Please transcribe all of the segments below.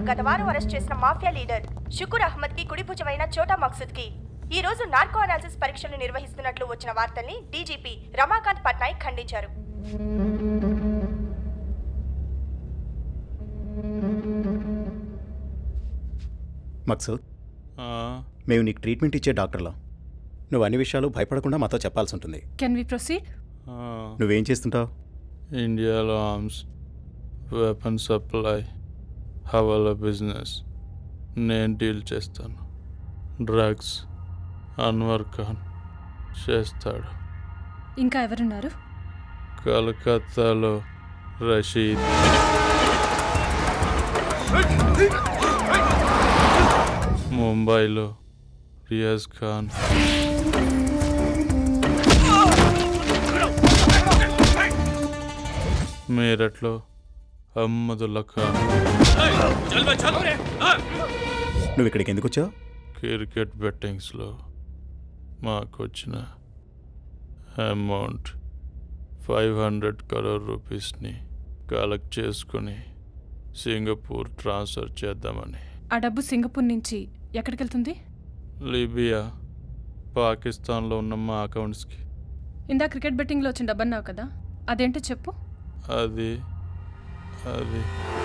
గత వారం అరెస్ట్ చేసిన మాఫియా లీడర్ షుకూర్ అహ్మద్ కి కుడి భుజమైన చోటా మక్సూద్ కి ఈ రోజు నార్కో అనాలిసిస్ పరీక్షలు నిర్వహిస్తున్నట్లు వచ్చిన వార్తల్ని డీజీపీ రమాకాంత్ పట్నాయక్ ఖండించారు మక్సూద్ మేము నీకు ట్రీట్మెంట్ ఇచ్చే డాక్టర్లో నువ్వు అన్ని విషయాలు భయపడకుండా మాతో చెప్పాల్సి ఉంటుంది కెన్ వి ప్రొసీడ్ నువ్వేం చేస్తుంటావు ఇండియాలో arms weapon supply hawala business నేను డీల్ చేస్తాను డ్రగ్స్ అన్వర్ ఖాన్ చేస్తాడు ఇంకా ఎవరున్నారు కలకత్తాలో రషీద్ ముంబైలో రియాజ్ ఖాన్ మీరట్లో అహ్మదుల్లా ఖాన్ నువ్వు ఇక్కడికి ఎందుకు వచ్చావు క్రికెట్ బెట్టింగ్స్లో మాకు వచ్చిన అమౌంట్ ఫైవ్ హండ్రెడ్ కరోర్ రూపీస్ని కలెక్ట్ చేసుకుని సింగపూర్ ట్రాన్స్ఫర్ చేద్దామని ఆ డబ్బు సింగపూర్ నుంచి ఎక్కడికి వెళ్తుంది లిబియా పాకిస్తాన్లో ఉన్న మా అకౌంట్స్కి ఇందా క్రికెట్ బెట్టింగ్లో వచ్చిన డబ్బు అన్నావు కదా అదేంటో చెప్పు అది అది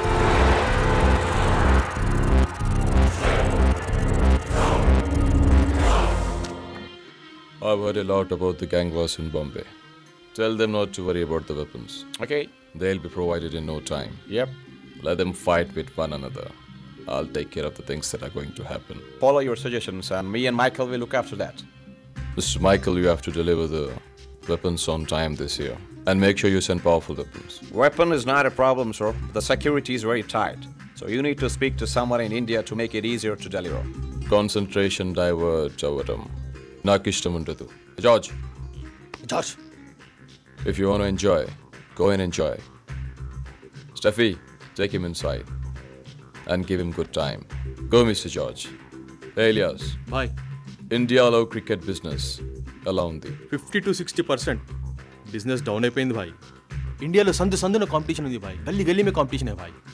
I've heard a lot about the gang wars in Bombay. Tell them not to worry about the weapons. Okay. They'll be provided in no time. Yep. Let them fight with one another. I'll take care of the things that are going to happen. Follow your suggestions, and me and Michael will look after that. Mr. Michael, you have to deliver the weapons on time this year. And make sure you send powerful weapons. Weapon is not a problem, sir. The security is very tight. So you need to speak to someone in India to make it easier to deliver. Concentration divert అవ్వడం నాకు ఇష్టం ఉండదు George George. If you want enjoy go and enjoy stuffy take him inside and give him good time go mister George alias boy ఇండియాలో cricket business ఎలా ఉంది fifty to sixty percent business down అయిపోయింది భాయ్ ఇండియాలో సందు సందున competition ఉంది भाई गली गली में कंपटीशन है भाई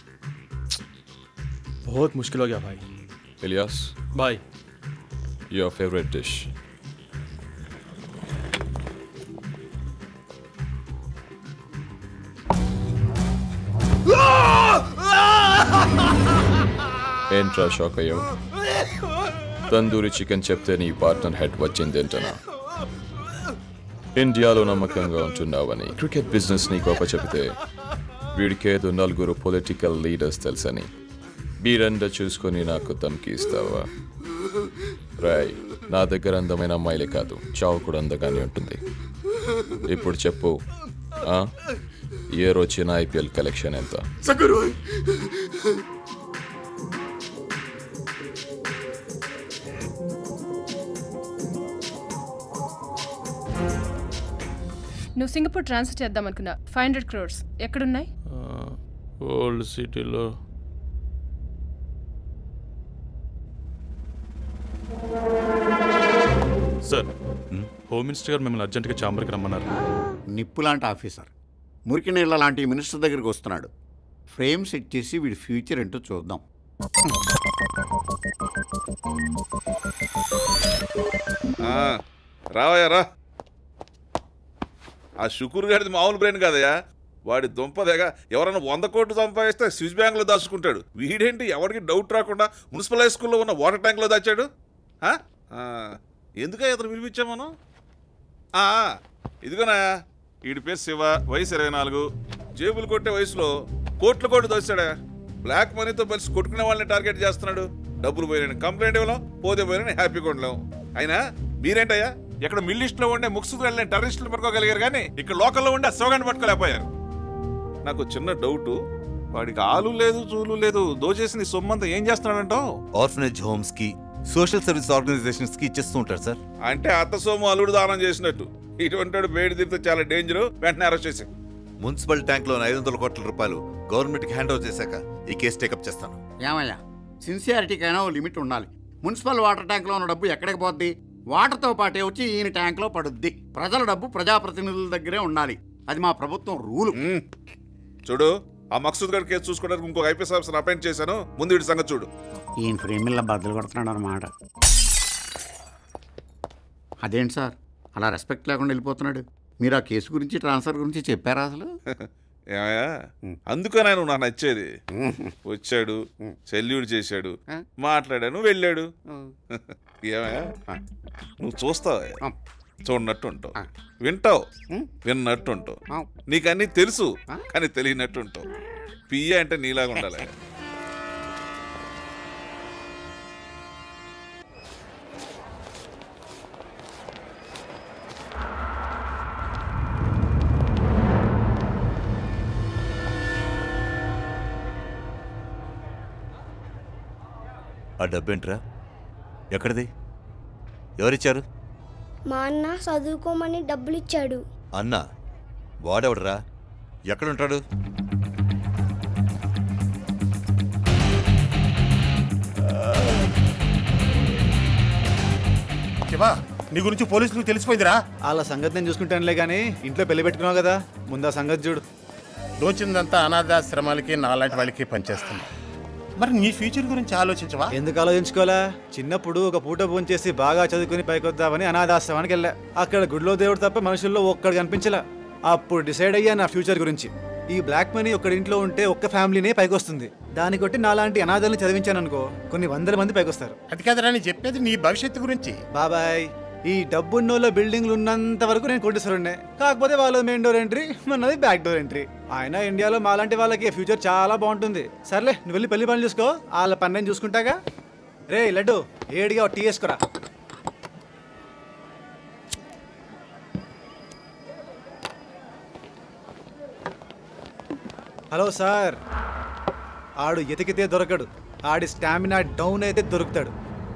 बहुत मुश्किल हो गया भाई Elias, भाई your favorite dish. ఏంట్రా షాక్ అయ్యావు తందూరి చికెన్ చెప్తే నీ పార్ట్నర్ హెడ్ వచ్చిందేంటనా ఇండియాలో నమ్మకంగా ఉంటున్నావని క్రికెట్ బిజినెస్ నీ గొప్ప చెబితే వీడికేదో నలుగురు పొలిటికల్ లీడర్స్ తెలుసని మీరండ చూసుకొని నాకు ధమ్కి ఇస్తావా రాయ్ నా దగ్గర అందమైన అమ్మాయిలే కాదు చావు కూడా అందగానే ఉంటుంది ఇప్పుడు చెప్పు ఆ? ఏ వచ్చిన ఐపీఎల్ కలెక్షన్ ఎంత నువ్వు సింగపూర్ ట్రాన్స్ఫర్ చేద్దాం అనుకున్నా ఫైవ్ హండ్రెడ్ క్రోర్స్ ఎక్కడున్నాయి ఓల్డ్ సిటీలో సార్ హోమ్ మినిస్టర్ గారు మిమ్మల్ని అర్జెంటుగా ఛాంబర్కి రమ్మన్నారు నిప్పు లాంటి ఆఫీసర్ మురికి నీళ్ళ లాంటి మినిస్టర్ దగ్గరికి వస్తున్నాడు ఫ్రేమ్ సెట్ చేసి వీడి ఫ్యూచర్ ఏంటో చూద్దాం రావయ్యా రా ఆ షుకూర్ గారిది మామూలు బ్రెయిన్ కాదయ్యా వాడి దుంపదేగా ఎవరైనా వంద కోట్లు సంపాదిస్తే స్విస్ బ్యాంక్లో దాచుకుంటాడు వీడేంటి ఎవరికి డౌట్ రాకుండా మున్సిపల్ హై స్కూల్లో ఉన్న వాటర్ ట్యాంక్లో దాచాడు ఆ? ఆ, ఎందుకయ్యా అతను పిలిపించాం మనం ఆ, ఇదిగోనా వీడి పేరు శివ వయసు ఇరవై నాలుగు జేబులు కొట్టే వయసులో కోట్లు కోట్లు దోచాడా బ్లాక్ మనీతో కలిసి కొట్టుకునే వాళ్ళని టార్గెట్ చేస్తున్నాడు డబ్బులు పోయిన కంప్లైంట్ ఇవ్వలేం పోతే పోయిన హ్యాపీగా ఉండలేం అయినా మీరేంటయ్యా ఇక్కడ మిల్లిస్ట్ లో ఉండే ముక్సుకు వెళ్ళిన టెర్రరిస్టులు పట్టుకోగలిగారు కానీ ఇక్కడ లోకల్లో ఉండే సోగాన్ని పట్టుకోలేకపోయారు నాకు చిన్న డౌట్ వాడికి ఆలు లేదు చూలు లేదు దోచేసిన ఈ సొమ్మంతా ఏం చేస్తున్నాడంటావు ఆర్ఫనేజ్ హోమ్స్ కి సోషల్ సర్వీస్ ఆర్గనైజేషన్స్ కి ఇచ్చేస్తూ ఉంటారు సార్ అంటే అత్త సొమ్ము అల్లుడు దానం చేసినట్టు ఇటువంటి వాడు బయట తిరిగితే చాలా డేంజర్ వెంటనే అరెస్ట్ చేసి మున్సిపల్ ట్యాంక్ లో ఐదు వందల కోట్ల రూపాయలు గవర్నమెంట్ కి హ్యాండ్ ఓవర్ చేశాక ఈ కేసు టేకప్ చేస్తాను ఏమయ్యా సిన్సియారిటీకైనా ఓ లిమిట్ ఉండాలి మున్సిపల్ వాటర్ ట్యాంక్లో ఉన్న డబ్బు ఎక్కడికి పోద్ది వాటర్తో పాటే వచ్చి ఈయన ట్యాంక్లో పడుద్ది ప్రజల డబ్బు ప్రజాప్రతినిధుల దగ్గరే ఉండాలి అది మా ప్రభుత్వం రూలు చూడు ఆ మక్సూద్ గారి కేసు చూసుకోవడానికి ఇంకొక ఐపీఎస్ ఆఫీసర్ అపాయింట్ చేశాను ముందు వీడి సంగతి చూడు ఈయన ఫ్రేమిల్లా బద్దలు కొడుతున్నాడు అన్నమాట అదేంటి సార్ అలా రెస్పెక్ట్ లేకుండా వెళ్ళిపోతున్నాడు మీరు ఆ కేసు గురించి ట్రాన్స్ఫర్ గురించి చెప్పారా అసలు ఏమయ్యా అందుకని ఆయన నాకు నచ్చేది వచ్చాడు సెల్యూట్ చేశాడు మాట్లాడాను వెళ్ళాడు ఏమయ్యా నువ్వు చూస్తావా చూడనట్టు ఉంటావు వింటావు విన్నట్టు ఉంటావు నీకు అన్నీ తెలుసు కానీ తెలియనట్టు ఉంటావు పియ్య అంటే నీలాగా ఉండాలి ఆ డబ్బేంట్రా ఎక్కడిది ఎవరిచ్చారు మా అన్న చదువుకోమని డబ్బులు ఇచ్చాడు అన్న వాడెవడరా ఎక్కడుంటాడు శివా నీ గురించి పోలీసులకు తెలిసిపోయిందిరా వాళ్ళ సంగతి నేను చూసుకుంటానులే కానీ ఇంట్లో పెళ్లి పెట్టుకున్నావు కదా ముందు ఆ సంగతి చూడు దోచిందంతా అనాథాశ్రమాలకి నాలాంటి వాళ్ళకి పనిచేస్తుంది మరి నీ ఫ్యూచర్ గురించి ఆలోచించవా ఎందుకు ఆలోచించుకోవాలా చిన్నప్పుడు ఒక పూట భోంచేసి బాగా చదువుకుని పైకొద్దామని అనాథాశ్రమానికి వెళ్ళా అక్కడ గుడిలో దేవుడు తప్ప మనుషుల్లో ఒక్కడు కనిపించలా అప్పుడు డిసైడ్ అయ్యా నా ఫ్యూచర్ గురించి ఈ బ్లాక్ మనీ ఒక్కడి ఇంట్లో ఉంటే ఒక్క ఫ్యామిలీనే పైకొస్తుంది దాన్ని కొట్టి నాలాంటి అనాథల్ని చదివించాను అనుకో కొన్ని వందల మంది పైకొస్తారు అది కదరా నేను చెప్పేది నీ భవిష్యత్తు గురించి బాబాయ్ ఈ డబ్బున్నోళ్ళ బిల్డింగ్లు ఉన్నంత వరకు నేను కోటేశ్వరుండే కాకపోతే వాళ్ళ మెయిన్ డోర్ ఎంట్రీ మనది బ్యాక్ డోర్ ఎంట్రీ ఆయన ఇండియాలో మాలాంటి వాళ్ళకి ఫ్యూచర్ చాలా బాగుంటుంది సర్లే నువ్వు వెళ్ళి పెళ్లి పని చూసుకో వాళ్ళ పని నేను చూసుకుంటాగా రే లడ్డు ఏడిగా టీ వేసుకురా హలో సార్ ఆడు ఎతికితే దొరకడు ఆడి స్టామినా డౌన్ అయితే దొరుకుతాడు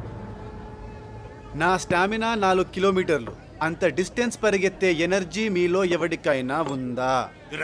నా స్టామినా నాలుగు కిలోమీటర్లు అంత డిస్టెన్స్ పరిగెత్తే ఎనర్జీ మీలో ఎవరికైనా ఉందా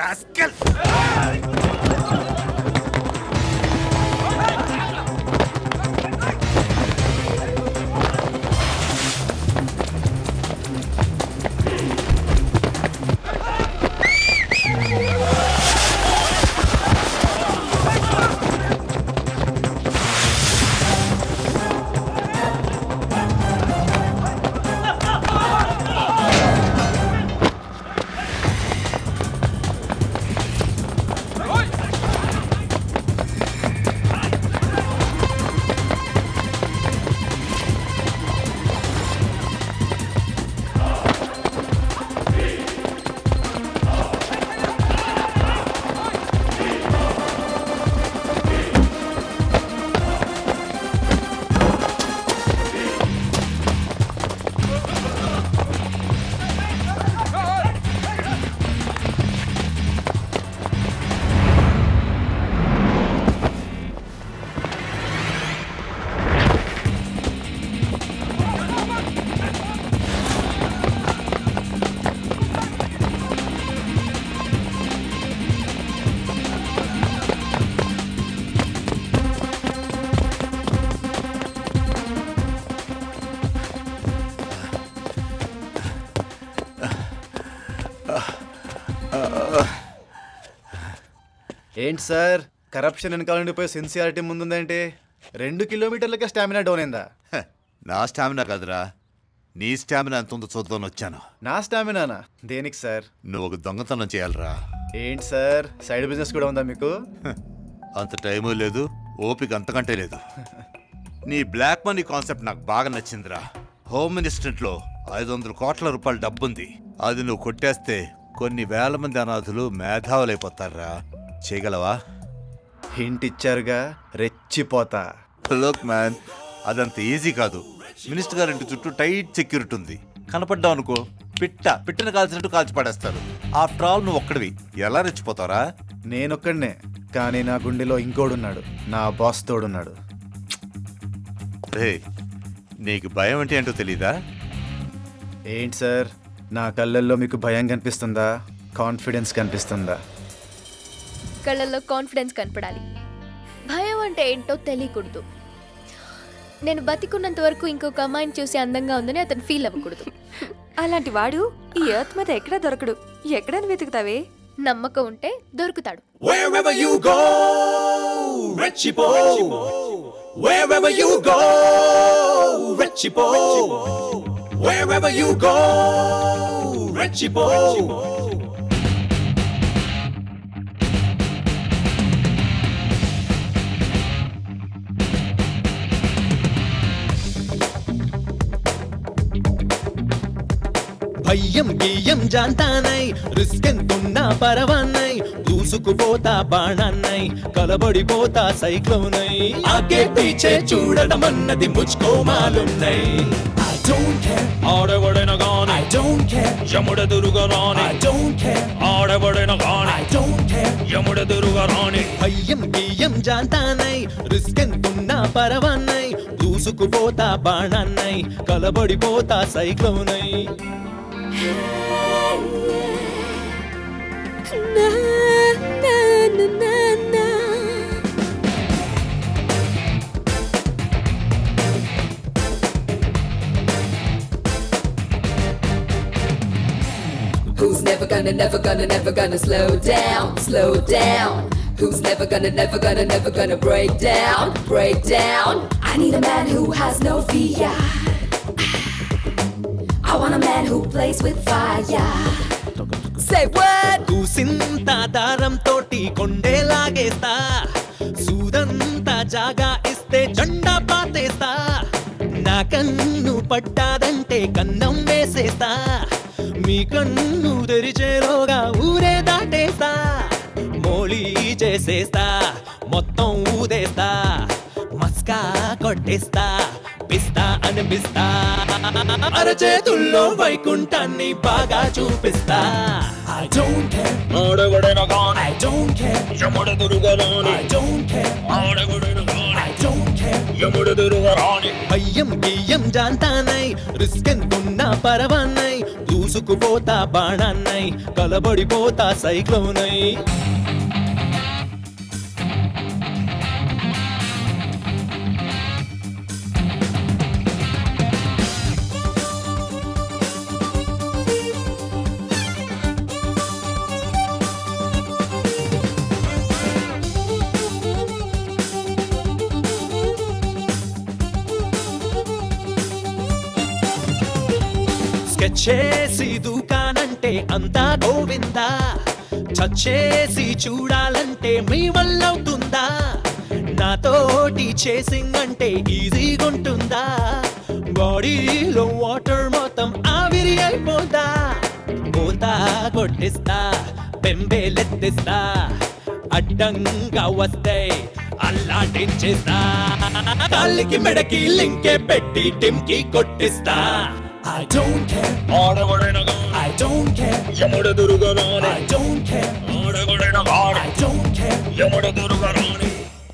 ఏంటి సార్ కరప్షన్ వెనకాల ఉండిపోయి సిన్సియారిటీ ముందుందేంటి రెండు కిలోమీటర్లకే స్టామినా డౌన్ అయిందా హ, నా స్టామినా కాదురా నీ స్టామినా ఎంత ఉందో చూద్దామని వచ్చాను నా స్టామినానా దేనికి సార్ నువ్వు ఒక దొంగతనం చేయాలిరా ఏంటి సార్ సైడ్ బిజినెస్ కూడా ఉందా మీకు అంత టైము లేదు ఓపిక అంతకంటే లేదు నీ బ్లాక్ మనీ కాన్సెప్ట్ నాకు బాగా నచ్చిందిరా హోమ్ మినిస్ట్రీలో ఐదు వందల కోట్ల రూపాయల డబ్బుంది అది నువ్వు కొట్టేస్తే కొన్ని వేల మంది అనాథులు మేధావులైపోతారా చేయగలవా హింట్ ఇచ్చారుగా రెచ్చిపోతా లుక్ మ్యాన్ అదంత ఈజీ కాదు మినిస్టర్ గారి ఇంటి చుట్టూ టైట్ సెక్యూరిటీ ఉంది కనపడ్డావు అనుకో పిట్ట పిట్టను కాల్చినట్టు కాల్చి పడేస్తారు ఆఫ్టర్ ఆల్ నువ్వు ఒక్కడివి ఎలా రెచ్చిపోతారా నేనొక్కడనే కానీ నా గుండెలో ఇంకోడున్నాడు నా బాస్ తోడున్నాడు రే నీకు భయం అంటే ఏంటో తెలీదా ఏంటి సార్ నా కళ్ళల్లో మీకు భయం కనిపిస్తుందా కాన్ఫిడెన్స్ కనిపిస్తుందా కళ్ళల్లో కాన్ఫిడెన్స్ కనపడాలి భయం అంటే ఏంటో తెలియకూడదు నేను బతికున్నంత వరకు ఇంకొక అమ్మాయిని చూసి అందంగా ఉందని అతను ఫీల్ అవ్వకూడదు అలాంటి వాడు ఈ ఎర్త్ మీద ఎక్కడ దొరకడు ఎక్కడని వెతుకుతావే నమ్మకం ఉంటే దొరుకుతాడు Wherever you go, Richie Bo. Wherever you go, Richie Bo. Wherever you go, Richie Bo. భయ్యం గియ్యం జాంతానై రిస్క్ ఎంతున్నా పరవాన్నై దూసుకుపోతా బాణాన్నై కలబడిపోతా సైక్లోనై ఆగే పీచే చూడడం అన్నది ముచ్చుకో మాలున్నై I don't care ఆడెవడైనా గాని I don't care యముడెదురుగా రాని I don't care ఆడెవడైనా గాని I don't care యముడెదురుగా రాని భయ్యం గియ్యం జాంతానై రిస్క్ ఎంతున్నా పరవాన్నై దూసుకుపోతా బాణాన్నై కలబడిపోతా సైక్లోనై Who's never gonna, never gonna, never gonna slow down, slow down? Who's never gonna, never gonna, never gonna break down, break down? I need a man who has no fear. I want a man who plays with fire. Say what? కూసింత దారం తోటి కొండేలాగేస్తా సూదంతా జాగా ఇస్తే జెండా పాతేస్తా నా కన్ను పట్టాదంటే కన్నం వేసేస్తా మీ కన్ను తెరిచేలోగా ఊరే దాటేస్తా మోళీ చేసేస్తా మొత్తం ఊదేస్తా మస్కా కొట్టేస్తా పిస్తా అనిపిస్తా అరచేతుల్లో వైకుంఠాన్ని బాగా చూపిస్తా I don't care ఆడెవడైనా గాని I don't care యముడెదురుగా రాని I don't care ఆడెవడైనా గాని I don't care యముడెదురుగా రాని భయ్యం గియ్యం జాంతానై రిస్క్ ఎంతున్నా పరవాన్నై దూసుకుపోతా బాణాన్నై కలబడిపోతా సైక్లోనై స్కెచ్ చేసి దూకానంటే అంతా గోవిందా చచ్చేసి చూడాలంటే మీ వల్ల అవుతుందా నాతోటి చేసింగ్ అంటే ఈజీగా ఉంటుందా బాడీలో వాటర్ మొత్తం ఆవిరి అయిపోతా పోతా కొట్టిస్తా పెంబేలెత్తిస్తా అడ్డంగా వస్తే అల్లాటించేస్తా కాలికి మెడకి లింకే పెట్టి టిమ్కి కొట్టిస్తా I don't care ఆడగొడైన I don't care యముడెదురుగా రాని I don't care ఆడగొడైన I don't care యముడెదురుగా రాని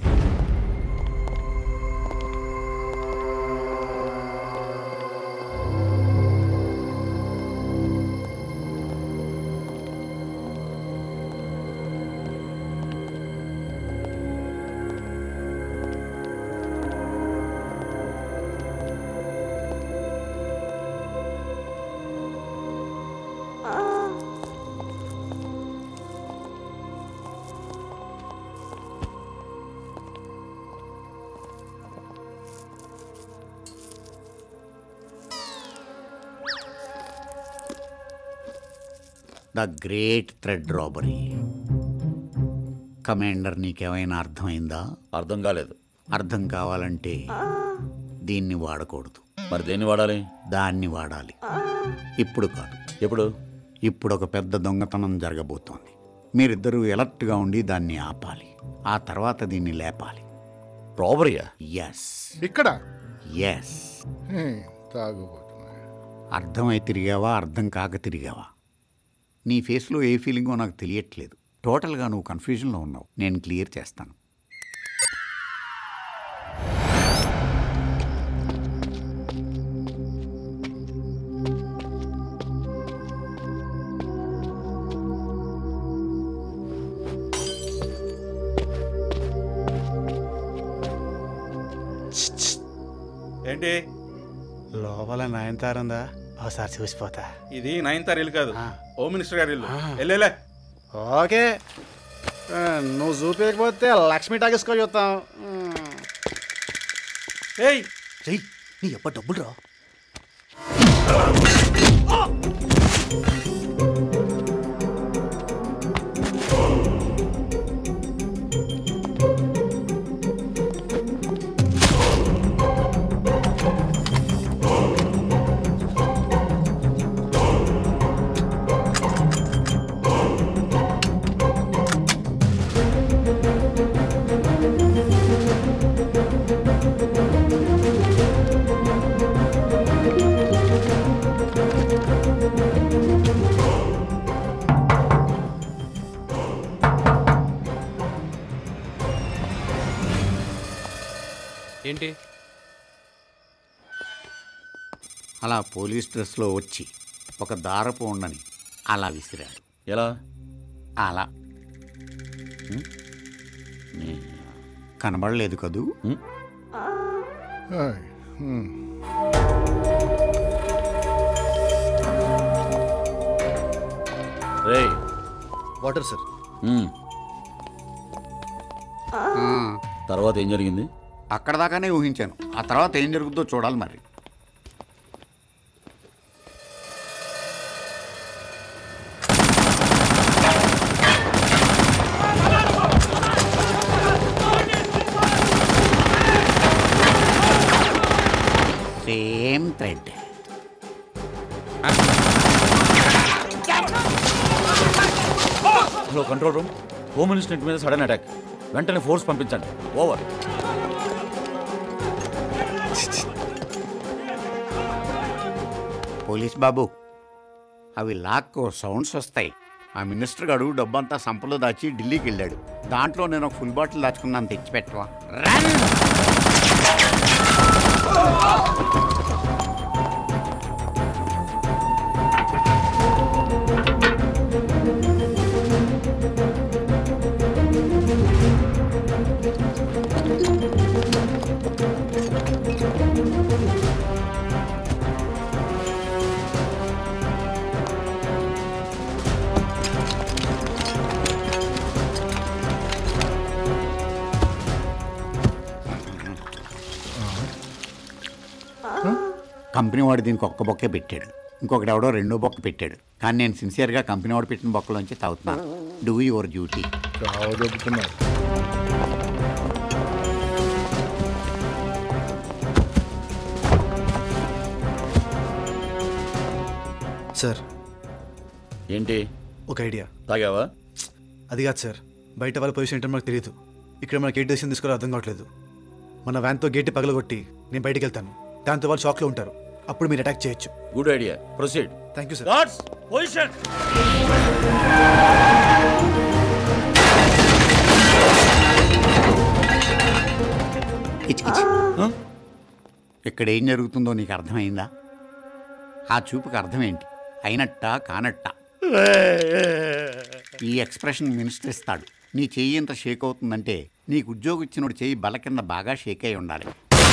the great thread robbery commander నీకేమైనా అర్థమైందా అర్థం కాలేదు అర్థం కావాలంటే దీన్ని వాడకూడదు మరి దేన్ని వాడాలి దాన్ని వాడాలి ఇప్పుడు కాదు ఎప్పుడు ఇప్పుడు ఒక పెద్ద దొంగతనం జరగబోతోంది మీరిద్దరూ ఎలర్ట్గా ఉండి దాన్ని ఆపాలి ఆ తర్వాత దీన్ని లేపాలి రాబరీయా ఎస్ ఇక్కడ ఎస్ తాగుబోతున్నా అర్థమై తిరిగావా అర్థం కాక తిరిగావా నీ ఫేస్లో ఏ ఫీలింగో నాకు తెలియట్లేదు టోటల్గా నువ్వు కన్ఫ్యూజన్లో ఉన్నావు నేను క్లియర్ చేస్తాను ఏంటి లోపల నయనతారుందా ఒకసారి చూసిపోతా ఇది నైన్ తారీఖు కాదు హోమ్ మినిస్టర్ గారి ఇల్లు వెళ్ళేలే ఓకే ఆ, నువ్వు చూపించకపోతే లక్ష్మీ టాకీస్కో చూస్తాం ఏయ్ చెయ్యి నీ ఎప్ప డబ్బులు రా ఏంటి అలా పోలీస్ డ్రెస్లో వచ్చి ఒక దారపు ఉండని అలా విసిరాడు ఎలా అలా ఉం? నీ- కనబడలేదు కదూ రే వాటర్ సార్ తర్వాత ఏం జరిగింది అక్కడ దాకానే ఊహించాను ఆ తర్వాత ఏం జరుగుతుందో చూడాలి మరి same thread hello control room home minister మీద సడన్ అటాక్ వెంటనే ఫోర్స్ పంపించండి ఓవర్ పోలీస్ బాబు అవి లాక్కో సౌండ్స్ వస్తాయి ఆ మినిస్టర్ గారు డబ్బంతా సంపలో దాచి ఢిల్లీకి వెళ్ళాడు దాంట్లో నేను ఒక ఫుల్ బాటిల్ దాచుకున్నాను తెచ్చిపెట్టవా కంపెనీ వాడు దీనికి ఒక్క బొక్కే పెట్టాడు ఇంకొకటి ఎవడో రెండో బొక్క పెట్టాడు కానీ నేను సిన్సియర్గా కంపెనీ వాడు పెట్టిన బొక్కలోంచి తాగుతున్నాను డూ యువర్ డ్యూటీ సార్ ఏంటి ఒక ఐడియా తాగావా అది కాదు సార్ బయట వాళ్ళ పొజిషన్ ఏంటో మనకు తెలియదు ఇక్కడ మనకి ఏ డెసిషన్ తీసుకోవాలో అర్థం కావట్లేదు మన వ్యాన్తో గేట్ పగలగొట్టి నేను బయటికి వెళ్తాను దాంతో వాళ్ళు షాక్లో ఉంటారు అప్పుడు మీరు అటాక్ చేయొచ్చు good idea proceed thank you sir guards position కిచ్ కిచ్. ఇక్కడ ఏం జరుగుతుందో నీకు అర్థమైందా ఆ చూపుకి అర్థం ఏంటి అయినట్ట కానట్ట ఈ ఎక్స్ప్రెషన్ మినిస్టర్ ఇస్తాడు నీ చెయ్యి ఇంత షేక్ అవుతుందంటే నీకు ఉద్యోగం ఇచ్చినోడు చెయ్యి బల కింద బాగా షేక్ అయి ఉండాలి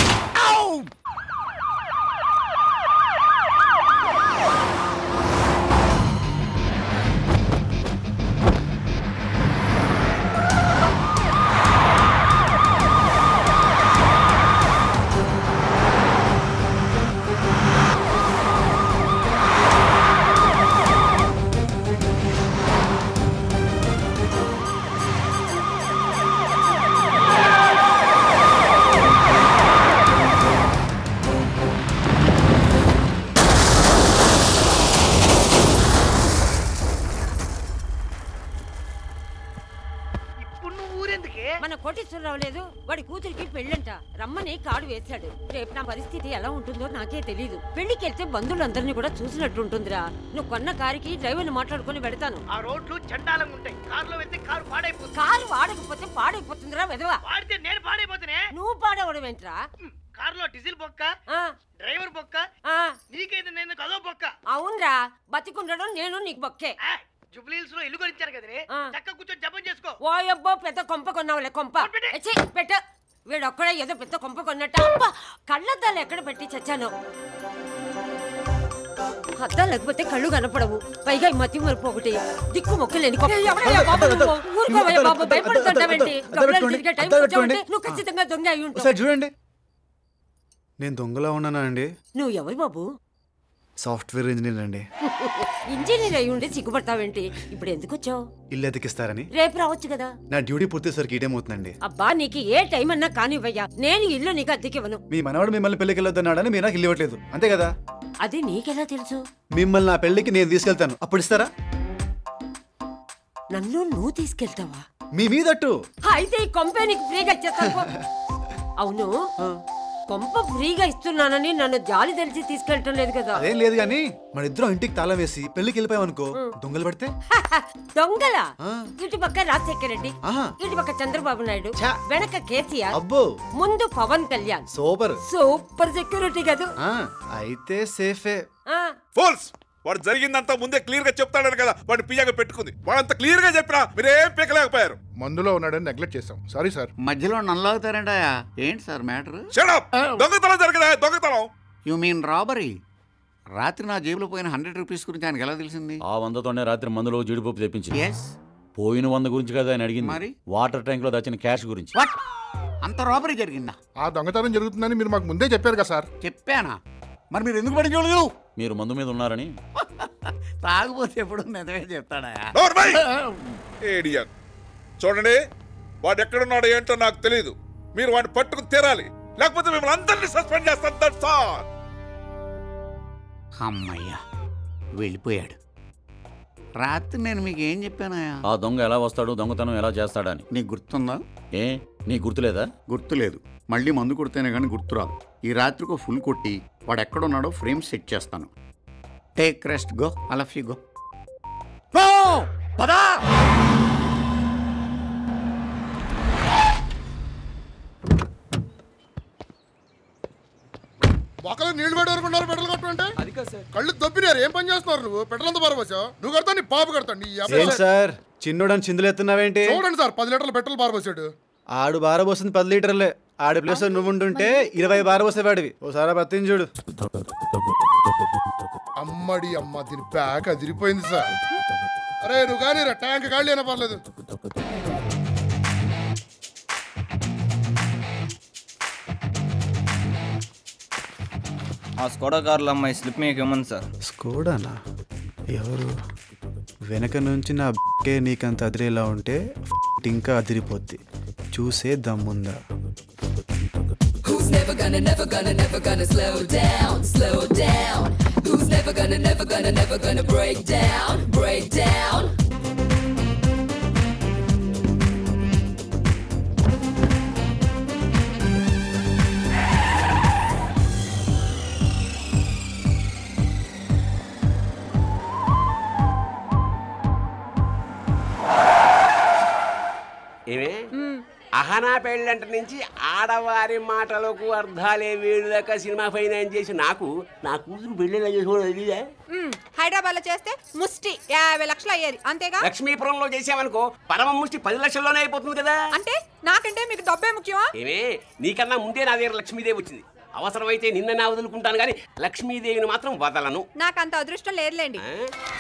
మన కోటేశ్వరరావు లేదు వాడి కూతురికి పెళ్ళంట రమ్మని కాడు వేశాడు రేపు నా పరిస్థితి ఎలా ఉంటుందో నాకే తెలీదు పెళ్లికి వెళ్తే బంధువులందరినీ కూడా చూసినట్టు ఉంటుందిరా నువ్వు కొన్న కారుకి డ్రైవర్ని మాట్లాడుకొని పెడతాను ఆ రోడ్లు చండాలంగా ఉంటాయి కారులో వెళ్తే కారు పాడైపోతుంది కారు వాడకపోతే పాడైపోతుందిరా విధవా వాడితే నేను పాడైపోతున్నా నువ్వు పాడవడం ఏంట్రా కారులో డీజిల్ బొక్క డ్రైవర్ బొక్క నీకైతే నేను కదో బొక్క అవునరా బతికుండడం నేను నీకు బొక్కే జుబ్లీహిల్స్ లో ఇల్లు కొనిచ్చారు కదనే చక్క కూర్చొని జపం చేసుకో ఓ అబ్బో పెద్ద కొంప కొన్నావులే కొంప ఎచ్చి, పెట్ట వీడొక్కడే ఏదో పెద్ద కొంప కొన్నట్ట అబ్బా కళ్ళద్దాలు ఎక్కడ పెట్టి చచ్చాను అద్దం లేకపోతే కళ్ళు కనపడవు పైగా ఈ మతి మరపు ఒకటి దిక్కు మొక్కలేని కొ- ఏయ్, ఎవరయ్యా బాబు నువ్వు? ఊరుకోవయ్యా బాబు భయపడుతుంటావేంటి గమలాలు తిరిగే టైం వచ్చావంటే నువ్వు ఖచ్చితంగా దొంగ అయి ఉంటావు ఒకసారి చూడండి నేను దొంగలా ఉన్నానా అండి నువ్వు ఎవరు బాబు సాఫ్ట్వేర్ ఇంజనీర్ అండి ఇంజనీర్ అయి ఉండి సిగ్గుపడతావేంటి ఇప్పుడు ఎందుకు వచ్చావు ఇల్లు ఎతికిస్తారని రేపు రావచ్చు కదా నా డ్యూటీ పూర్తేసరికి ఈ టైం అవుతుందండి అబ్బా నీకు ఏ టైం అన్నా కానివ్వయ్యా నేను ఇల్లు నీకు అద్దెకివ్వను మీ మనవాడు మిమ్మల్ని పెళ్ళికి వెళ్ళొద్దన్నాడని మీరు నాకు ఇల్లు ఇవ్వట్లేదు అంతే కదా అది నీకెలా తెలుసు మిమ్మల్ని నా పెళ్ళికి నేను తీసుకెళ్తాను అప్పుడు ఇస్తారా నన్ను నువ్వు తీసుకెళ్తావా మీ మీదట్టు అయితే ఈ కొంపే నీకు ఫ్రీగా ఇచ్చేస్తాను పో. అవును కొంప ఫ్రీగా ఇస్తున్నానని నన్ను జాలి తెలిసి తీసుకెళ్ళటం లేదు కదా అదేం లేదు కానీ మన ఇద్దరం ఇంటికి తాళం వేసి పెళ్ళికి వెళ్ళిపోయాం అనుకో దొంగలు పడితే దొంగలా ఇటు పక్క రాజశేఖర రెడ్డి ఆహా. ఇటు పక్క చంద్రబాబు నాయుడు వెనక కేసీఆర్ అబ్బో ముందు Pawan Kalyan super super security కదా ఆ, అయితే సేఫే ఫోల్స్ వాడు జరిగిందంతా ముందే క్లియర్ గా చెప్తాడని కదా వాడిని పియ్యగా పెట్టుకుంది వాడంత క్లియర్ గా చెప్పినా మీరేం పీకలేకపోయారు మందులో ఉన్నాడని నెగ్లెక్ట్ చేసాం సారీ సార్ మధ్యలో నల్లాగుతారంటయా ఏంటి సార్ మ్యాటర్ దొంగతనం జరిగదా దొంగతనం యు మీన్ రాబరీ రాత్రి నా జేబులో పోయిన హండ్రెడ్ రూపీస్ గురించి ఆయనకి ఎలా తెలిసింది ఆ వందతోనే రాత్రి మందులో జీడిపప్పు తెప్పించింది Yes. పోయిన వంద గురించి కదా ఆయన అడిగింది మరి? వాటర్ ట్యాంక్ లో దాచిన క్యాష్ గురించి అంత రాబరీ జరిగిందా ఆ దొంగతనం జరుగుతుందని మీరు మాకు ముందే చెప్పారు కదా సార్ చెప్పానా మరి మీరు ఎందుకు పడించలేదు మీరు మందు మీద ఉన్నారని తాగుపోతే ఎప్పుడు నిజమే చెప్తాడా ఏడియన్ చూడండి వాడు ఎక్కడున్నాడో ఏంటో నాకు తెలియదు మీరు వాడిని పట్టుకుని తీరాలి లేకపోతే మిమ్మల్ని అందరినీ సస్పెండ్ చేస్తాను దట్స్ ఆల్ అమ్మయ్యా వెళ్ళిపోయాడు రాత్రి నేను మీకు ఏం చెప్పానయ్యా ఆ దొంగ ఎలా వస్తాడు దొంగతనం ఎలా చేస్తాడని నీకు గుర్తుందా ఏ నీ గుర్తులేదా గుర్తులేదు మళ్ళీ మందు కొడితేనే కానీ గుర్తురాదు ఈ రాత్రికి ఫుల్ కొట్టి వాడు ఎక్కడున్నాడో ఫ్రేమ్ సెట్ చేస్తాను టేక్ రెస్ట్ గో అలఫ్ యూ గో పదా మొక్కలు నీళ్లు పెట్టే వరకు ఉన్నారు పెట్రోల్ కొట్టమంటే కళ్ళు దొబ్బినారు ఏం పని చేస్తున్నారు నువ్వు పెట్రోల్ అంతా పారబోసావు నువ్వు కడతా నీ పాప కడతాడు నీ అబ్బ- ఏం సార్ చిన్నోడని చిందులెత్తున్నావేంటి చూడండి సార్ పది లీటర్ల పెట్రోల్ పారబోసాడు ఆడు బారబోసింది పది లీటర్లే ఆడి ప్లేస్ నువ్వు ఉంటుంటే ఇరవై బారబోసేవాడివి ఓసారి బతిని చూడు అమ్మడి అమ్మ దీని బ్యాగ్ అదిరిపోయింది సార్ అరే నువ్వు కానీ రా ట్యాంక్ ఖాళీ అయినా పర్లేదు ఆ స్కోడా కార్లో అమ్మాయి స్లిప్ మీకు ఇవ్వమని సార్ స్కోడానా ఎవరు వెనక నుంచి నా కే నీకంత అదిరేలా ఉంటే ఇంకా అదిరిపోద్ది చూసే దమ్ముందా Who's never gonna, never gonna, never gonna slow down, slow down? Who's never gonna, never gonna, never gonna break down, break down? ఏమే అహనా పెళ్ళంట నుంచి ఆడవారి మాటలకు అర్థాలే వేడు దాకా సినిమా ఫైనాన్స్ చేసి నాకు నా కూతురు పెళ్ళిలా చేసుకోవడం తెలియదా హైదరాబాద్ లో చేస్తే ముష్టి యాభై లక్షలు అయ్యేది అంతేగా లక్ష్మీపురంలో చేసావనుకో పరమ ముష్టి పది లక్షల్లోనే అయిపోతుంది కదా అంటే నాకంటే మీకు డబ్బే ముఖ్యమా ఏమే నీకన్నా ముందే నా దగ్గర లక్ష్మీదేవి వచ్చింది అవసరమైతే నిన్న నా వదులుకుంటాను కానీ లక్ష్మీదేవిని మాత్రం వదలను నాకు అంత అదృష్టం లేదులేండి ఆ?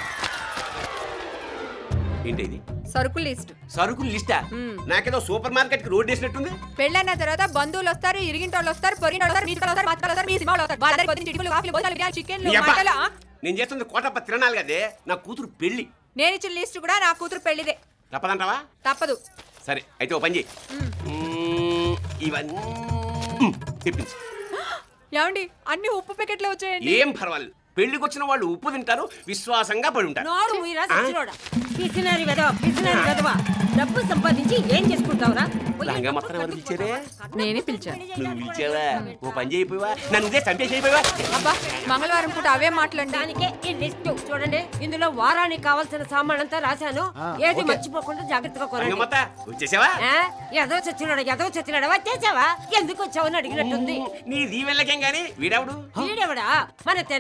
ఏంటి ఇది సరుకు లిస్ట్ సరుకులు లిస్టా నాకేదో సూపర్ మార్కెట్ కి రోడ్ వేసినట్టుంది పెళ్ళైన తర్వాత బంధువులు వస్తారు ఇరిగింటి వాళ్ళు వస్తారు పొరిగిన వాళ్ళు వస్తారు మీ వస్తారు మా వస్తారు మీ సినిమాలు వస్తారు వాళ్ళ పొద్దున్న చిటికలు కాఫీలు భోజనాలు బిర్యానీ చికెన్లు నీ అబ్బా. మటలు ఆ? నేను చేస్తుంది కోటప్ప తిరణాలు కదే నా కూతురు పెళ్లి నేను ఇచ్చిన లిస్ట్ కూడా నా కూతురు పెళ్లిదే తప్పదంటావా తప్పదు సరే అయితే ఓ పని చేయి మ్మ్, ఇవన్నీ మ్మ్, తెప్పించు ఏమండి అన్ని ఉప్పు ప్యాకెట్లే వచ్చాయండి ఏం పర్వాలేదు పెళ్లికి వచ్చిన వాళ్ళు ఉప్పు తింటారు విశ్వాసంగా పడి ఉంటారు నోరు మీరా ఆ? సచ్చినోడా పిసినారి వెదవ పిసినారి వెదవ డబ్బు సంపాదించి ఏం చేసుకుంటావురా లంగా మొత్తం ఎవరు పిలిచారే నేనే పిలిచాను నువ్వు పిలిచావా ఓ పని చేయిపోయావా నన్ను ఇదే చంపేసి అయిపోయావా అబ్బా మంగళవారం పూట అవే మాట్లాడండి దానికే ఈ లిస్ట్ చూడండి ఇందులో వారానికి కావాల్సిన సామాన్ అంతా రాశాను ఆ, ఏది ఓకే. మర్చిపోకుండా జాగ్రత్తగా కొనండి రంగమ్మత్త వచ్చేసావా ఆ? ఎదో చచ్చినాడు ఎదో చచ్చినాడు వచ్చేసావా ఎందుకు వచ్చావని అడిగినట్టుంది నీ దీవెళ్ళకేం గాని వీడెవడు వీడెవడా మన తెనాలి తాత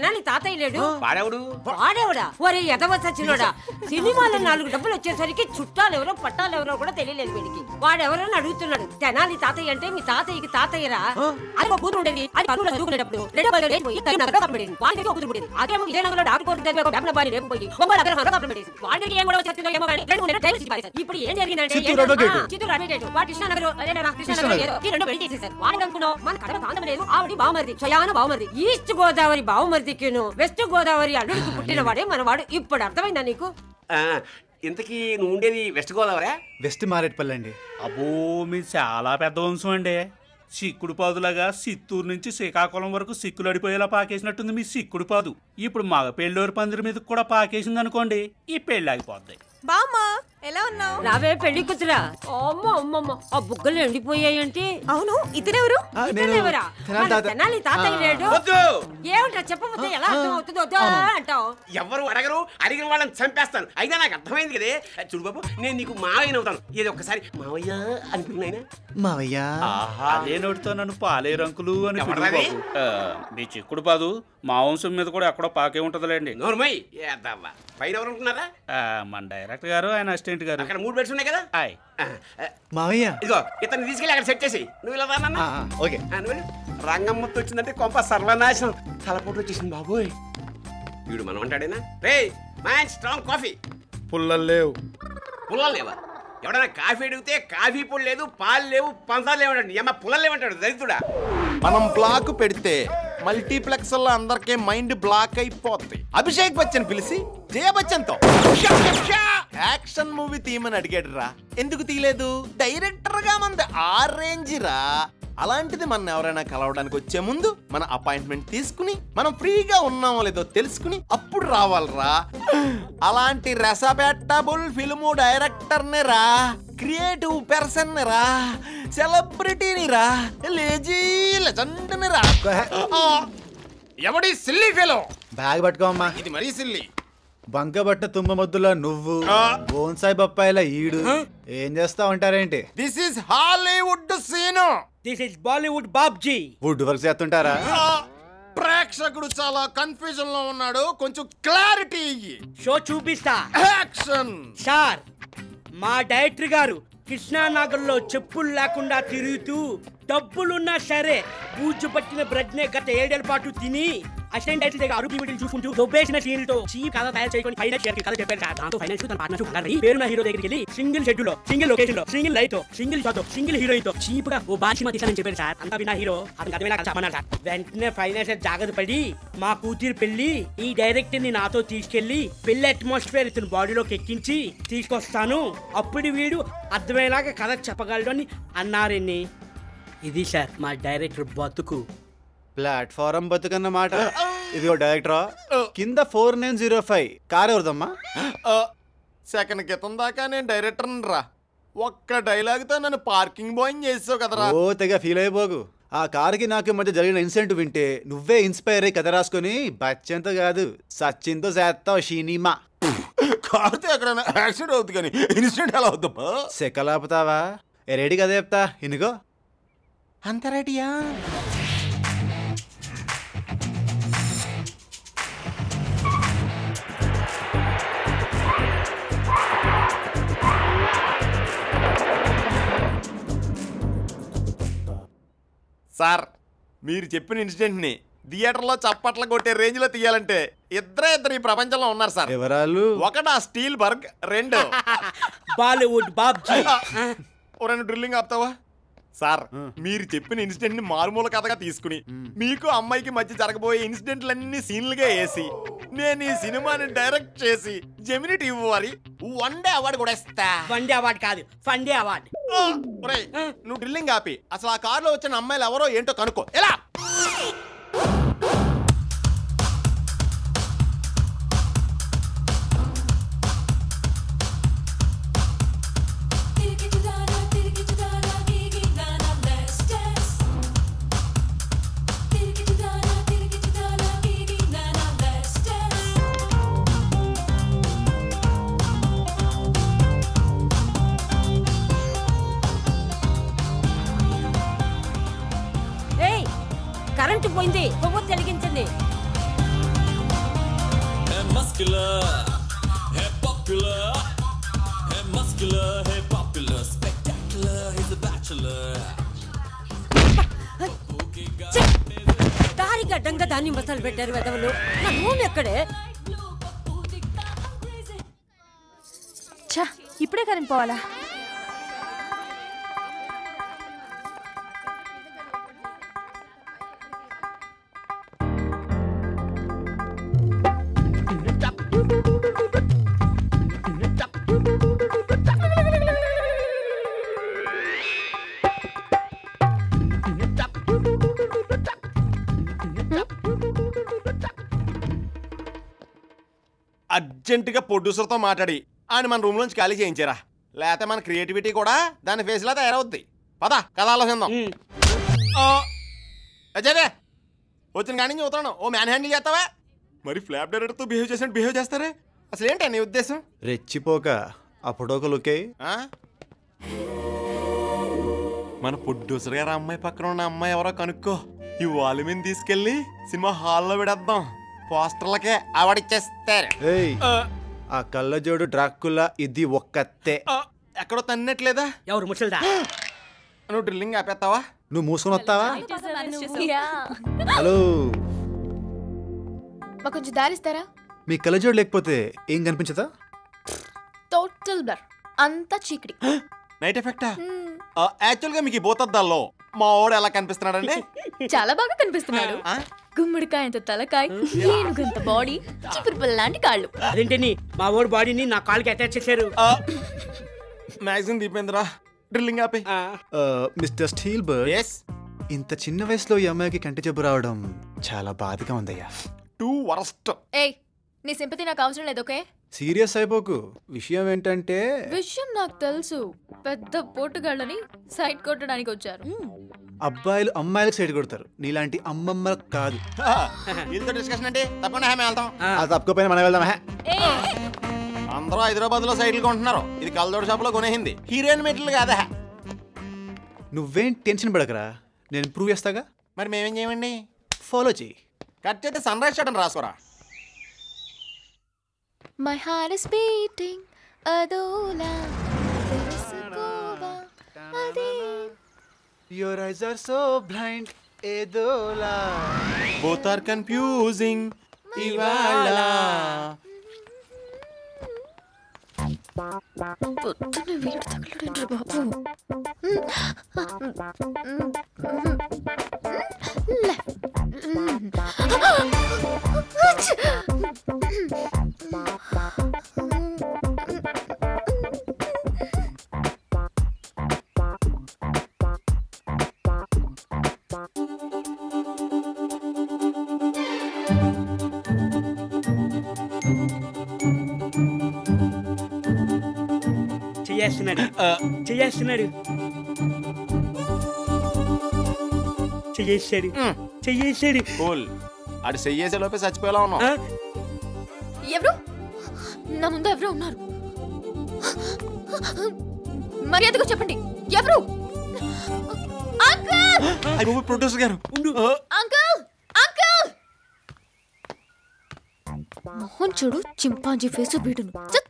తాతయ్య లేడు వాడెవడు వాడేవడా ఒరే ఎదవ సచ్చినోడా సినిమాలో నాలుగు డబ్బులు వచ్చేసరికి చుట్టాలు ఎవరో పట్టాలు ఎవరో కూడా తెలియలేదు వీడికి వాడెవరో అని అడుగుతున్నాడు తెనాలి తాతయ్య అంటే మీ తాతయ్యకి తాతయ్యరా అది ఒక కూతురు ఉండేది అది కర్నూలు చదువుకునేటప్పుడు రెండో పది పోయి కరీంనగర్లో కప్పబడింది వాడికి ఒక కూతురు ఉండేది అదేమో విజయనగరంలో డాక్టర్ కోర్టు దగ్గర ఒక డబ్బుల రేపు పోయి ఒంగోలు అగ్రహారంలో కప్పబడింది వాడికి ఏం గొడవ చెప్తుందో ఏమో కానీ రెండు మూడు నెలలు టైం ఇచ్చి పారేశారు. ఇప్పుడు ఏం జరిగిందంటే చిత్తూరు ఏంటో- అడ్వకేట్. ఆ, చిత్తూరు అడ్వకేట్ వాడు కృష్ణానగర్ అదేనా కృష్ణానగర్ కృష్ణానగర్. ఏదో ఈ రెండు పెళ్లి చేసేసారు వాడిని అనుకున్నావు మన కడప కాంతం లేదు ఆవిడ బావమరిది స్వయాన బావమరిది ఈస్ట్ గోదావరి బావమరిదికిను వెస్ట్ గోదావరి అల్లుడికి పుట్టిన వాడే మనవాడు ఇప్పుడు అర్థమైందా నీకు ఆ, ఇంతకీ నువ్వు ఉండేది వెస్ట్ గోదావరా వెస్ట్ మారేట్పల్లి అండి అబ్బో మీ చాలా పెద్ద వంశం అండి సిక్కుడు పాదులాగా సిత్తూరు నుంచి శ్రీకాకుళం వరకు సిక్కులు అడిపోయేలా పాకేసినట్టుంది మీ సిక్కుడు పాదు ఇప్పుడు మగ పెళ్ళోరు పందిరి మీద కూడా పాకేసింది అనుకోండి ఈ పెళ్ళి ఆగిపోద్ది బామ్మా ఎలా ఉన్నావు రావే పెళ్లి కూతురా అమ్మ అమ్మమ్మ ఆ బుగ్గలు ఎండిపోయాయంటే అవును ఇతనెవరు ఆ, నేను ఇతనెవరా? తెనాలి మన తాత- తెనాలి తాతయ్య ఆ. లేడు వద్దు. ఏమిటా చెప్పకపోతే ఎలా అర్థం అవుతుందో వద్దు అంటావు ఎవరు అడగరు అడిగిన వాళ్ళని చంపేస్తాను అయినా నాకు అర్థమైంది కదే చూడు బాబు నేను నీకు మావయ్య అవుతాను ఏదో ఒక్కసారి మావయ్య అనిపించిన మావయ్యా అదే నోటితో నన్ను పాలే రంకులు అని పిలువు ఎవరది? బాబు. ఆ, మీ చిక్కుడు పాదు మా వంశం మీద కూడా ఎక్కడో పాకే ఉంటదిలేండి నోర్మయ్ ఏద్దవ్వా పైన ఎవరు ఉంటున్నారా ఆ, మన డైరెక్టర్ గారు ఆయన అసిస్టెంట్ గారు అక్కడ మూడు బెడ్స్ ఉన్నాయి కదా ఆయ్ ఆ, ఆ, మావయ్య ఇదిగో ఇతను తీసుకెళ్ళి అక్కడ సెట్ చేసి నువ్వు ఇలా రానన్నా ఆ, ఆ, ఓకే ఆ, నువ్వు వెళ్ళు. రంగమ్మతో వచ్చిందంటే కొంప సర్వనాశనం తలపోటు వచ్చేసింది బాబోయ్ వీడు మనం అంటాడేనా రే మ్యాన్ స్ట్రాంగ్ కాఫీ పుల్లలు లేవు పుల్లలు లేవా ఎవడైనా కాఫీ అడిగితే కాఫీ పొడి లేదు పాలు లేవు పంచాలు లేవంటాడు ఏమన్నా పుల్లలు లేవంటాడు దరిద్రుడా మనం బ్లాక్ పెడితే మల్టీప్లెక్స్ లో అందరికీ మైండ్ బ్లాక్ అయిపోద్ది అభిషేక్ బచ్చన్ పిలిచి జయ బచ్చన్ తో యాక్షన్ మూవీ తీయమని అడిగాడు రా ఎందుకు తీయలేదు డైరెక్టర్ గా మంది ఆ రేంజ్ రా అలాంటిది మన ఎవరైనా కలవడానికి వచ్చే ముందు మన అపాయింట్మెంట్ తీసుకుని మనం ఫ్రీగా ఉన్నామో లేదో తెలుసుకుని అప్పుడు రావాలరా అలాంటి రసపెట్టబుల్ ఫిల్ము డైరెక్టర్ని రా క్రియేటివ్ పర్సన్ రా సెలబ్రిటీని రా లేజీ లెజెండ్ని రా ఆ, ఎవడి సిల్లీ ఫెలో బ్యాగ్ పట్టుకోమ్మా ఇది మరీ సిల్లీ బంకబట్ట తుమ్మ మొద్దులా నువ్వు బోన్సాయి బొప్పాయిల ఈడు ఏం చేస్తా ఉంటారేంటి this is Hollywood scene this is Bollywood Babji wood work చేస్తుంటారా ప్రేక్షకుడు చాలా కన్ఫ్యూజన్ లో ఉన్నాడు కొంచెం క్లారిటీ ఇయ్యి షో చూపిస్తా యాక్షన్ సార్ మా డైరెక్టర్ గారు కృష్ణానగర్లో చెప్పులు లేకుండా తిరుగుతూ డబ్బులున్నా సరే పూజ పట్టిన బ్రెడ్నే గత ఏడేళ్ల పాటు తిని అసిస్టెంట్ డైరెక్టర్ దగ్గర అరుపు వీటిని చూసుకుంటూ దొబ్బేసిన సీన్లతో చీప్ కథ తయారు చేసుకొని ఫైనాన్స్ షేర్ కథ చెప్పారు సార్ దాంతో ఫైనాన్స్ తన పార్ట్నర్షిప్ ఉండాలి పేరున్న హీరో దగ్గరికి వెళ్ళి సింగిల్ షెడ్యూల్ లో సింగిల్ లొకేషన్ లో single light single shot single heroine తో చీప్ గా ఓ బాధ్యమ తీసానని చెప్పారు సార్ అంతా విన్న హీరో అతనికి అర్థమైనా కలిసి అమ్మన్నారు సార్ వెంటనే ఫైనాన్స్ జాగ్రత్త పడి మా కూతురు పెళ్లి ఈ డైరెక్టర్ ని నాతో తీసుకెళ్లి పెళ్లి అట్మాస్ఫియర్ ఇతని బాడీలోకి ఎక్కించి తీసుకొస్తాను అప్పుడు వీడు అర్థమయ్యేలాగా కథ చెప్పగలడు అని అన్నారని ఇది సార్ మా డైరెక్టర్ బతుకు ప్లాట్ఫారం బతుకన్న మాట ఇదిగో డైరెక్టరా కింద four nine zero five car ఎవరిదమ్మా సెకండ్ క్రితం దాకా నేను డైరెక్టర్ రా ఒక్క డైలాగ్తో నన్ను పార్కింగ్ బాయ్ చేసావు కదరా ఓ తెగ ఫీల్ అయిపోకు ఆ కారుకి నాకు ఈ మధ్య జరిగిన ఇన్సిడెంట్ వింటే నువ్వే ఇన్స్పైర్ అయ్యి కథ రాసుకొని బచ్చంతో కాదు సచిన్తో చేస్తావు సినిమా కారుతో ఎక్కడైనా యాక్సిడెంట్ అవుతుంది కానీ ఇన్సిడెంట్ ఎలా అవుద్దమ్మా సెక్కలాపుతావా ఏ రెడీ కదా చెప్తా ఇనుగో అంత రెడీయా సార్ మీరు చెప్పిన ఇన్సిడెంట్ని థియేటర్లో చప్పట్లు కొట్టే రేంజ్లో తీయాలంటే ఇద్దరే ఇద్దరు ఈ ప్రపంచంలో ఉన్నారు సార్ ఎవరాళ్ళు ఒకటి ఆ స్టీల్ బర్గ్ రెండు బాలీవుడ్ బాబ్జీ ఓ రెండు డ్రిల్లింగ్ ఆపుతావా సార్ మీరు చెప్పిన ఇన్సిడెంట్ ని మారుమూల కథగా తీసుకుని మీకు అమ్మాయికి మధ్య జరగబోయే ఇన్సిడెంట్లన్నీ సీన్లుగా వేసి నేను ఈ సినిమాని డైరెక్ట్ చేసి జెమిని టీవీ వారి వన్ డే అవార్డు కూడా ఇస్తా వన్ డే అవార్డు కాదు ఫన్ డే అవార్డు ఒరేయ్, నువ్వు డ్రిల్లింగ్ ఆపి అసలు ఆ కారులో వచ్చిన అమ్మాయిలు ఎవరో ఏంటో కనుక్కో ఎలా ఏయ్ కరెంటు పోయింది కొవ్వొత్తి వెలిగించండి దాన్ని మసాలు పెట్టారు వెదవులు నా రూమ్ ఎక్కడే ఛా ఇప్పుడే కరెంట్ పోవాలా అర్జెంటుగా ప్రొడ్యూసర్తో మాట్లాడి ఆయన మన రూమ్ నుంచి ఖాళీ చేయించారా లేకపోతే మన క్రియేటివిటీ కూడా దాని ఫేస్లో తయారవుద్ది పద కథ ఆలోచిద్దాం ఆ, అజయదే వచ్చిన కాడి నుంచి చూస్తున్నాను ఓ మ్యాన్ హ్యాండిల్ చేస్తావా మరి ఫ్లాప్ డైరెక్టర్తో బిహేవ్ చేసినట్టు బిహేవ్ చేస్తారే అసలు ఏంటి నీ ఉద్దేశం రెచ్చిపోక ఆ ఫోటోకు లుకే ఆ? మన ప్రొడ్యూసర్ గారు అమ్మాయి పక్కన ఉన్న అమ్మాయి ఎవరో కనుక్కో ఈ వాళ్ళ మీద తీసుకెళ్ళి సినిమా హాల్లో పెడేద్దాం పోస్టర్లకే ఆవిడిచ్చేస్తారు ఏయ్ ఆ కళ్ళజోడు డ్రాకులా ఇది ఒక్కతే ఎక్కడో తన్నట్లేదా ఎవరు ముసల్దా నువ్వు డ్రిల్లింగ్ ఆపేస్తావా నువ్వు మూసుకొని వస్తావా యా. హలో మాకు కొంచెం దారిస్తారా మీ కళ్ళజోడు లేకపోతే ఏం కనిపించదా టోటల్ బ్లర్ అంతా చీకటి నైట్ ఎఫెక్టా యాక్చువల్ గా మీకు ఈ భూతద్దాల్లో మా వాడు ఎలా కనిపిస్తున్నాడండి చాలా బాగా కనిపిస్తున్నాడు గుమ్మడికాయంత తలకాయ ఏనుగంత బాడీ చీపురు లాంటి కాళ్ళు అదేంటని మా ఓడి బాడీని నా కాళ్ళకి అటాచ్ చేశారు మ్యాగజిన్ దీపేంద్ర డ్రిల్లింగ్ ఆపే మిస్టర్ స్టీల్ బర్డ్ ఇంత చిన్న వయసులో ఈ అమ్మాయికి కంటి జబ్బు రావడం చాలా బాధగా ఉందయ్యా టూ వరస్ట్ ఏయ్ నీ సింపతి నాకు అవసరం లేదు ఓకే సీరియస్ అయిపోకు విషయం ఏంటంటే విషయం నాకు తెలుసు పెద్ద పోటుగాళ్ళని సైడ్ కొట్టడానికి వచ్చారు అబ్బాయిలు అమ్మాయిలకు సైడ్ కొడతారు నీలాంటి అమ్మమ్మలకు కాదు వీళ్ళతో డిస్కషన్ అంటే తప్పకుండా హ్యామ్ వెళ్తాం అది తప్పుకోపోయినా మనం వెళ్దాం హే. అందరూ హైదరాబాద్ లో సైడ్లు కొంటున్నారు ఇది కల్దోడు షాప్ లో కొనేసింది హీరోయిన్ మెటీరియల్ కాదా నువ్వేం టెన్షన్ పడకరా నేను ప్రూవ్ చేస్తాగా మరి మేమేం చేయమండి ఫాలో చేయి కట్ చేస్తే సన్ రైజ్ షాట్ రాసుకోరా మై హార్ట్ ఇస్ బీటింగ్ అదోలా తెలుసుకోవా అదే your eyes are so blind ఏదోలా బోత్ ఆర్ కన్ఫ్యూజింగ్ ఇవాళ పొద్దున్న వీడు తగలడండ్రా బాబు చెయ్యేస్తున్నాడు చెయ్యేస్తున్నాడు చెయ్యేసాడు చెయ్యేసాడు కూల్ ఆడు చెయ్యేసే లోపే చచ్చిపోయేలా ఉన్నావు ఎవరు నా ముందు ఎవరు ఉన్నారు మర్యాదగా చెప్పండి ఎవరు అంకుల్ అయ్యి ప్రొడ్యూసర్ గారు అంకుల్ అంకుల్ మొహం చూడు చింపాంజీ ఫేస్ వీడును చత్.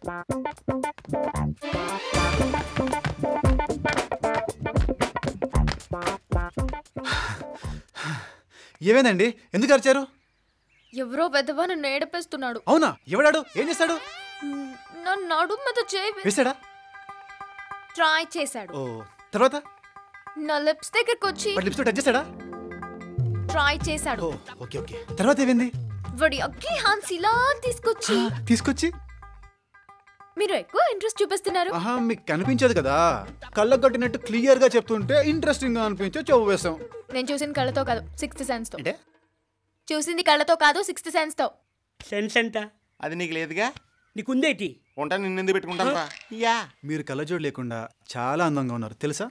ఏమైందండి ఎందుకు అరిచారు ఎవరో వెధవ నన్ను ఏడిపేస్తున్నాడు అవునా ఎవడాడు ఏం చేస్తాడు నా నడు మీద చేయి వేసాడా ట్రై చేశాడు ఓ తర్వాత నా లిప్స్ దగ్గరకు వచ్చి వాడి లిప్స్ టచ్ చేశాడా ట్రై చేశాడు ఓకే ఓకే తర్వాత ఏమైంది వాడి అగ్గి హాన్స్ ఇలా తీసుకొచ్చి తీసుకొచ్చి మీరు ఎక్కువ ఇంట్రెస్ట్ చూపిస్తున్నారు ఆహా మీకు కనిపించదు కదా కళ్ళకు కట్టినట్టు క్లియర్ గా చెప్తుంటే ఇంట్రెస్టింగ్ గా అనిపించే చెవు వేసాం నేను చూసింది కళ్ళతో కాదు సిక్స్త్ సెన్స్ తో అంటే చూసింది కళ్ళతో కాదు సిక్స్త్ సెన్స్ తో సెన్స్ ఎంత అది నీకు లేదుగా నీకుందేటి ఉంటా నిన్నెందుకు పెట్టుకుంటాను రా యా మీరు కళ్ళజోడు లేకుండా చాలా అందంగా ఉన్నారు తెలుసా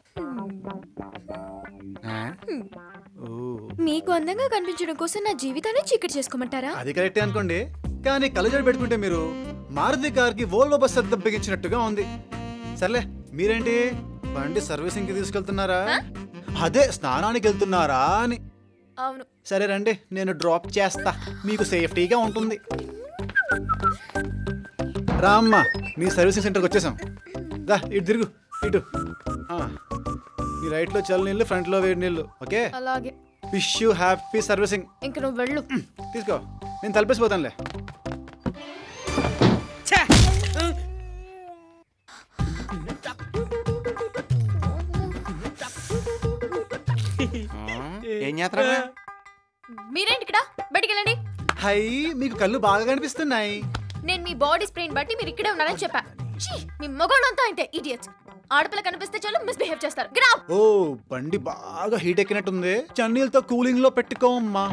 ఆ? ఓ మీకు అందంగా కనిపించడం కోసం నా జీవితాన్ని చీకటి చేసుకోమంటారా అది కరెక్టే అనుకోండి కానీ కళ్ళజోడు పెట్టుకుంటే మీరు మారుతి కార్కి వోల్వో బస్ అద్దం బిగించినట్టుగా ఉంది సర్లే మీరేంటి బండి సర్వీసింగ్ కి తీసుకెళ్తున్నారా అదే స్నానానికి వెళ్తున్నారా అని అవును సరే రండి నేను డ్రాప్ చేస్తా మీకు సేఫ్టీగా ఉంటుంది రామ్మ మీ సర్వీసింగ్ సెంటర్కి వచ్చేసాం దా ఇటు తిరుగు ఇటు ఆ. నీ రైట్లో చల్ల నీళ్ళు ఫ్రంట్లో వేడి నీళ్ళు ఓకే అలాగే విష్ యూ హ్యాపీ సర్వీసింగ్ ఇంక నువ్వు వెళ్ళు తీసుకో నేను తలపేసిపోతానులే ఏం చేస్తారా మీరేంటి ఇక్కడ బయటికి వెళ్ళండి హై మీకు కళ్ళు బాగా కనిపిస్తున్నాయి నేను మీ బాడీ స్ప్రెయిన్ బట్టి మీరు ఇక్కడే ఉన్నారని చెప్పా ఛీ, మీ మగవాళ్ళంతా ఇంతే ఇడియట్స్ ఆడపిల్ల కనిపిస్తే చాలు మిస్బిహేవ్ చేస్తారు Get out! ఓ బండి బాగా హీట్ ఎక్కినట్టుంది చన్నీళ్ళతో కూలింగ్ లో పెట్టుకోమ్మా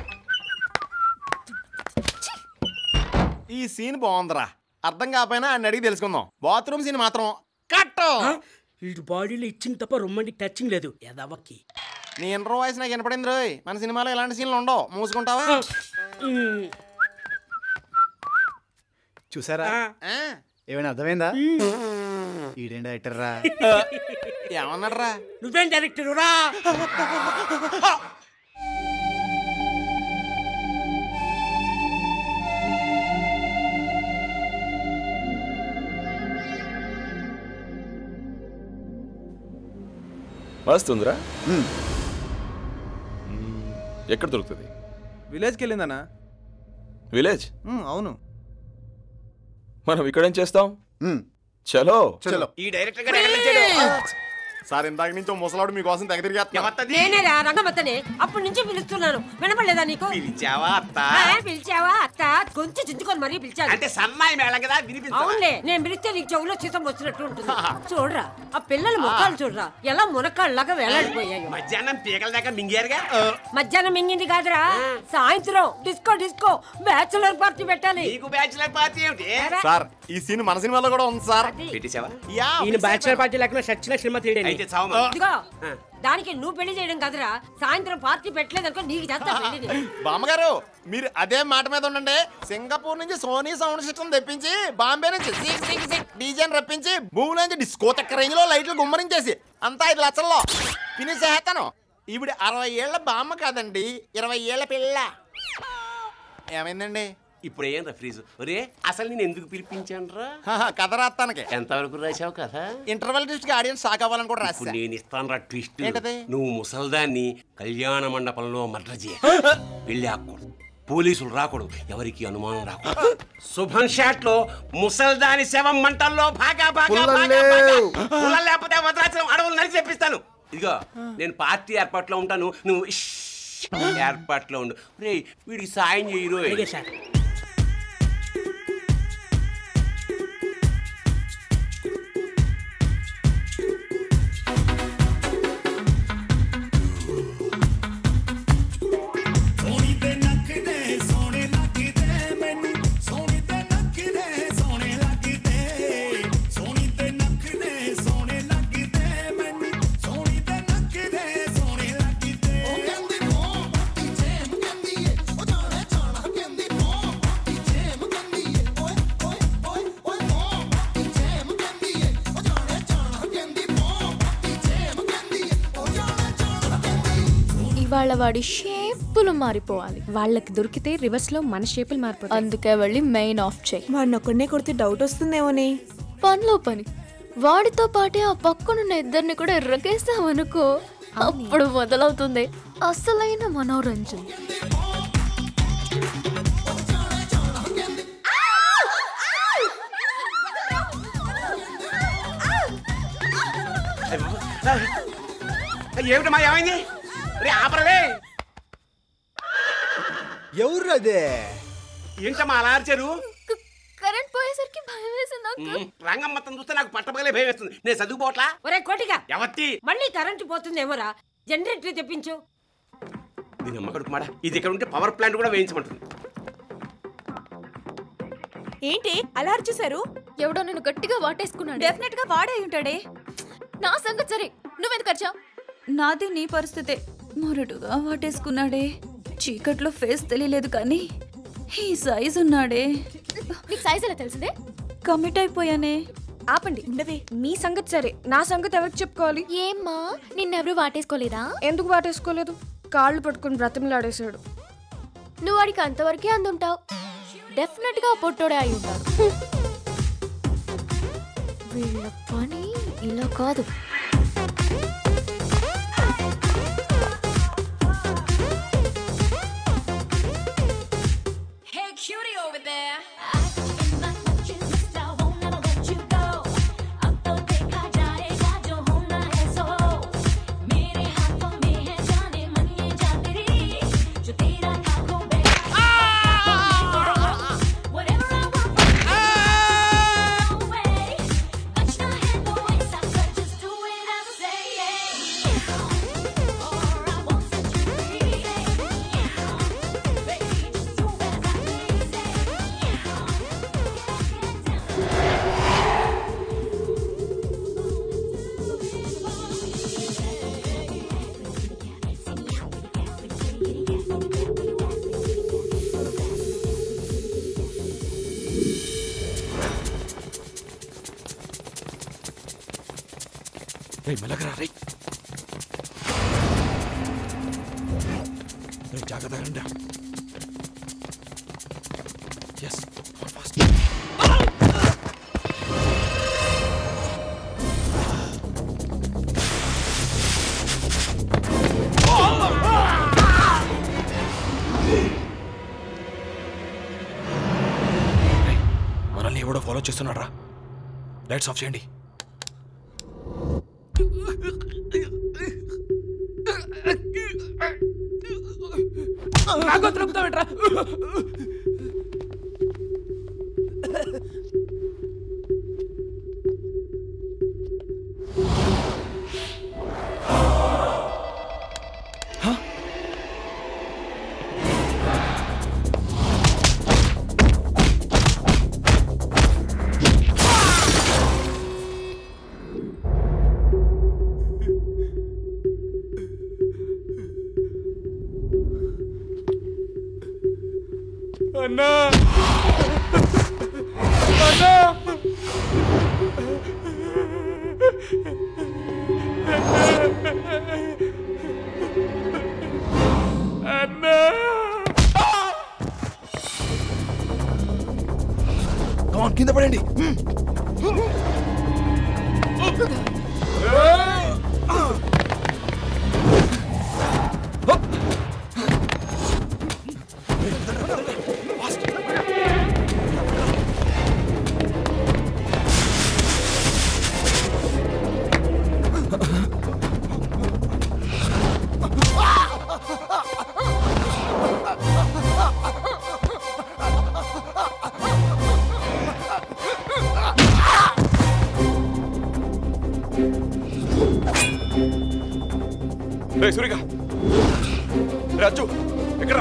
ఈ సీన్ బాగుందిరా అర్థం కాకపోయినా ఆయన అడిగి తెలుసుకుందాం బాత్రూమ్ సీన్ మాత్రం కట్ వీడి బాడీలో ఇచ్చింగ్ తప్ప రొమాంటిక్ టచింగ్ లేదు ఎదవకి నీ ఇంటర్ వాయిస్ నాకు వినపడింది రోయ్ మన సినిమాలో ఇలాంటి సీన్లు ఉండవు మూసుకుంటావా చూసారా ఏమైనా అర్థమైందా ఈడేం డైరెక్టర్ రా ఏమన్నాడు రా నువ్వేం డైరెక్టర్ రా వస్తుందిరా ఎక్కడ దొరుకుతుంది విలేజ్కి వెళ్ళిందనా విలేజ్ అవును మనం ఇక్కడేం చేస్తాం చలో చలో ఈ డైరెక్టర్ గారు ఎక్కడ తెచ్చాడు సార్ ఇందాక నుంచి ఓ ముసలాడు మీకోసం తెగ తిరిగేస్తున్నా నేనేరా రంగమత్తనే అప్పటి నుంచి పిలుస్తున్నాను వినపడలేదా నీకు పిలిచావా అత్త ఆ, పిలిచావా అత్త గొంతు చుట్టుకొని మరీ పిలిచాను అంటే సన్నాయి మేళం కదా వినిపించవా? అవునులే నేను పిలిస్తే నీకు చెవులో సీసం వచ్చినట్టు ఉంటుంది చూడరా ఆ పిల్లల ముఖాలు చూడరా ఎలా మునకాళ్ళలాగా వేలాడిపోయాయో మధ్యాహ్నం పీకల దాకా మింగారుగా మధ్యాహ్నం మింగింది కాదురా సాయంత్రం డిస్కో డిస్కో బ్యాచులర్ పార్టీ పెట్టాలి నీకు బ్యాచులర్ పార్టీ ఏమిటి సార్ ఈ సీన్ మన సినిమాలో కూడా ఉంది సార్ పెట్టేశావా యా ఈయన బ్యాచులర్ పార్టీ లేకుండా చచ్చిన సినిమా తీయడం అయితే చావమా ఇదిగో దానికి నువ్వు పెళ్లి చేయడం కదరా సాయంత్రం పార్టీ పెట్టలేదనుకో నీకు చేస్తా పెళ్లి బామ్మగారు మీరు అదే మాట మీద ఉండండి సింగపూర్ నుంచి సోనీ సౌండ్ సిస్టమ్ తెప్పించి బాంబే నుంచి సిక్ సిక్ సిక్ డీజేని రప్పించి భూమి నుంచి డిస్కో తెక్క రేంజ్ లో లైట్లు గుమ్మరించేసి అంతా ఐదు లక్షల్లో ఫినిష్ చేస్తాను ఈవిడ అరవై ఏళ్ల బామ్మ కాదండి ఇరవై ఏళ్ల పిల్ల ఏమైందండి ఇప్పుడు ఏం రా ఫ్రీజ్ ఒరే అసలు నేను ఎందుకు పిలిపించాను రా హహ, కథ రాస్తానికి ఎంతవరకు రాశావు కదా ఇంటర్వెల్ కి ఆడియన్స్ షాక్ అవ్వాలని కూడా ఇప్పుడు రాస్తా నేను ఇస్తాను రా ట్విస్ట్ ఏంటది? నువ్వు ముసల్దాన్ని కళ్యాణ మండపంలో మర్డర్ చేయ పెళ్లి ఆకూడదు పోలీసులు రాకూడదు ఎవరికి అనుమానం రాకూడదు శుభం షాట్ లో ముసల్దాని శవం మంటల్లో భాగా భాగా పుల్లలు భాగా భాగా. లేవు. పుల్లలు లేకపోతే వదరాచలం అడవులు నడిచి తెప్పిస్తాను ఇదిగో నేను పార్టీ ఏర్పాట్లో ఉంటాను నువ్వు ఇష్ ఏర్పాట్లో ఉండు రే వీడికి సాయం చేయరు అలాగే సార్ ఇవాళ వాడి షేపులు మారిపోవాలి వాళ్ళకి దొరికితే రివర్స్ లో మన షేపులు మారిపోతాయి అందుకే వెళ్ళి మెయిన్ ఆఫ్ చేయి వాడిని ఒక్కడనే కొడితే డౌట్ వస్తుందేమోని పనిలో పని వాడితో పాటే ఆ పక్కనున్న ఇద్దరిని కూడా ఎర్రకేసామనుకో అప్పుడు మొదలవుతుంది అసలైన మనోరంజన్ ఏమిటమ్మా ఏమైంది రే ఆపరలే ఎవరు అదే ఏంటమ్మా అలా అరిచారు కరెంట్ పోయేసరికి భయం వేసింది నాకు రంగం మొత్తం చూస్తే నాకు పట్టపగలే భయం వేస్తుంది నేను చదువుకోవట్లా ఒరే కోటిగా ఎవత్తి మళ్ళీ కరెంటు పోతుందేమోరా జనరేటర్ తెప్పించు దీని అమ్మ కొడుకు మాడ ఇది ఇక్కడ ఉంటే పవర్ ప్లాంట్ కూడా వేయించమంటుంది ఏంటి అలా అరిచేశారు ఎవడో నేను గట్టిగా వాటేసుకున్నాడు డెఫినెట్ గా వాడే అయి ఉంటాడే నా సంగతి సరే నువ్వెందుకు ఖర్చావు నాది నీ పరిస్థితే మొరటుగా వాటేసుకున్నాడే చీకట్లో ఫేస్ తెలియలేదు కానీ ఈ సైజ్ ఉన్నాడే నీకు సైజ్ ఎలా తెలిసిందే కమిట్ అయిపోయానే ఆపండి ఉండవే మీ సంగతి సరే నా సంగతి ఎవరికి చెప్పుకోవాలి ఏమ్మా నిన్నెవరు వాటేసుకోలేదా ఎందుకు వాటేసుకోలేదు కాళ్ళు పట్టుకుని బ్రతిమలాడేశాడు నువ్వు వాడికి అంతవరకే అందుంటావు డెఫినెట్ గా పొట్టోడే అయి ఉంటాడు వీళ్ళ పని ఇలా కాదు over there. రే మెలగరా రే రే జాగ్రత్తగా రండి ఎస్ ఫాస్ట్ మనల్ని ఎవడో ఫాలో చేస్తున్నాడు రా లైట్స్ ఆఫ్ చేయండి నాకు తిరుగుతావేంట్రా అన్నా అన్నా అన్నా కమాన్ కింద పడండి రే సూరిగా రే అచ్చు ఎక్కడ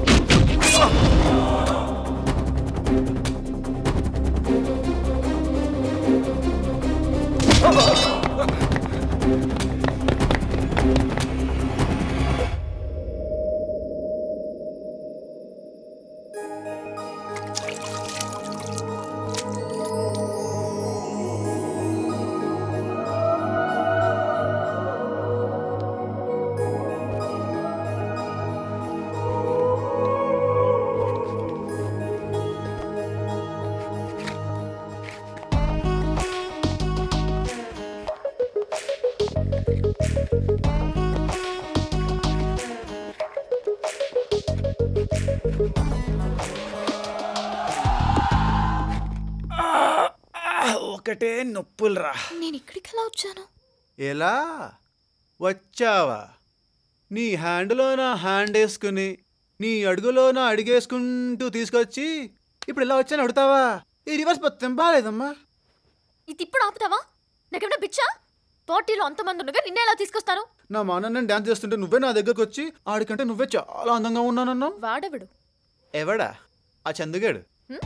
ఒకటే నొప్పులురా నేను ఇక్కడికి ఎలా వచ్చాను ఎలా వచ్చావా నీ హ్యాండ్లో నా హ్యాండ్ వేసుకుని నీ అడుగులో నా అడిగేసుకుంటూ తీసుకొచ్చి ఇప్పుడు ఇలా వచ్చాను అడుగుతావా ఈ రివర్స్ మొత్తం బాగాలేదమ్మా ఇది ఇప్పుడు ఆపుతావా నాకేమైనా పిచ్చా పార్టీలో అంతమంది ఉండగా నిన్నే ఎలా తీసుకొస్తాను నా మా నేను డాన్స్ చేస్తుంటే నువ్వే నా దగ్గరకు వచ్చి ఆడికంటే నువ్వే చాలా అందంగా ఉన్నానన్నావు వాడెవడు ఎవడా ఆ చందుగాడు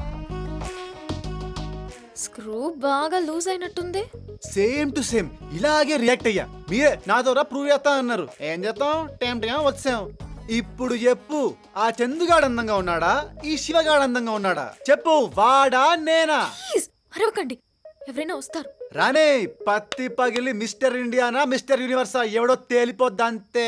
స్క్రూ బాగా లూజ్ అయినట్టుంది సేమ్ టు సేమ్ ఇలాగే రియాక్ట్ అయ్యా మీరే నా ద్వారా ప్రూవ్ చేస్తా అన్నారు ఏం చేస్తాం టైం టైం వచ్చాం ఇప్పుడు చెప్పు ఆ చందుగాడు అందంగా ఉన్నాడా ఈ శివగాడు అందంగా ఉన్నాడా చెప్పు వాడా నేనా ప్లీజ్ అరవకండి ఎవరైనా వస్తారు రానే పత్తి పగిలి మిస్టర్ ఇండియానా మిస్టర్ యూనివర్సా ఎవడో తేలిపోద్ది అంతే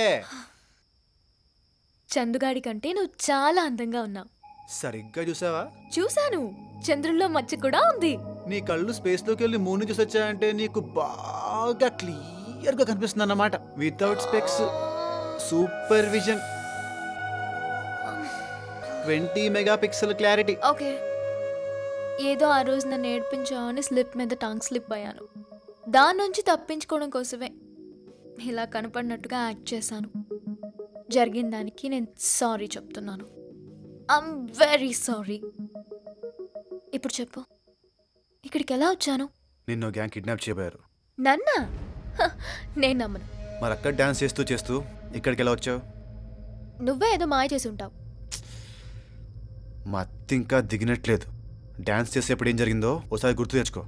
చందుగాడి కంటే నువ్వు చాలా అందంగా ఉన్నావు సరిగ్గా చూసావా చూశాను చంద్రుల్లో మచ్చ కూడా ఉంది నీ కళ్ళు స్పేస్ లోకి వెళ్ళి మూన్ చూసి వచ్చాయంటే నీకు బాగా క్లియర్ గా కనిపిస్తుంది అన్నమాట without specs super vision twenty mega pixel clarity okay ఏదో ఆ రోజు నన్ను ఏడిపించామని స్లిప్ మీద టాంగ్ స్లిప్ అయ్యాను దాని నుంచి తప్పించుకోవడం కోసమే ఇలా కనపడినట్టుగా యాక్ట్ చేశాను జరిగిన దానికి నేను సారీ చెప్తున్నాను ఐమ్ వెరీ సారీ ఇప్పుడు చెప్పు ఇక్కడికి ఎలా వచ్చాను నిన్ను గ్యాంగ్ కిడ్నాప్ చేయబోయారు నన్నా హ, నేను నమ్మను మరి అక్కడ డాన్స్ చేస్తూ చేస్తూ ఇక్కడికి ఎలా వచ్చావు నువ్వే ఏదో మాయ చేసి ఉంటావు మా అత్త ఇంకా దిగినట్లేదు డాన్స్ చేసేప్పుడు ఏం జరిగిందో ఒకసారి గుర్తు తెచ్చుకో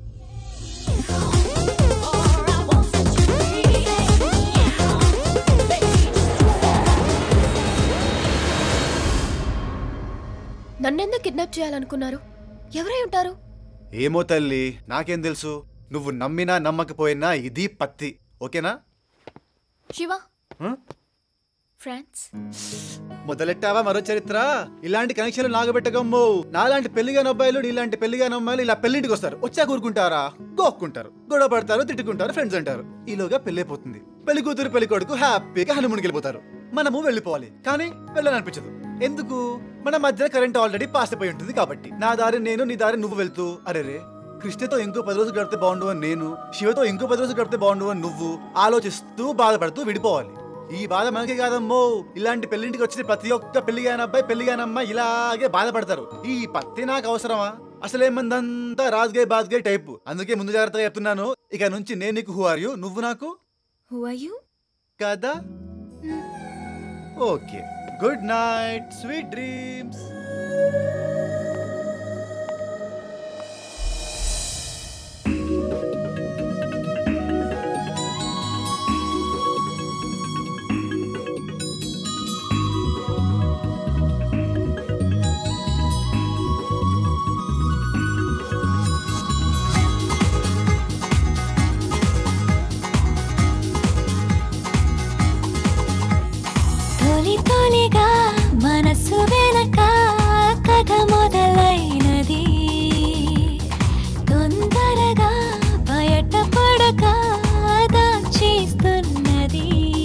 నన్నెందుకు కిడ్నాప్ చేయాలనుకున్నారు ఎవరై ఉంటారు ఏమో తల్లి నాకేం తెలుసు నువ్వు నమ్మినా నమ్మకపోయినా ఇది పత్తి ఓకేనా శివ హ? ఫ్రాన్స్ మొదలెట్టావా మరో చరిత్ర ఇలాంటి కనెక్షన్లు నాగబెట్టగమ్ము నాలాంటి పెళ్లిగాని అబ్బాయిలు ఇలాంటి పెళ్లిగాని అమ్మాయిలు ఇలా పెళ్లింటికి వస్తారు వచ్చా కూరుకుంటారా గోక్కుంటారు గొడవ పడతారు తిట్టుకుంటారు ఫ్రెండ్స్ అంటారు ఈలోగా పెళ్ళైపోతుంది పెళ్లి కూతురు పెళ్లి కొడుకు హ్యాపీగా హనుమూన్కి వెళ్ళిపోతారు మనము వెళ్ళిపోవాలి కానీ వెళ్ళాలనిపించదు ఎందుకు మన మధ్య కరెంట్ ఆల్రెడీ పాస్ అయిపోయి ఉంటుంది కాబట్టి నా దారి నేను నీ దారి నువ్వు వెళ్తూ అరే రే కృష్ణతో ఇంకో పది రోజులు గడితే బాగుండు అని నేను శివతో ఇంకో పది రోజులు గడితే బాగుండు అని నువ్వు ఆలోచిస్తూ బాధపడుతూ విడిపోవాలి ఈ బాధ మనకి కాదమ్మో ఇలాంటి పెళ్లింటికి వచ్చిన ప్రతి ఒక్క పెళ్లిగాని అబ్బాయి పెళ్లిగాని అమ్మాయి ఇలాగే బాధపడతారు ఈ పత్తి నాకు అవసరమా అసలేమందంతా రాజ్గాయ్ బాజ్గాయ్ టైపు అందుకే ముందు జాగ్రత్తగా చెప్తున్నాను ఇక నుంచి నేను నీకు హూ ఆర్ యూ నువ్వు నాకు హూ ఆర్ యూ కదా okay good night sweet dreams తొలి తొలిగా మనసు వెనక కథ మొదలైనది తొందరగా బయట పడక దాచేస్తున్నది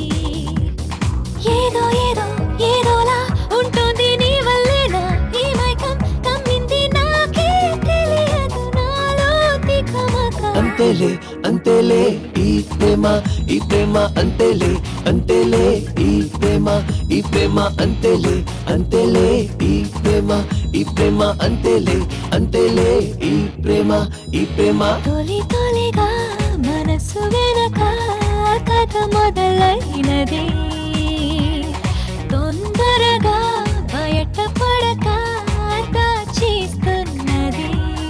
ఏదో ఏదో ఏదోలా ఉంటుంది నీ వల్లేనా ఈ మైకం కమ్మింది నాకే తెలియదు నాలో తికమక అంతేలే అంతేలే ఈ ప్రేమ ఈ ప్రేమ అంతేలే అంతేలే ఈ ప్రేమ ఈ ప్రేమ అంతేలే అంతేలే ఈ ప్రేమ ఈ ప్రేమ అంతేలే అంతేలే ఈ ప్రేమ ఈ ప్రేమ తొలి తొలిగా మనసు వెనక కథ మొదలైనది తొందరగా బయట పడక దాచేస్తున్నది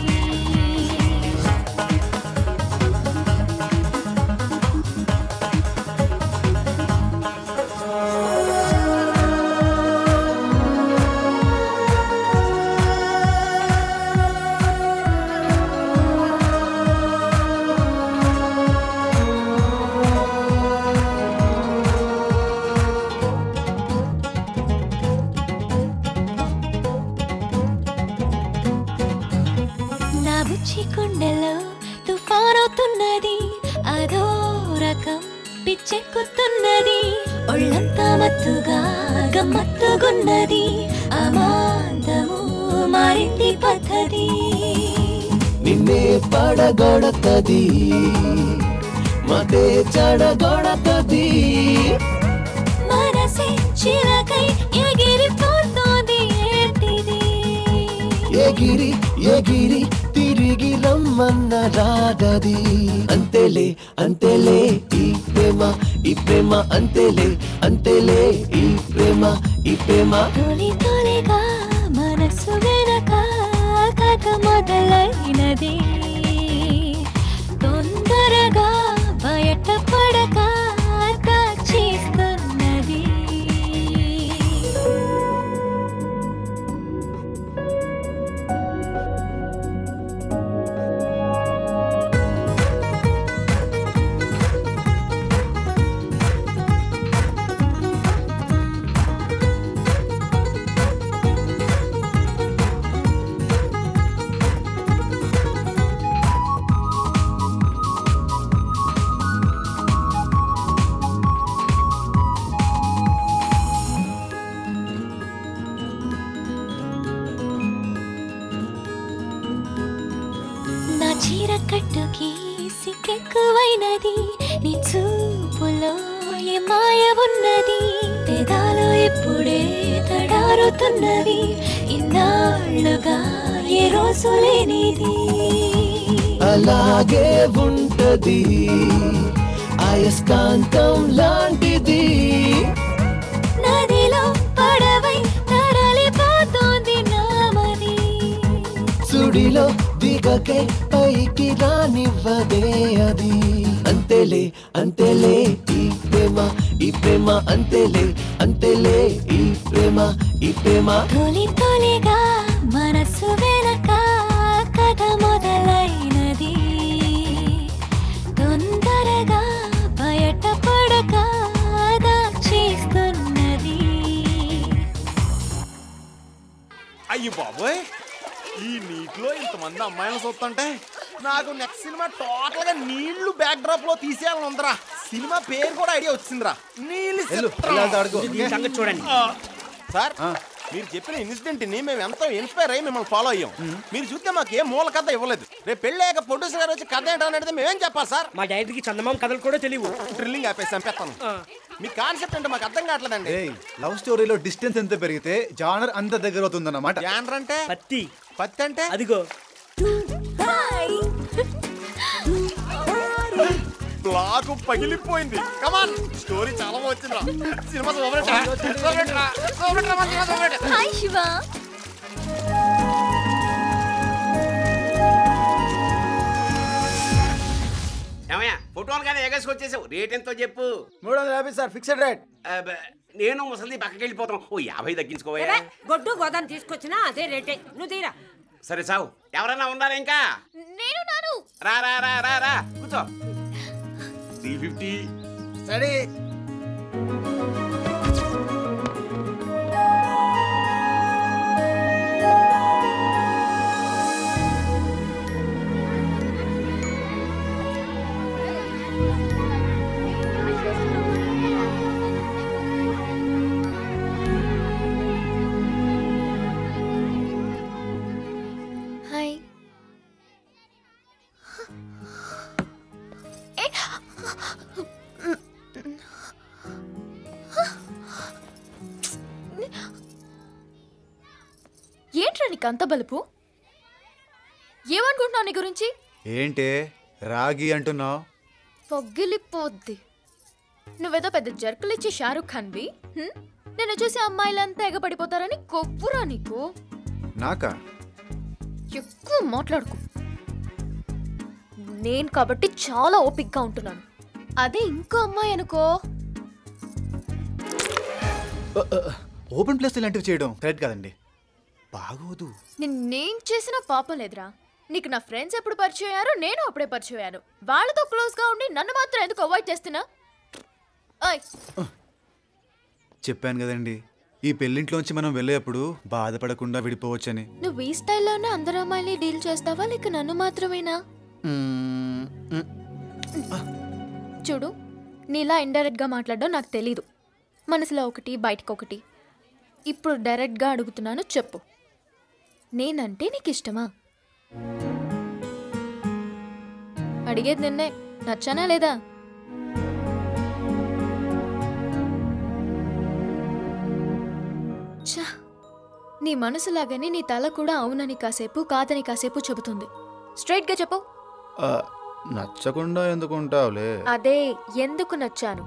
నా బుచ్చి కొండలో తుఫానవుతున్నది అదో రకం పిచ్చెక్కుతున్నది ఒళ్ళంతా మత్తుగా గమ్మత్తుగున్నది అమాంతము మారింది పద్ధతి నిన్నే పడగొడతది మతే చెడగొడతది మనసే చిలకై ఎగిరిపోతోంది ఏంటిది ఎగిరి ఎగిరి తిరిగి రమ్మన్న రాదది అంతేలే అంతేలే ఈ ప్రేమ ఈ ప్రేమ అంతేలే అంతేలే ఈ ప్రేమ ఈ ప్రేమ తొలి తొలిగా మనసు వెనక కథ మొదలైనది తొందరగా బయట పడక దాచేస్తున్నది చీర కట్టుకి సిగ్గెక్కువైనది నీ చూపులో ఏ మాయ ఉన్నది పెదాలు ఇప్పుడే తడారుతున్నవి ఇన్నాళ్ళుగా ఏ రోజు లేనిది అలాగే ఉంటది అయస్కాంతం లాంటిది నదిలో పడవై తరలిపోతోంది నామది సుడిలో దిగకే పైకి రానివ్వదే అది అంతేలే అంతేలే ఈ ప్రేమ ఈ ప్రేమ అంతేలే అంతేలే ఈ ప్రేమ ఈ ప్రేమ తొలి తొలిగా మనసు వెనక కథ మొదలైనది తొందరగా బయట పడక దాచేస్తున్నది అయ్యి బాబోయ్ ఈ నీటిలో ఇంతమంది అమ్మాయిలను చూస్తుంటే నాకు నెక్స్ట్ సినిమా టోటల్ గా నీళ్లు బ్యాక్ డ్రాప్ లో తీసేయాలని ఉందిరా సినిమా పేరు కూడా ఐడియా వచ్చిందిరా నీళ్ళు వెళ్ళు, చిత్రం. వెళ్ళాలి ఆడుకో. దీని సంగతి చూడండి ఆ, సార్ మీరు చెప్పిన ఇన్సిడెంట్ ని మేము ఎంతో ఇన్స్పైర్ అయ్యి మిమ్మల్ని ఫాలో అయ్యాం మీరు చూస్తే మాకు ఏ మూల కథ ఇవ్వలేదు రేపు పెళ్ళాక ప్రొడ్యూసర్ గారు వచ్చి కథ ఏంటో అడిగితే మేమేం చెప్పాలి సార్ మా డైరెక్టర్కి చందమామ కథలు కూడా తెలియవు డ్రిల్లింగ్ ఆపేసి చంపేస్తాను మీ కాన్సెప్ట్ అంటే మాకు అర్థం కావట్లేదండి ఏయ్ లవ్ స్టోరీలో డిస్టెన్స్ ఎంత పెరిగితే జానర్ అంత దగ్గర అవుతుందన్నమాట జానర్ అంటే పత్తి పత్తి అంటే అదిగో బ్లాక్ పగిలిపోయింది కమాన్ స్టోరీ చాలా బాగా వచ్చిందిరా సినిమా చూడబెట్టరా? చూడబెట్టరా? చూడబెట్టరా? మా సినిమా చూడబెట్టరా? హాయ్ శివ ఏమయ్యా ఫోటోలు కానీ ఎగసుకొచ్చేసావు రేట్ ఎంతో చెప్పు మూడు వందల యాభై సార్ ఫిక్స్డ్ రేట్ అబ్బ, నేను ముసలి పక్కకి వెళ్ళిపోతాం ఓ యాభై తగ్గించుకోవయ్యా ఏరా, గొడ్డు గోదాన్ని తీసుకొచ్చినా అదే రేటే నువ్వు తీరా సరే సావు ఎవరన్నా ఉన్నారా ఇంకా నేను నాను రా రా రా రా రా కూర్చో త్రీ ఫిఫ్టీ సరే హాయ్ ఏ ఏంట్రా నీకు అంత బలుపు ఏమనుకుంటున్నావు నీ గురించి ఏంటే రాగి అంటున్నావు పొగ్గిలిపోద్ది నువ్వేదో పెద్ద జర్కులిచ్చి షారుఖ్ ఖాన్వి హ్మ్? నేను చూసి అమ్మాయిలంతా ఎగపడిపోతారని కొవ్వురా నీకు నాకా ఎక్కువ మాట్లాడుకు నేను కాబట్టి చాలా ఓపిక్గా ఉంటున్నాను అదే ఇంకో అమ్మాయి అనుకో ఓపెన్ ప్లేస్ ఇలాంటివి చేయడం కరెక్ట్ కదండి బాగోదు నిన్నేం చేసినా పాపం లేదురా నీకు నా ఫ్రెండ్స్ ఎప్పుడు పరిచయం అయ్యారో నేను అప్పుడే పరిచయం అయ్యాను వాళ్ళతో క్లోజ్ గా ఉండి నన్ను మాత్రం ఎందుకు అవాయిడ్ చేస్తున్నా ఓయ్ చెప్పాను కదండి ఈ పెళ్ళింట్లోంచి మనం వెళ్ళేప్పుడు బాధపడకుండా విడిపోవచ్చని నువ్వు ఈ స్టైల్లోనే అందరు అమ్మాయిని డీల్ చేస్తావా లేక నన్ను మాత్రమేనా చూడు నీలా ఇండైరెక్ట్ గా మాట్లాడడం నాకు తెలీదు మనసులో ఒకటి బయటకు ఒకటి ఇప్పుడు డైరెక్ట్గా అడుగుతున్నాను చెప్పు నేనంటే నీకు ఇష్టమా అడిగేది నిన్నే నచ్చానా లేదా ఛ, నీ మనసులాగానే నీ తల కూడా అవునని కాసేపు కాదని కాసేపు చెబుతుంది స్ట్రైట్ గా చెప్పు ఆ, నచ్చకుండా ఎందుకు ఉంటావులే అదే ఎందుకు నచ్చాను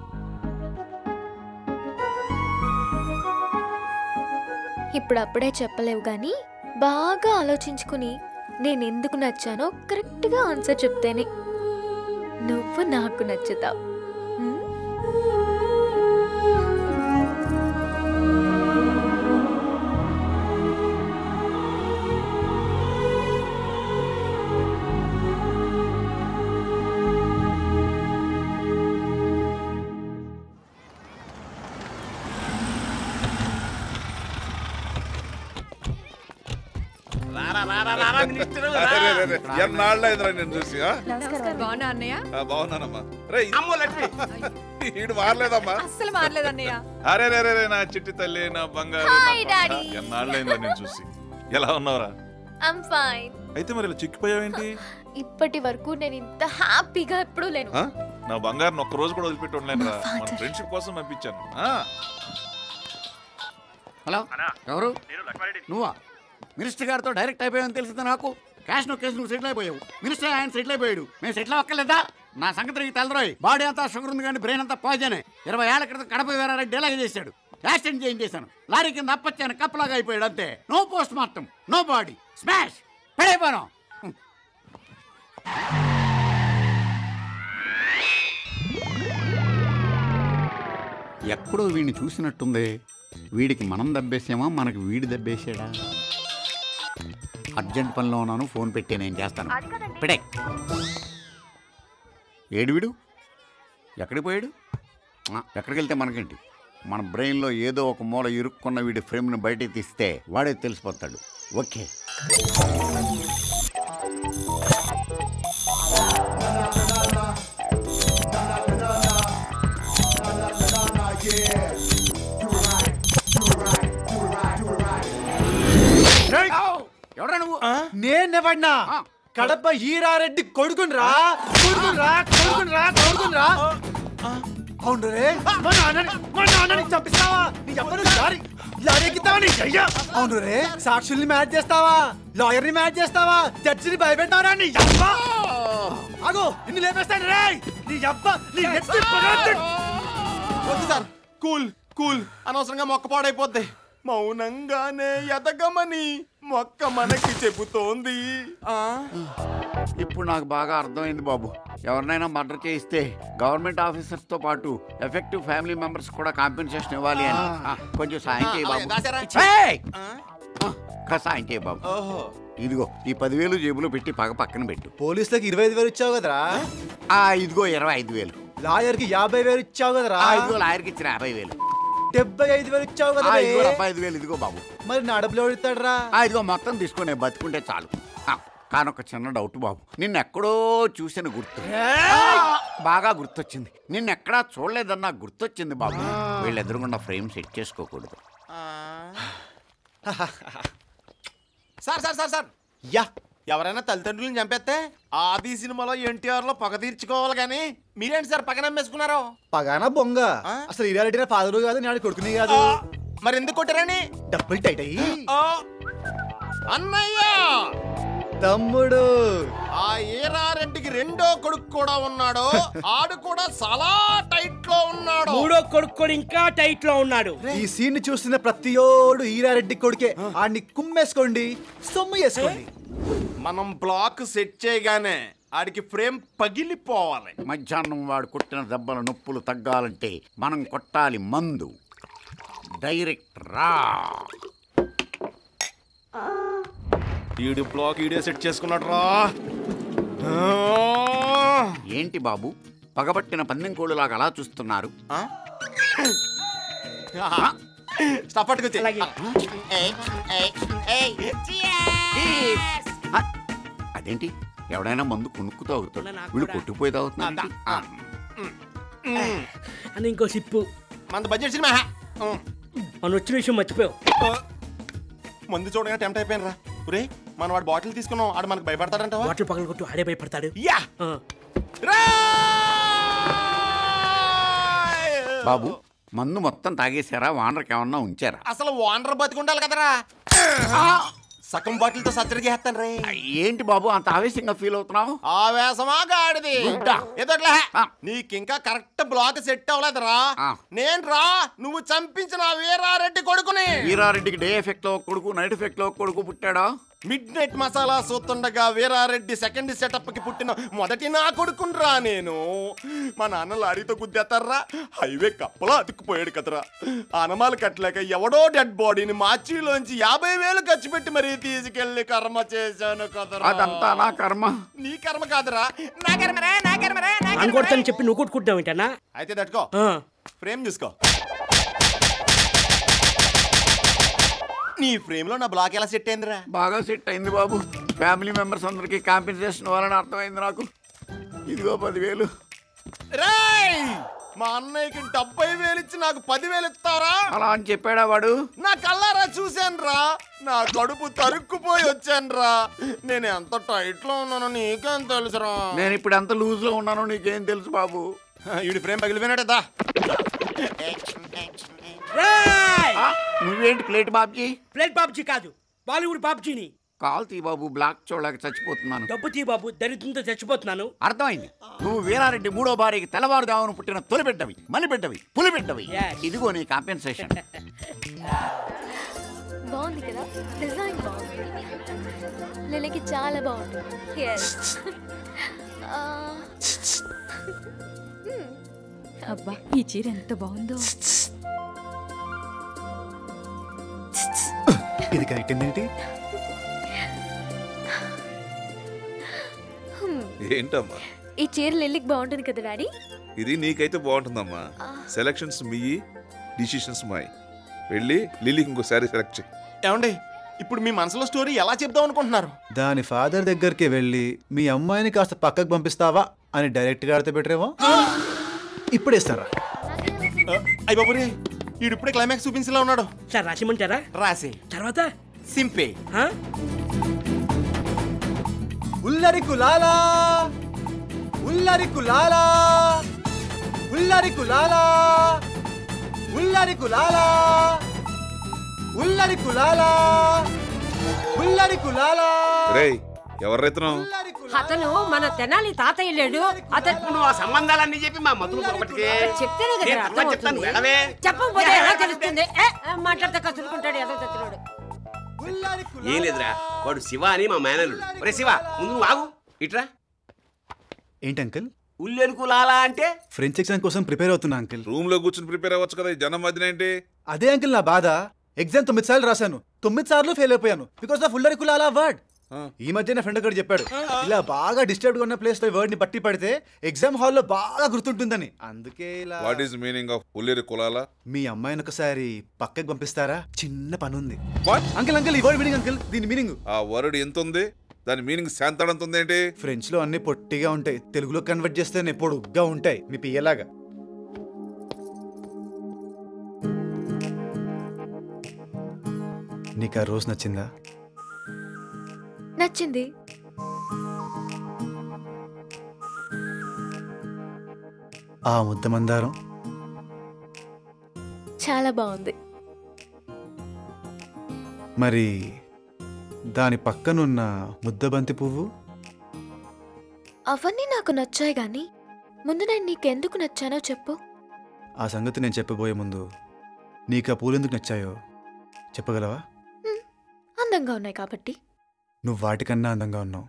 ఇప్పుడు అప్పుడే చెప్పలేవు కానీ బాగా ఆలోచించుకుని నేను ఎందుకు నచ్చానో కరెక్ట్గా ఆన్సర్ చెప్తేనే నువ్వు నాకు నచ్చుతావు రారా రారా రారా మినిస్టర్ అరే, రే, రే. ఎన్నాళ్ళైందిరా నేను చూసి ఆ? బాగున్నా అన్నయ్య ఆ, బాగున్నానమ్మా రే అమ్మో లక్ష్మి ఈడు మారలేదమ్మా అస్సలు మారలేదు అన్నయ్య అరే రే రే రే, నా చిట్టి తల్లి నా బంగారు హాయ్, నా డాడీ. బంగారు. ఎన్నాళ్ళైందిరా నేను చూసి ఎలా ఉన్నావురా ఐమ్ ఫైన్ అయితే మరి ఇలా చిక్కిపోయావేంటి ఇప్పటి వరకు నేను ఇంత హ్యాపీగా ఎప్పుడూ లేను ఆ? నా బంగారం ఒక్క రోజు కూడా వదిలిపెట్టి ఉండలేను రా మన ఫ్రెండ్షిప్ కోసం పంపించాను ఆ. హలో ఎవరు నువ్వా మినిస్టర్ గారితో డైరెక్ట్ అయిపోయావని తెలిసింది నాకు క్యాష్ కేసు నువ్వు సెటిల్ అయిపోయావు మినిస్టర్ ఆయన సెటిల్ అయిపోయాడు మేము సెటిల్ అవ్వక్కర్లేదా నా సంగతి నీకు తెలరోయ్ బాడీ అంతా షుగర్ ఉంది కానీ బ్రెయిన్ అంతా పాయిజనే ఇరవై ఏళ్ల క్రితం కడప వేరే డేలాగా చేశాడు యాక్సిడెంట్ చేయించేశాను లారీ కింద అప్పచ్చాను కప్పలాగా అయిపోయాడు అంతే no post mortem no body smash పెడైపోయాను ఎక్కడో వీడిని చూసినట్టుంది వీడికి మనం దబ్బేసామా మనకి వీడి దబ్బేసాడా అర్జెంట్ పనిలో ఉన్నాను ఫోన్ పెట్టి నేను చేస్తాను పెడే ఏడు వీడు ఎక్కడికి పోయాడు ఆ, ఎక్కడికి వెళ్తే మనకేంటి మన బ్రెయిన్లో ఏదో ఒక మూల ఇరుక్కున్న వీడి ఫ్రేమ్ని బయటికి తీస్తే వాడే తెలిసిపోతాడు ఓకే ఎవరా నువ్వు నేనెవడినా కడప ఈరారెడ్డి కొడుకునరా కొడుకునరా కొడుకునరా కొడుకునరా అవును రే మా నాన్నని మా నాన్నని చంపిస్తావా నీ ఎవరు లారీ లారీ ఎక్కుతావా నీ అయ్యా అవును రే సాక్షుల్ని మ్యాచ్ చేస్తావా లాయర్ని మ్యాచ్ చేస్తావా జడ్జిని భయపెట్టావరా నీ అబ్బ అగో ఇన్ని లేపేస్తాను రే నీ అబ్బ నీ నెత్తి పగలగొట్టు. వద్దు సార్ కూల్ కూల్ అనవసరంగా మొక్క పాడైపోద్ది మౌనంగానే ఎదగమని మొక్క మనకి చెబుతోంది ఆ ఇప్పుడు నాకు బాగా అర్థమైంది బాబు ఎవరినైనా మర్డర్ చేయిస్తే గవర్నమెంట్ ఆఫీసర్స్ తో పాటు ఎఫెక్టివ్ ఫ్యామిలీ మెంబర్స్ కూడా కాంపెన్సేషన్ ఇవ్వాలి అని ఆ, కొంచెం సాయం చేయి బాబు దాచారా? ఏయ్! ఆ, కాస్త సాయం చేయి బాబు ఇదిగో ఈ పదివేలు జేబులో పెట్టి పగ పక్కన పెట్టు పోలీసులకు ఇరవై ఐదు వేలు ఇచ్చావు కదరా ఆ ఇదిగో ఇరవై ఐదు వేలు లాయర్కి యాభై వేలు ఇచ్చావు కదరా ఆ, ఇదిగో లాయర్కి ఇచ్చిన యాభై వేలు డెబ్బై ఐదు వేలు ఇచ్చావు ఆ, కదా ఇదిగో డెబ్బై ఐదు వేలు ఇదిగో బాబు మరి నా డబ్బులు ఎవరు ఇస్తాడరా ఆ, ఇదిగో మొత్తం తీసుకొని బతుకుంటే చాలు ఆ, కానీ ఒక చిన్న డౌట్ బాబు నిన్న ఎక్కడో చూసిన గుర్తు బాగా గుర్తొచ్చింది నిన్న ఎక్కడా చూడలేదన్నా గుర్తొచ్చింది బాబు వీళ్ళు ఎదురుగుండా ఫ్రేమ్ సెట్ చేసుకోకూడదు సార్ సార్ సార్ సార్ యా ఎవరైనా తల్లిదండ్రులను చంపేస్తే ఆది సినిమాలో ఎన్టీఆర్ లో పగ తీర్చుకోవాలి కానీ మీరేంటి సార్ పగ నమ్మేసుకున్నారు పగానా బొంగ అసలు ఇరారెడ్డి నా ఫాదరు కాదు నేను కొడుకుని కాదు మరి ఎందుకు కొట్టారని డబ్బులు టైట్ అయ్యి అన్నయ్య తమ్ముడు ఆ ఈరారెడ్డికి రెండో కొడుకు కూడా ఉన్నాడు ఆడు కూడా చాలా టైట్ లో ఉన్నాడు మూడో కొడుకు ఇంకా టైట్ లో ఉన్నాడు ఈ సీన్ చూస్తున్న ప్రతియోడు ఈరారెడ్డి కొడుకే ఆడిని కుమ్మేసుకోండి సొమ్ము వేసుకోండి మనం బ్లాక్ సెట్ చేయగానే ఆడికి ఫ్రేమ్ పగిలిపోవాలి మధ్యాహ్నం వాడు కొట్టిన దెబ్బల నొప్పులు తగ్గాలంటే మనం కొట్టాలి మందు డైరెక్ట్ రా ఈడు బ్లాక్ ఈడే సెట్ చేసుకున్నాడు రా ఏంటి బాబు పగబట్టిన పందెం కోళ్ళులాగా అలా చూస్తున్నారు స్టఫ్ పట్టుకొచ్చి ఆ, అదేంటి ఎవడైనా మందు కొనుక్కు తాగుతాడు వీళ్ళు కొట్టుకుపోయి తాగుతున్నారు అని ఇంకో సిప్పు మన బడ్జెట్ సినిమా మనం వచ్చిన విషయం మర్చిపోయావు మందు చూడగా టెంప్ట్ అయిపోయిన రా ఒరే మన వాడు బాటిల్ తీసుకున్నాం ఆడు మనకు భయపడతాడంటావా బాటిల్ పగల కొట్టు ఆడే భయపడతాడు యా బాబు మందు మొత్తం తాగేశారా వానర్కి ఏమన్నా ఉంచారా అసలు వానర్ బతికుండాలి కదరా సగం బాటిల్ తో సర్జరీ చేస్తాను రే ఏంటి బాబు అంత ఆవేశంగా ఫీల్ అవుతున్నావు ఆవేశమా గాడిది గుడ్డా. ఎదట్లే నీకింకా కరెక్ట్ బ్లాక్ సెట్ అవ్వలేదురా నేను రా నువ్వు చంపించిన ఆ వీరారెడ్డి కొడుకుని వీరారెడ్డికి డే ఎఫెక్ట్ లో ఒక కొడుకు నైట్ ఎఫెక్ట్ లో ఒక కొడుకు పుట్టాడా మిడ్ నైట్ మసాలా సూతుండగా వీరారెడ్డి సెకండ్ సెటప్ కి పుట్టిన మొదటి నా కొడుకునరా నేను మా నాన్న లారీతో గుద్దేస్తారా హైవే కప్పలా అతుక్కుపోయాడు కదరా అనమాలు కట్టలేక ఎవడో డెడ్ బాడీని మార్చిలోంచి యాభై వేలు ఖర్చు పెట్టి మరీ తీసుకెళ్లి కర్మ చేశాను కదరా అదంతా నా కర్మ నీ కర్మ కాదురా నా కర్మరా నా కర్మరా నా కర్మరా. అనుకొడతాను చెప్పి నువ్వు కొట్టుకుంటావు ఏంటన్నా అయితే తట్టుకో ఫ్రేమ్ చూసుకో నీ ఫ్రేమ్ లో నా బ్లాక్ ఎలా సెట్ అయిందిరా బాగా సెట్ అయింది బాబు ఫ్యామిలీ మెంబర్స్ అందరికి కాంపెన్సేషన్ ఇవ్వాలని అర్థమైంది నాకు ఇదిగో పదివేలు రేయ్ మా అన్నయ్యకి డెబ్బై వేలు ఇచ్చి నాకు పదివేలు ఇస్తారా అలా అని చెప్పాడా వాడు నా కల్లారా చూశాను రా నా కడుపు తరుక్కుపోయి వచ్చాను రా నేను ఎంత టైట్ లో ఉన్నానో నీకేం తెలుసురా నేను ఇప్పుడు ఎంత లూజ్ లో ఉన్నానో నీకేం తెలుసు బాబు ఈడి ప్రేమ పగిలిపోయినట్టేదా నువ్వేంటి ప్లేట్ బాబ్జీ ప్లేట్ బాబ్జీ కాదు బాలీవుడ్ బాబ్జీని కాల్ తీ బాబు బ్లాక్ చూడలేక చచ్చిపోతున్నాను డబ్బు తీ బాబు దరిద్రంతో చచ్చిపోతున్నాను అర్థమైంది నువ్వు వీరారెడ్డి మూడో భార్యకి తెల్లవారుదామని పుట్టిన తొలి బిడ్డవి మలి బిడ్డవి పులి బిడ్డవి ఇదిగో నీ కాంపెన్సేషన్ బాగుంది కదా డిజైన్ బాగుంది లిలీకి చాలా బాగుంది ఎస్ అబ్బా ఈ చీర ఎంత బాగుందో ఇది కరెక్ట్ ఏంటి ఏంటమ్మా ఈ చీర లిల్లీకి బాగుంటుంది కదా డాడీ ఇది నీకైతే బాగుంటుందమ్మా సెలక్షన్స్ మీయి డిసిషన్స్ మాయి వెళ్ళి లిలీకి ఇంకోసారి సెలెక్ట్ చేయి ఏమండి ఇప్పుడు మీ మనసులో స్టోరీ ఎలా చెప్దాం అనుకుంటున్నారు దాని ఫాదర్ దగ్గరికి వెళ్ళి మీ అమ్మాయిని కాస్త పక్కకు పంపిస్తావా అని డైరెక్ట్ గా ఆడితే బెటరేమో ఇప్పుడు ఇస్తారా అయ్య బాబురే ఈడు ఇప్పుడే క్లైమాక్స్ చూపించేలా ఉన్నాడు సార్ రాసిమంటారా రాసి తర్వాత సింపే ఉల్లరి కులాలా ఉల్లరి కులాలా ఉల్లరి కులాలా ఉల్లరి కులాలా ఉల్లరి కులాలా ఉల్లరి కులాలా రేయ్ ఎవరైతున్నావు అతను మన తెనాలి తాతయ్య లేడు అతను నువ్వు ఆ సంబంధాలన్నీ చెప్పి మా మధులు పొరపటికే చెప్తేనే కదా నేను తర్వాత చెప్తాను, అర్థమవుతుంది. వెళ్ళవే. చెప్పకపోతే ఎలా తెలుస్తుంది ఏ, ఏ, మాట్లాడితే కసురుకుంటాడు ఏదో తెచ్చినాడు ఏం లేదురా వాడు శివ అని మా మేనల్లుడు ఒరే శివ ముందు నువ్వు ఆగు ఇట్రా ఏంటి అంకుల్ ఉల్లెనుకు లాలా అంటే ఫ్రెంచ్ ఎగ్జామ్ కోసం ప్రిపేర్ అవుతున్నా అంకుల్ రూమ్ లో కూర్చుని ప్రిపేర్ అవ్వచ్చు కదా ఈ జనం మధ్యన ఏంటి అదే అంకుల్ నా బాధ ఎగ్జామ్ తొమ్మిది సార్లు రాశాను తొమ్మిది సార్లు ఫెయిల్ అయిపోయాను బికాస్ ఆఫ్ ఉల్లరి కులాలా వర్డ్ ఈ మధ్య నా ఫ్రెండ్ ఒకటి చెప్పాడు ఇలా బాగా డిస్టర్బ్ గా ఉన్న ప్లేస్ లో వర్డ్ ని బట్టి పడితే ఎగ్జామ్ హాల్లో బాగా గుర్తుంటుందని అందుకే ఇలా వాట్ ఈస్ మీనింగ్ ఆఫ్ ఉల్లేరి కులాల మీ అమ్మాయిని ఒకసారి పక్కకి పంపిస్తారా చిన్న పని ఉంది అంకుల్ అంకుల్ ఈ వర్డ్ మీనింగ్ అంకుల్ దీని మీనింగ్ ఆ వర్డ్ ఎంత ఉంది దాని మీనింగ్ శాంతాడంత ఉంది ఏంటి ఫ్రెంచ్ లో అన్ని పొట్టిగా ఉంటాయి తెలుగులో కన్వర్ట్ చేస్తే పొడుగ్గా ఉంటాయి మీ పియ్యలాగా నీకు ఆ రోజు నచ్చిందా నచ్చింది ఆ ముద్ద మందారం చాలా బాగుంది మరి దాని పక్కనున్న ముద్దబంతి పువ్వు అవన్నీ నాకు నచ్చాయి గాని ముందు నేను నీకెందుకు నచ్చానో చెప్పు ఆ సంగతి నేను చెప్పబోయే ముందు నీకు ఆ పూలు ఎందుకు నచ్చాయో చెప్పగలవా అందంగా ఉన్నాయి కాబట్టి నువ్వు వాటికన్నా అందంగా ఉన్నావు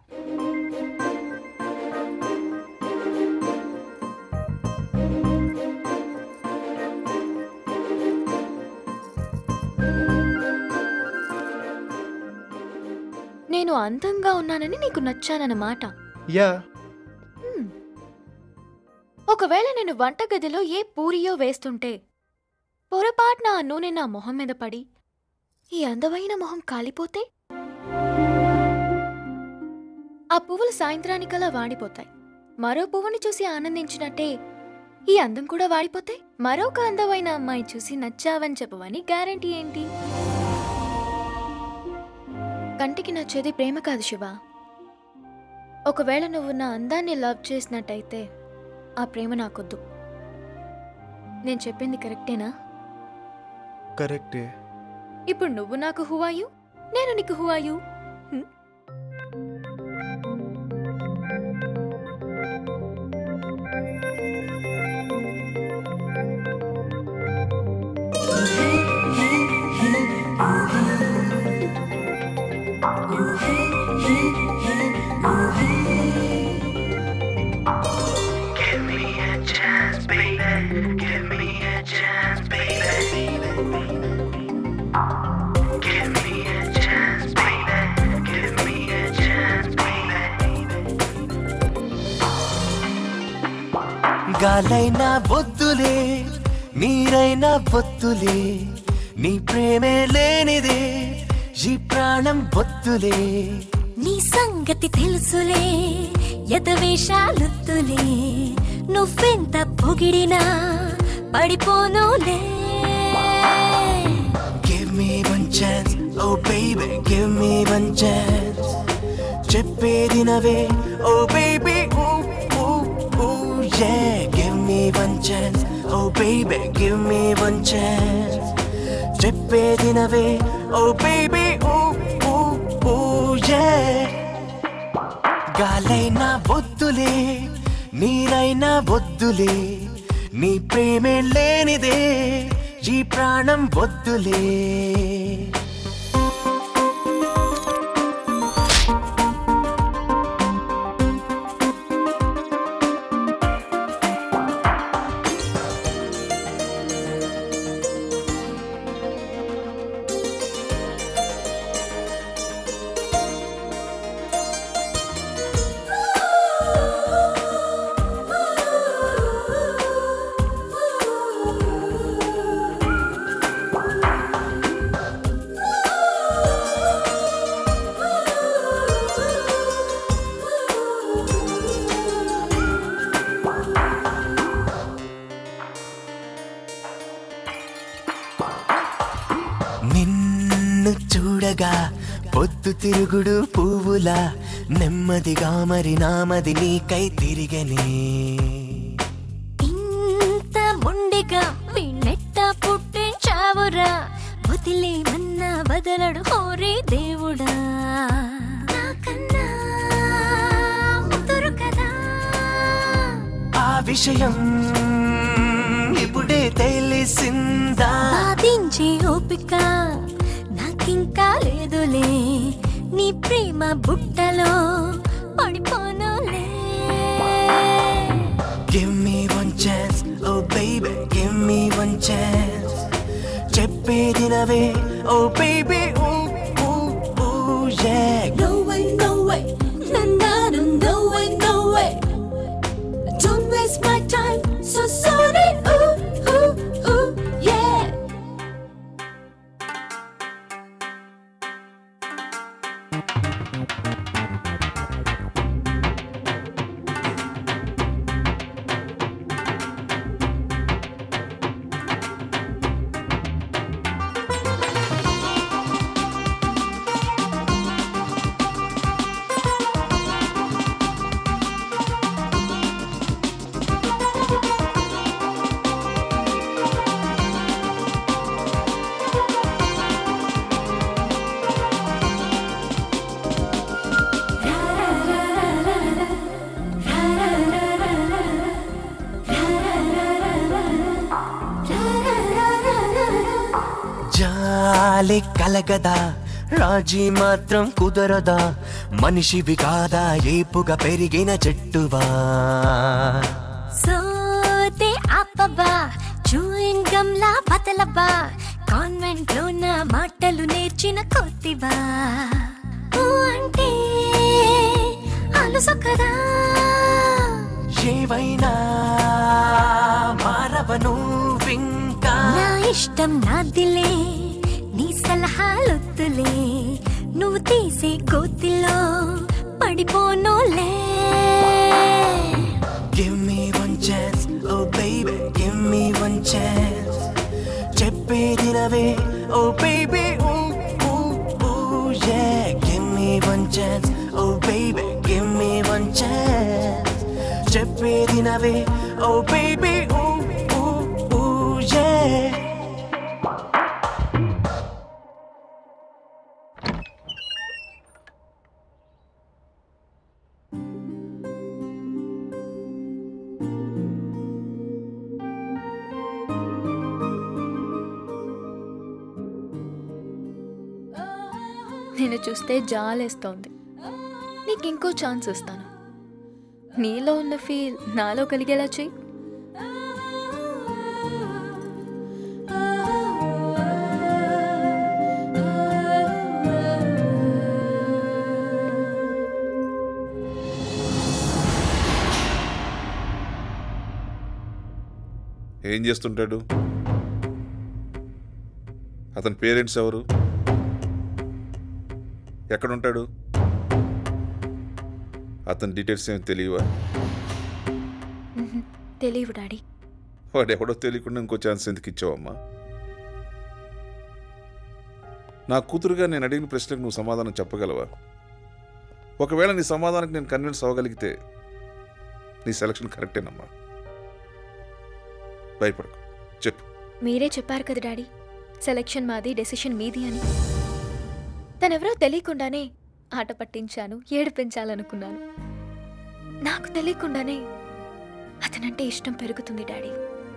నేను అందంగా ఉన్నానని నీకు నచ్చానన్నమాట యా ఒకవేళ నేను వంటగదిలో ఏ పూరియో వేస్తుంటే పొరపాటున ఆ నూనె నా మొహం మీద పడి ఈ అందమైన మొహం కాలిపోతే ఆ పువ్వులు సాయంత్రానికల్లా వాడిపోతాయి మరో పువ్వుని చూసి ఆనందించినట్టే ఈ అందం కూడా వాడిపోతే మరొక అందమైన అమ్మాయి చూసి నచ్చావని చెప్పవని గ్యారంటీ ఏంటి కంటికి నచ్చేది ప్రేమ కాదు శివ ఒకవేళ నువ్వు నా అందాన్ని లవ్ చేసినట్టయితే ఆ ప్రేమ నాకొద్దు నేను చెప్పింది కరెక్టేనా కరెక్టే ఇప్పుడు నువ్వు నాకు హువాయు నేను నీకు హువాయు Give me a chance, baby. Give me a chance, baby. Give me a chance, baby. Give me a chance, గాలైనా వద్దులే నీరైనా వద్దులే నీ ప్రేమే లేనిదే ఈ ప్రాణం వద్దులే నీ సంగతి తెలుసులే ఎతవేషాలుత్తులే నువ్వెంత పొగిడినా పడిపోనులే Give me one chance, oh baby, give me one chance. చెప్పేది నవే oh baby, ooh, ooh, ooh, yeah. Give me one chance, oh baby, give me one chance. చెప్పేది నవే oh baby, ooh, ooh, ooh, yeah. గాలైనా వద్దులే నీరైనా వద్దులే నీ ప్రేమే లేనిదే ఈ ప్రాణం వద్దులే నిన్ను చూడగా పొద్దు తిరుగుడు పువ్వులా నెమ్మదిగా మరి నామది నీకై తిరిగనే ఇంత మొండిగా వీణెట్ట పుట్టించావురా వదిలేమన్నా వదలడు హోరే దేవుడా నాకన్నా ముదురు కదా ఆ విషయం ఇప్పుడే తెలిసిందా బాధించే ఓపిక నాకింకా లేదులే నీ ప్రేమ బుట్టలో పడిపోనులే Give me one chance, oh baby, give me one chance. చెప్పేది నవే oh baby, ooh, ooh, ooh, yeah. No way, no way, na na na, no way, no way. Don't waste my time, so sorry, ooh, ooh, ooh, yeah. జాలి కలగదా రాజీ మాత్రం కుదరదా మనిషివి కాదా ఏపుగా పెరిగిన చెట్టువా సోతే ఆపబా chewing గమ్లా బతలబా convent లో నా మాటలు నేర్చిన కొత్తివా ఊ అంటే అలుసు కదా ఏవైనా మారవను ఇంకా నా ఇష్టం నాదిలే నీ సలహాలొద్దులే నువ్వు తీసే గోతిలో పడిపోనులే Give me one chance, oh baby, give me one chance. చెప్పేది నవే oh baby, ooh, ooh, ooh, yeah. Give me one chance, oh baby, give me one chance. చెప్పేది నవే oh baby, ooh, ooh, ooh, yeah. నేను చూస్తే జాలేస్తోంది నీకు ఇంకో chance ఇస్తాను నీలో ఉన్న feel నాలో కలిగేలా చెయ్యి ఏం చేస్తుంటాడు అతని పేరెంట్స్ ఎవరు ఎక్కడుంటాడు అతని డీటెయిల్స్ ఏమి తెలియవా తెలియవు డాడీ వాడు ఎవడో తెలియకుండా ఇంకో ఛాన్స్ ఎందుకు ఇచ్చావమ్మా నా కూతురుగా నేను అడిగిన ప్రశ్నకు నువ్వు సమాధానం చెప్పగలవా ఒకవేళ నీ సమాధానానికి నేను కన్విన్స్ అవ్వగలిగితే నీ సెలక్షన్ కరెక్టేనమ్మా భయపడకు చెప్పు మీరే చెప్పారు కదా డాడీ సెలెక్షన్ మాది డెసిషన్ మీది అని తనెవరో తెలియకుండానే ఆట పట్టించాను ఏడిపించాలనుకున్నాను నాకు తెలియకుండానే అతనంటే ఇష్టం పెరుగుతుంది డాడీ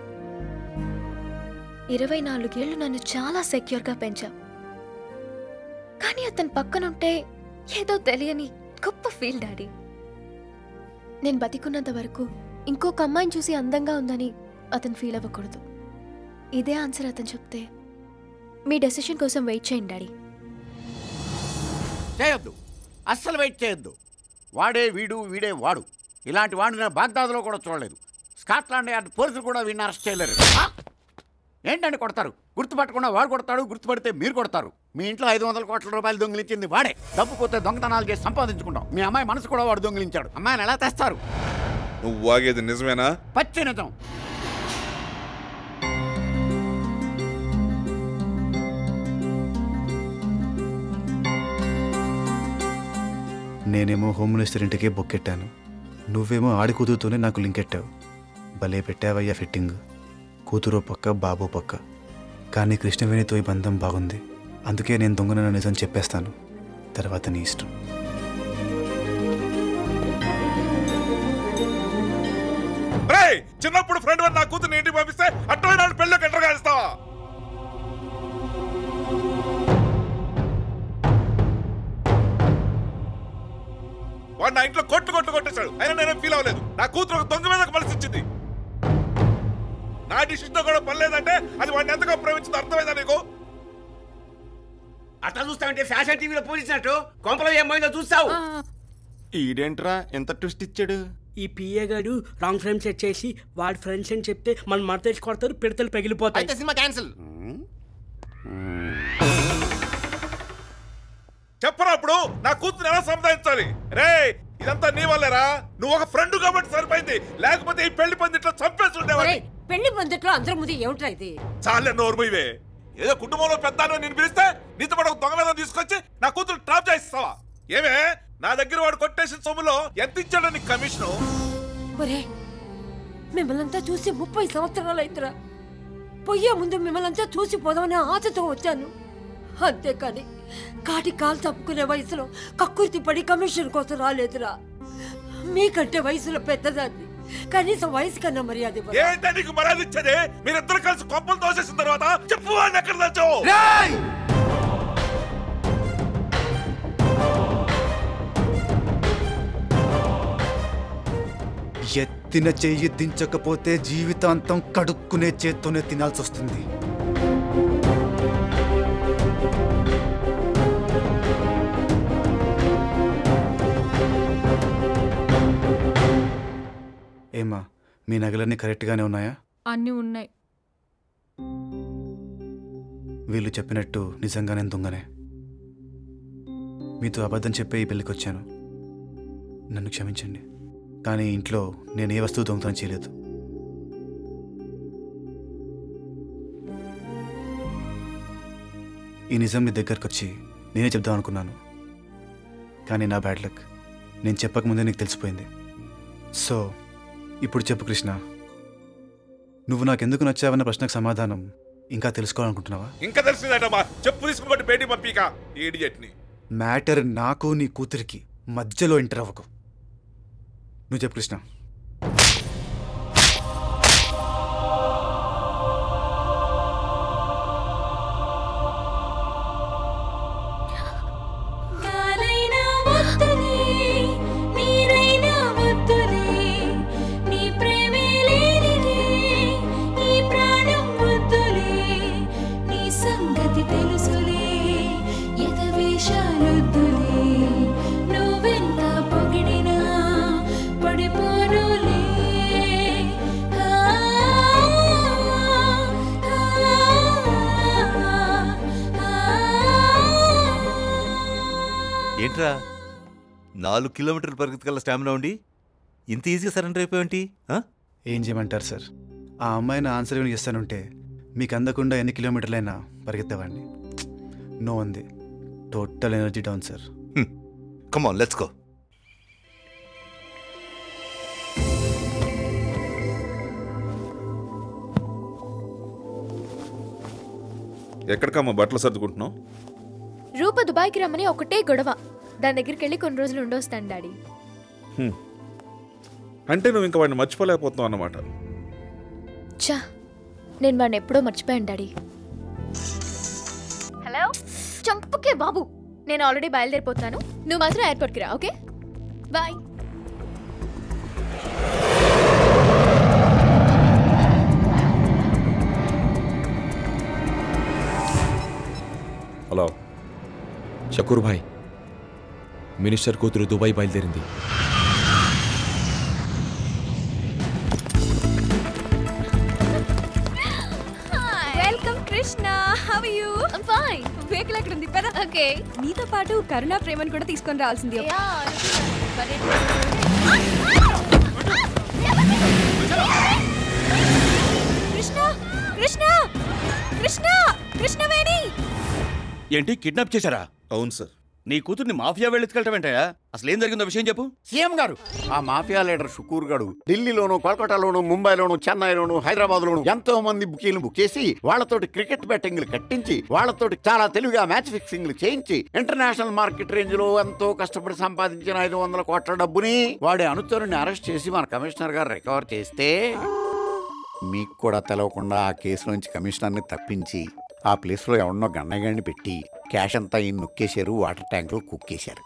ఇరవై నాలుగేళ్లు నన్ను చాలా సెక్యూర్గా పెంచావు కానీ అతని పక్కనుంటే ఏదో తెలియని గొప్ప ఫీల్ డాడీ నేను బతికున్నంత వరకు ఇంకొక అమ్మాయిని చూసి అందంగా ఉందని అతను ఫీల్ అవ్వకూడదు ఇదే ఆన్సర్ అతను చెప్తే మీ డెసిషన్ కోసం వెయిట్ చేయండి డాడీ చేయొద్దు అస్సలు వెయిట్ చేయొద్దు వాడే వీడు వీడే వాడు ఇలాంటి వాడిని నేను బాగ్దాద్లో కూడా చూడలేదు స్కాట్లాండ్ యార్డ్ పోలీసులు కూడా వీడిని అరెస్ట్ చేయలేరు ఆ! ఏంటండి కొడతారు గుర్తుపట్టకుండా వాడు కొడతాడు గుర్తుపడితే మీరు కొడతారు మీ ఇంట్లో ఐదు వందల కోట్ల రూపాయలు దొంగిలించింది వాడే డబ్బు పోతే దొంగతనాలు చేసి సంపాదించుకుంటాం మీ అమ్మాయి మనసు కూడా వాడు దొంగిలించాడు అమ్మాయిని ఎలా తెస్తారు నువ్వు వాగేది నిజమేనా పచ్చి నిజం నేనేమో హోమ్ మినిస్టర్ ఇంటికే బొక్కెట్టాను నువ్వేమో ఆడి కూతురుతోనే నాకు లింక్ ఎట్టావు భలే పెట్టావయ్యా ఫిట్టింగ్ కూతురు పక్క బాబు పక్క కానీ కృష్ణవేణితో ఈ బంధం బాగుంది అందుకే నేను దొంగనన్న నిజం చెప్పేస్తాను తర్వాత నీ ఇష్టం రేయ్ చిన్నప్పుడు ఫ్రెండ్ నా కూతురు ఇంటికి పంపిస్తే అట్టమైన నాడు పెళ్ళి ఎంటర్గా ఇస్తావా వాడు నా ఇంట్లో కొట్టు కొట్టు కొట్టేశాడు అయినా నేనేం ఫీల్ అవ్వలేదు నా కూతురు ఒక దొంగ మీద కలిసి ఇచ్చింది నా డిసిషన్ కూడా పనిలేదంటే అది వాడిని ఎంతగా ప్రేమించింది అర్థమైందా నీకు అట్లా చూస్తావంటే ఫ్యాషన్ టీవీలో పూజించినట్టు కొంపలో ఏమైందో చూస్తావు ఈడేంట్రా ఎంత ట్విస్ట్ ఇచ్చాడు ఈ పిఏ గాడు రాంగ్ ఫ్రేమ్ సెట్ చేసి వాడి ఫ్రెండ్స్ అని చెప్తే మనం మడతేసి కొడతారు పిడతలు పగిలిపోతాయి అయితే సినిమా క్యాన్సిల్ చెప్పరా అప్పుడు నా కూతురు ఎలా సంపాదించాలి రే ఇదంతా నీ వల్లేరా నువ్వు ఒక ఫ్రెండ్ కాబట్టి సరిపోయింది లేకపోతే ఈ పెళ్లి పంది ఇట్లా చంపేసి ఉండేవాడిని ఒరేయ్, పెళ్లి పందిట్లో అందరి ముందు ఏమిట్రా ఇది చాలే నోరుమోయివే ఏదో కుటుంబంలో పెద్ద నేను పిలిస్తే నీతో పాటు ఒక దొంగ మీద తీసుకొచ్చి నా కూతురు ట్రాప్ చేయిస్తావా ఏమే నా దగ్గర వాడు కొట్టేసిన సొమ్ములో ఎంత ఇచ్చాడో నీకు కమిషను ఒరే మిమ్మల్నంతా చూసి ముప్పై సంవత్సరాలు అయిందిరా పొయ్యే ముందు మిమ్మల్నంతా చూసి పోదామని ఆశతో వచ్చాను అంతేకాని కాటి కాలు తప్పుకునే వయసులో కక్కుర్తి పడి కమిషన్ కోసం రాలేదురా మీకంటే వయసులో పెద్దదాన్ని కనీసం వయసు కన్నా మర్యాద ఇవ్వరా? ఏంటో నీకు మర్యాద ఇచ్చేది మీరిద్దరు కలిసి కొంపలు తోసేసిన తర్వాత చెప్పు వాడిని ఎక్కడ తెచ్చావు ఎత్తిన చెయ్యి దించకపోతే జీవితాంతం కడుక్కునే చేత్తోనే తినాల్సి వస్తుంది ఏమా మీ నగలన్నీ కరెక్ట్గానే ఉన్నాయా అన్నీ ఉన్నాయి వీళ్ళు చెప్పినట్టు నిజంగా నేను దొంగనే మీతో అబద్ధం చెప్పే ఈ పెళ్ళికి వచ్చాను నన్ను క్షమించండి కానీ ఇంట్లో నేను ఏ వస్తువు దొంగతనం చేయలేదు ఈ నిజం మీ దగ్గరకు వచ్చి నేనే చెప్దాం అనుకున్నాను కానీ నా బ్యాడ్ లక్ నేను చెప్పకముందే నీకు తెలిసిపోయింది సో ఇప్పుడు చెప్పు కృష్ణ నువ్వు నాకెందుకు నచ్చావన్న ప్రశ్నకు సమాధానం ఇంకా తెలుసుకోవాలనుకుంటున్నావా ఇంకా తెలిసిందటమ్మా చెప్పు తీసుకుని బయటికి పంపిక ఈడియట్ ని మ్యాటర్ నాకు నీ కూతురికి మధ్యలో ఎంటర్ అవ్వకు నువ్వు చెప్పు కృష్ణ గాలైనా వద్దులే నీరైనా వద్దులే నీ ప్రేమే లేనిదే ఈ ప్రాణం వద్దులే నీ సంగతి తెలుసులే ఎదవేశాలొద్దులే నువ్వెంత పొగిడినా పడిపోనులే ఆ, ఆ, ఆ, ఏంట్రా నాలుగు కిలోమీటర్ల పరిగెత్తగల స్టామినా ఉండి ఇంత ఈజీగా సరెండర్ అయిపోయేంటి ఏం చేయమంటారు సార్ ఆ అమ్మాయిని ఆన్సర్ ఏమైనా ఇస్తానుంటే మీకు అందకుండా ఎన్ని కిలోమీటర్లైనా పరిగెత్తేవాడిని నో ఉంది total energy down sir come on let's go ఎక్కడికమ్మా బట్టలు సర్దుకుంటున్నావు రూప దుబాయ్కి రమ్మని ఒకటే గొడవ దాని దగ్గరికి వెళ్ళి కొన్ని రోజులు ఉండొస్తాను డాడీ హ్మ్. అంటే నువ్వు ఇంకా వాడిని మర్చిపోలేకపోతున్నావు అన్నమాట చా నేను వాడిని ఎప్పుడో మర్చిపోయాను డాడీ హలో చంపకే బాబు నేను ఆల్రెడీ బయలుదేరిపోతున్నాను నువ్వు మాత్రం ఎయిర్పోర్ట్కి రా okay bye hello Shakoor bhai minister కూతురు దుబాయ్ బయలుదేరింది welcome Krishna how are you I'm fine vehicle ఎక్కడ ఉంది పద ఓకే నీతో పాటు కరుణా ప్రేమను కూడా తీసుకొని రావాల్సింది కృష్ణ కృష్ణ కృష్ణ కృష్ణవేణి ఏంటి కిడ్నాప్ చేశారా అవును సార్ నీ కూతుర్ని మాఫియా వెళ్ళెత్తుకెళ్ళటం ఏంటయ్యా అసలు ఏం జరిగిందో విషయం చెప్పు సీఎం గారు ఆ మాఫియా లీడర్ షుకూర్ గారు ఢిల్లీలోను కోల్కతాలోను ముంబైలోను చెన్నైలోను హైదరాబాద్ లోను ఎంతో మంది బుకీలు బుక్ చేసి వాళ్ళతోటి క్రికెట్ బ్యాటింగ్లు కట్టించి వాళ్ళతోటి చాలా తెలివిగా మ్యాచ్ ఫిక్సింగ్లు చేయించి ఇంటర్నేషనల్ మార్కెట్ రేంజ్ లో ఎంతో కష్టపడి సంపాదించిన ఐదు వందల కోట్ల డబ్బుని వాడి అనుచరుని అరెస్ట్ చేసి మన కమిషనర్ గారు రికవర్ చేస్తే మీకు కూడా తెలవకుండా ఆ కేసు నుంచి కమిషనర్ని తప్పించి ఆ ప్లేస్లో ఎవరినో గన్నగాడిని పెట్టి క్యాష్ అంతా ఈయన నొక్కేశారు వాటర్ ట్యాంకులో కుక్కేశారు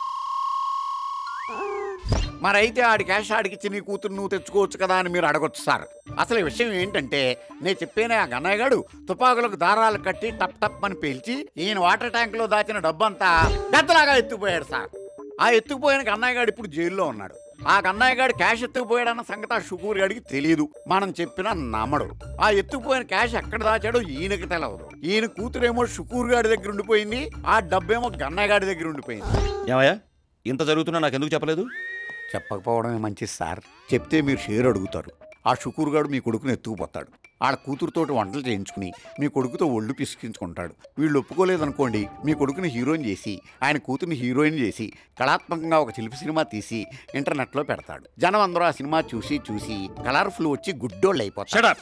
మరైతే ఆడి క్యాష్ ఆడికిచ్చి నీ కూతురు నువ్వు తెచ్చుకోవచ్చు కదా అని మీరు అడగొచ్చు సార్ అసలు ఈ విషయం ఏంటంటే నేను చెప్పేనే ఆ గన్నయ్యగాడు తుపాకులకు దారాలు కట్టి టప్ టప్ అని పేల్చి ఈయన వాటర్ ట్యాంకులో దాచిన డబ్బంతా పెద్దలాగా ఎత్తుకుపోయాడు సార్ ఆ ఎత్తుకుపోయిన గన్నయ్యగాడు ఇప్పుడు జైల్లో ఉన్నాడు ఆ కన్నయ్యగాడు క్యాష్ ఎత్తుకుపోయాడన్న సంగతి ఆ షుగూర్ గాడికి తెలియదు మనం చెప్పినా నమ్మడు ఆ ఎత్తుకుపోయిన క్యాష్ ఎక్కడ దాచాడో ఈయనకి తెలవదు ఈయన కూతురేమో షుకూర్ గాడి దగ్గర ఉండిపోయింది ఆ డబ్బేమో గన్నయ్య గాడి దగ్గర ఉండిపోయింది ఏమయ్యా ఇంత జరుగుతున్నా నాకు ఎందుకు చెప్పలేదు చెప్పకపోవడమే మంచిది సార్ చెప్తే మీరు షేర్ అడుగుతారు ఆ షుకూర్ గాడు మీ కొడుకుని ఎత్తుకుపోతాడు ఆడ కూతురుతోటి వంటలు చేయించుకుని మీ కొడుకుతో ఒళ్ళు పిసికించుకుంటాడు వీళ్ళు ఒప్పుకోలేదనుకోండి మీ కొడుకుని హీరోయిన్ చేసి ఆయన కూతుర్ని హీరోయిన్ చేసి కళాత్మకంగా ఒక శిల్పి సినిమా తీసి ఇంటర్నెట్లో పెడతాడు జనం అందరూ ఆ సినిమా చూసి చూసి కలర్ఫుల్ వచ్చి గుడ్డోళ్ళు అయిపోతాడు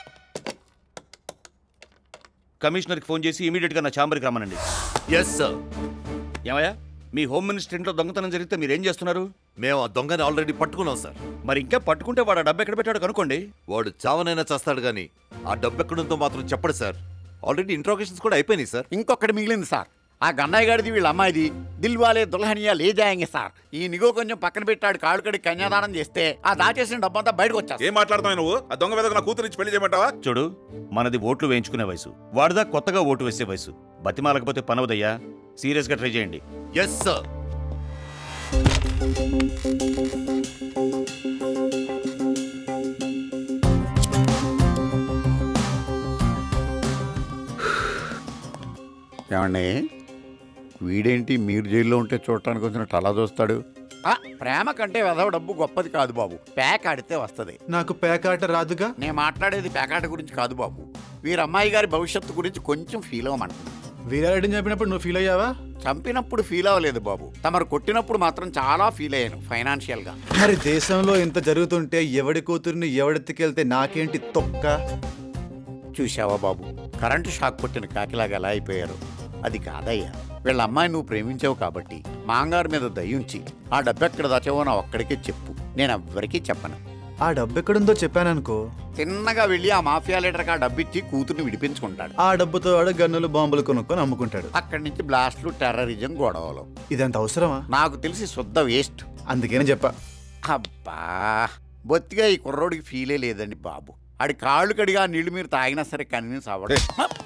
కమిషనర్కి ఫోన్ చేసి ఇమీడియట్గా నా ఛాంబర్కి రమ్మనండి ఎస్ సార్ ఏమయ్యా మీ హోమ్ మినిస్టర్ ఇంట్లో దొంగతనం జరిగితే మీరు ఏం చేస్తున్నారు మేము ఆ దొంగని ఆల్రెడీ పట్టుకున్నాం సార్ మరి ఇంకా పట్టుకుంటే వాడు ఆ డబ్బు ఎక్కడ పెట్టాడు కనుక్కోండి వాడు చావనైనా చేస్తాడు కానీ ఆ డబ్బు ఎక్కడంతో మాత్రం చెప్పడు సార్ ఆల్రెడీ ఇంట్రోగేషన్స్ కూడా అయిపోయినాయి సార్ ఇంకొకటి మిగిలింది సార్ ఆ గన్నయ్య గారిది వీళ్ళ అమ్మాయిది దిల్వాలే దుల్హనియా లే జాయంగే సార్ ఈ నిగో కొంచెం పక్కన పెట్టాడు కాళ్ళు కడి కన్యాదానం చేస్తే ఆ దాచేసిన డబ్బంతా బయటకు వచ్చా ఏం మాట్లాడుతున్నావు నువ్వు ఆ దొంగ వెదకు నా కూతురు ఇచ్చి పెళ్లి చేయమంటావా చూడు మనది ఓట్లు వేయించుకునే వయసు వాడిదా కొత్తగా ఓటు వేసే వయసు బతిమాలకపోతే పనవదయ్యా సీరియస్గా ట్రై చేయండి ఎస్ సార్ ఏమండి వీడేంటి మీరు జైల్లో ఉంటే చూడటానికి వచ్చినట్టు అలా చూస్తాడు ఆ, ప్రేమ కంటే వెధవ డబ్బు గొప్పది కాదు బాబు ప్యాక్ ఆడితే వస్తుంది నాకు పేకాట రాదుగా నేను మాట్లాడేది పేకాట గురించి కాదు బాబు వీరి అమ్మాయి గారి భవిష్యత్తు గురించి కొంచెం ఫీల్ అవ్వమంటున్నాను వీరారెడ్డిని చంపినప్పుడు నువ్వు ఫీల్ అయ్యావా చంపినప్పుడు ఫీల్ అవ్వలేదు బాబు తమరు కొట్టినప్పుడు మాత్రం చాలా ఫీల్ అయ్యాను ఫైనాన్షియల్ గా మరి దేశంలో ఇంత జరుగుతుంటే ఎవడి కూతుర్ని ఎవడెత్తుకెళ్తే నాకేంటి తొక్క చూశావా బాబు కరెంటు షాక్ కొట్టిన కాకిలాగా ఎలా అయిపోయారు అది కాదయ్యా వీళ్ళ అమ్మాయి నువ్వు ప్రేమించావు కాబట్టి మాంగారు మీద దయ్యుంచి ఆ డబ్బెక్కడ దాచావో నా ఒక్కడికే చెప్పు నేను ఎవ్వరికీ చెప్పను ఆ డబ్బు ఎక్కడుందో చెప్పాననుకో తిన్నగా వెళ్ళి ఆ మాఫియా లీడర్కి ఆ డబ్బిచ్చి కూతుర్ని విడిపించుకుంటాడు ఆ డబ్బుతో వాడు గన్నులు బాంబులు కొనుక్కొని అమ్ముకుంటాడు అక్కడి నుంచి బ్లాస్ట్లు టెర్రరిజం గొడవలు ఇదంత అవసరమా నాకు తెలిసి శుద్ధ వేస్ట్ అందుకని చెప్పా అబ్బా బొత్తిగా ఈ కుర్రోడికి ఫీలే లేదండి బాబు ఆడి కాళ్ళు కడిగా ఆ నీళ్లు మీరు తాగినా సరే కన్విన్స్ అవ్వడు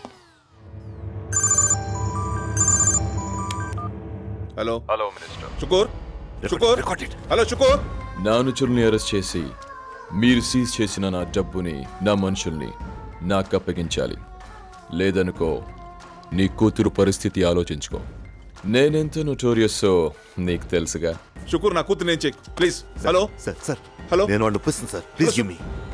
hello hello minister Shakoor Shakoor hello Shakoor నా అనుచరుల్ని అరెస్ట్ చేసి మీరు సీజ్ చేసిన నా డబ్బుని నా మనుషుల్ని నాకు అప్పగించాలి లేదనుకో నీ కూతురు పరిస్థితి ఆలోచించుకో నేనెంత నోటోరియస్సో నీకు తెలుసుగా షుకూర్ నా కూతురు నేను check please hello sir sir hello నేను వాడిని ఒప్పిస్తాను sir please give me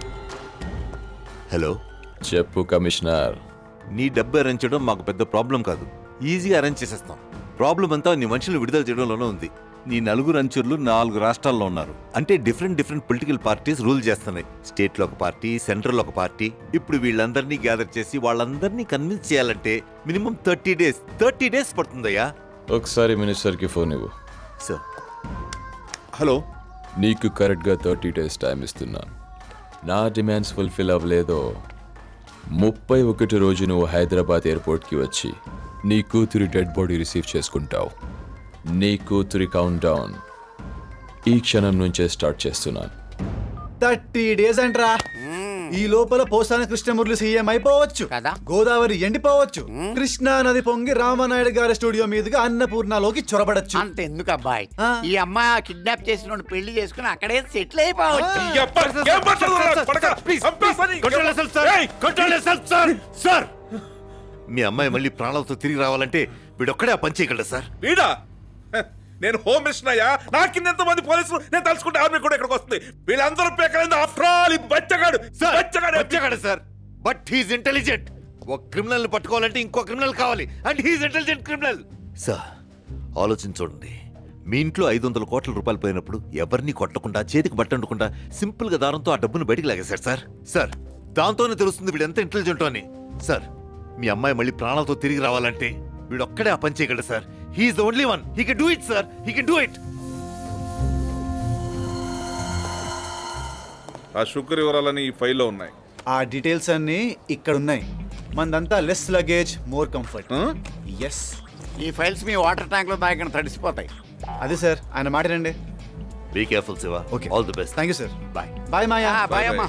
hello చెప్పు కమిషనర్ నీ డబ్బు అరేంజ్ చేయడం మాకు పెద్ద ప్రాబ్లం కాదు ఈజీగా అరేంజ్ చేసేస్తాం ప్రాబ్లం అంతా నీ మనుషులు విడుదల చేయడంలోనే ఉంది నీ నలుగురు అంచుర్లు నాలుగు రాష్ట్రాల్లో ఉన్నారు అంటే different different political parties rule చేస్తున్నాయి స్టేట్లో ఒక పార్టీ సెంట్రల్ ఒక పార్టీ ఇప్పుడు వీళ్ళందరినీ గ్యాదర్ చేసి వాళ్ళందరినీ కన్విన్స్ చేయాలంటే minimum thirty days thirty days పడుతుందయ్యా ఒకసారి మినిస్టర్కి ఫోన్ ఇవ్వు సార్ హలో నీకు కరెక్ట్గా థర్టీ డేస్ టైం ఇస్తున్నాను నా డిమాండ్స్ ఫుల్ఫిల్ అవ్వలేదో ముప్పై ఒకటి రోజు నువ్వు హైదరాబాద్ ఎయిర్పోర్ట్కి వచ్చి నీ కూతురి డెడ్ బాడీ రిసీవ్ చేసుకుంటావు నీ కూతురి కౌంట్ డౌన్ ఈ క్షణం నుంచే స్టార్ట్ చేస్తున్నాను థర్టీ డేస్ అంట్రా ఈ లోపల పోసాని కృష్ణమురళి సీఎం అయిపోవచ్చు గోదావరి ఎండిపోవచ్చు కృష్ణా నది పొంగి రామనాయుడు గారి స్టూడియో మీదుగా అన్నపూర్ణలోకి చొరబడచ్చు అంత ఎందుకు అబ్బాయి ఈ అమ్మాయి కిడ్నాప్ చేసిన పెళ్లి చేసుకుని అక్కడే సెటిల్ అయిపోవచ్చు సార్ మీ అమ్మాయి మళ్ళీ ప్రాణాలతో తిరిగి రావాలంటే వీడొక్కడే ఆ పని చేయగలడు సార్ వీడా హ, నేను హోమ్ మినిస్టర్ అయ్యా నా కింద ఎంతమంది పోలీసులు నేను తలుచుకుంటే ఆర్మీ కూడా ఇక్కడికి వస్తుంది వీళ్ళందరూ పేకలేదు ఆఫ్టర్ ఆల్ ఈ బచ్చగాడు బచ్చగాడు బచ్చగాడు సార్ బట్ హీస్ ఇంటెలిజెంట్ ఒక క్రిమినల్ ని పట్టుకోవాలంటే ఇంకో క్రిమినల్ కావాలి and he's intelligent criminal sir ఆలోచించండి మీ ఇంట్లో ఐదు వందల కోట్ల రూపాయలు పోయినప్పుడు ఎవరిని కొట్టకుండా చేతికి బట్టండకుండా సింపుల్ గా దారంతో ఆ డబ్బును బయటికి లాగేశారు సార్ సార్ దాంతోనే తెలుస్తుంది వీడు ఎంత ఇంటెలిజెంట్ అని సార్ మీ అమ్మాయి మళ్ళీ ప్రాణాలతో తిరిగి రావాలంటే వీడు ఒక్కడే ఆ పని చేయగలడు sir he's only one he can do it sir he can do it ఆ షుగర్ వివరాలని ఈ ఫైల్లో ఉన్నాయి ఆ డీటెయిల్స్ అన్ని ఇక్కడ ఉన్నాయి మందంతా less luggage more comfort yes ఈ ఫైల్స్ మీ వాటర్ ట్యాంక్ లో దాకా తడిసిపోతాయి అదే సార్ ఆయన మాట్లాడండి be careful Shiva okay all the best thank you sir bye bye Maya bye అమ్మా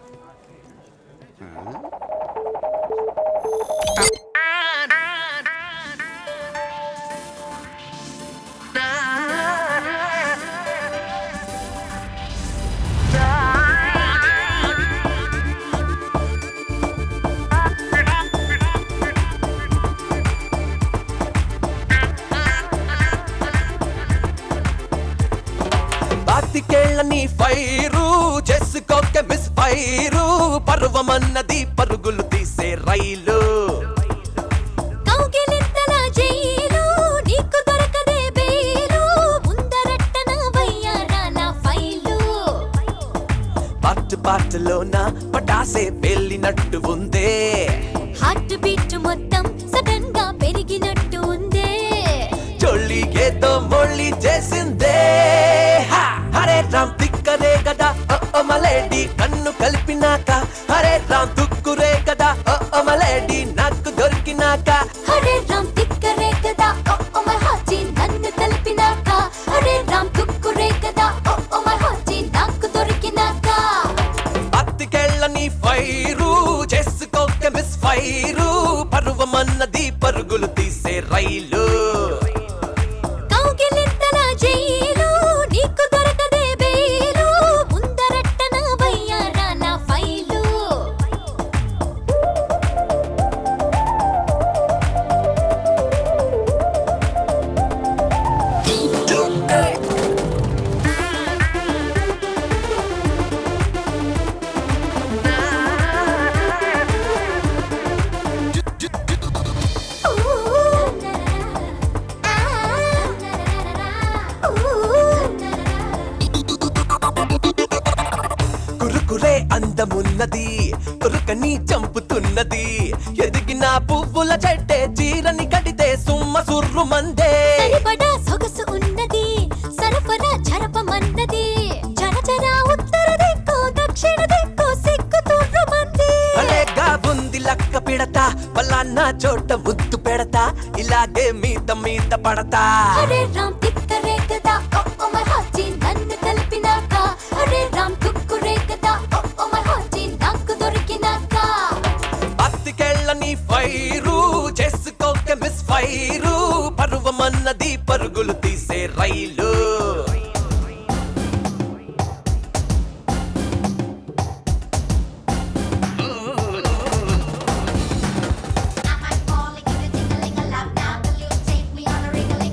బాతికేళ్ళని ఫైరు చేసుకోక మిస్ ఫైరు పర్వమన్నది పరుగులు తీసే రైలు కౌగిలింతల జైలు నీకు దొరకదే బెయిలు ముందరట్టన వయ్యారా నా ఫైలు పార్ట్ పార్ట్లోన పటాసే పెళ్ళినట్టు ఉందే హార్ట్ బీట్ మొత్తం సడన్ గా పెరిగినట్టు ఉందే చొల్లి ఏదో మొళ్ళి చేసిందే హా! హరే రామ్ తిక్కరే కదా ఓ మలేడి కన్ను కలిపినాక హరే రామ్ తుక్కురే కదా ఓ మలేడి నాకు దొరికినాక హరే రామ్ తిక్కరే కదా ఓ ఓ మై హాజీ నన్ను కలిపినాక హరే రామ్ తుక్కురే కదా ఓ ఓ మై హాజీ నాకు దొరికినాక పత్తికెళ్ళని ఫైరు చేసుకోక మిస్ ఫైరు పరువమన్నది పరుగులు తీసే రైలు కౌగిలింతల జైలు నీకు దొరకదే బెయిలు ముందరట్టన వయ్యారా నా ఫైలు కురుకురే అందమున్నది కురుకని చంపుతున్నది ఎదిగిన పువ్వుల చెట్టే చీరని కడితే సుమ్మ సుర్రు మందే సరిపడా సొగసు ఉన్నది సరఫరా జరపమన్నది జర జర ఉత్తర దిక్కు దక్షిణ దిక్కు సిక్కు తూర్రు మంది భలేగా ఉంది లక్క పిడత పలానా చోట ముద్దు పెడతా ఇలాగే మీద మీద పడతా హరే రామ్ తిక్కరే కదా ఓ ఓ మై హాజీ నన్ను కలిపినాక హరే రామ్ తుక్కురే కదా ఓ ఓ మై హాజీ నాకు దొరికినాక పత్తికెళ్ళని ఫైరు చేసుకోక మిస్ ఫైరు పరువమన్నది పరుగులు తీసే రైలు Take me on a wriggly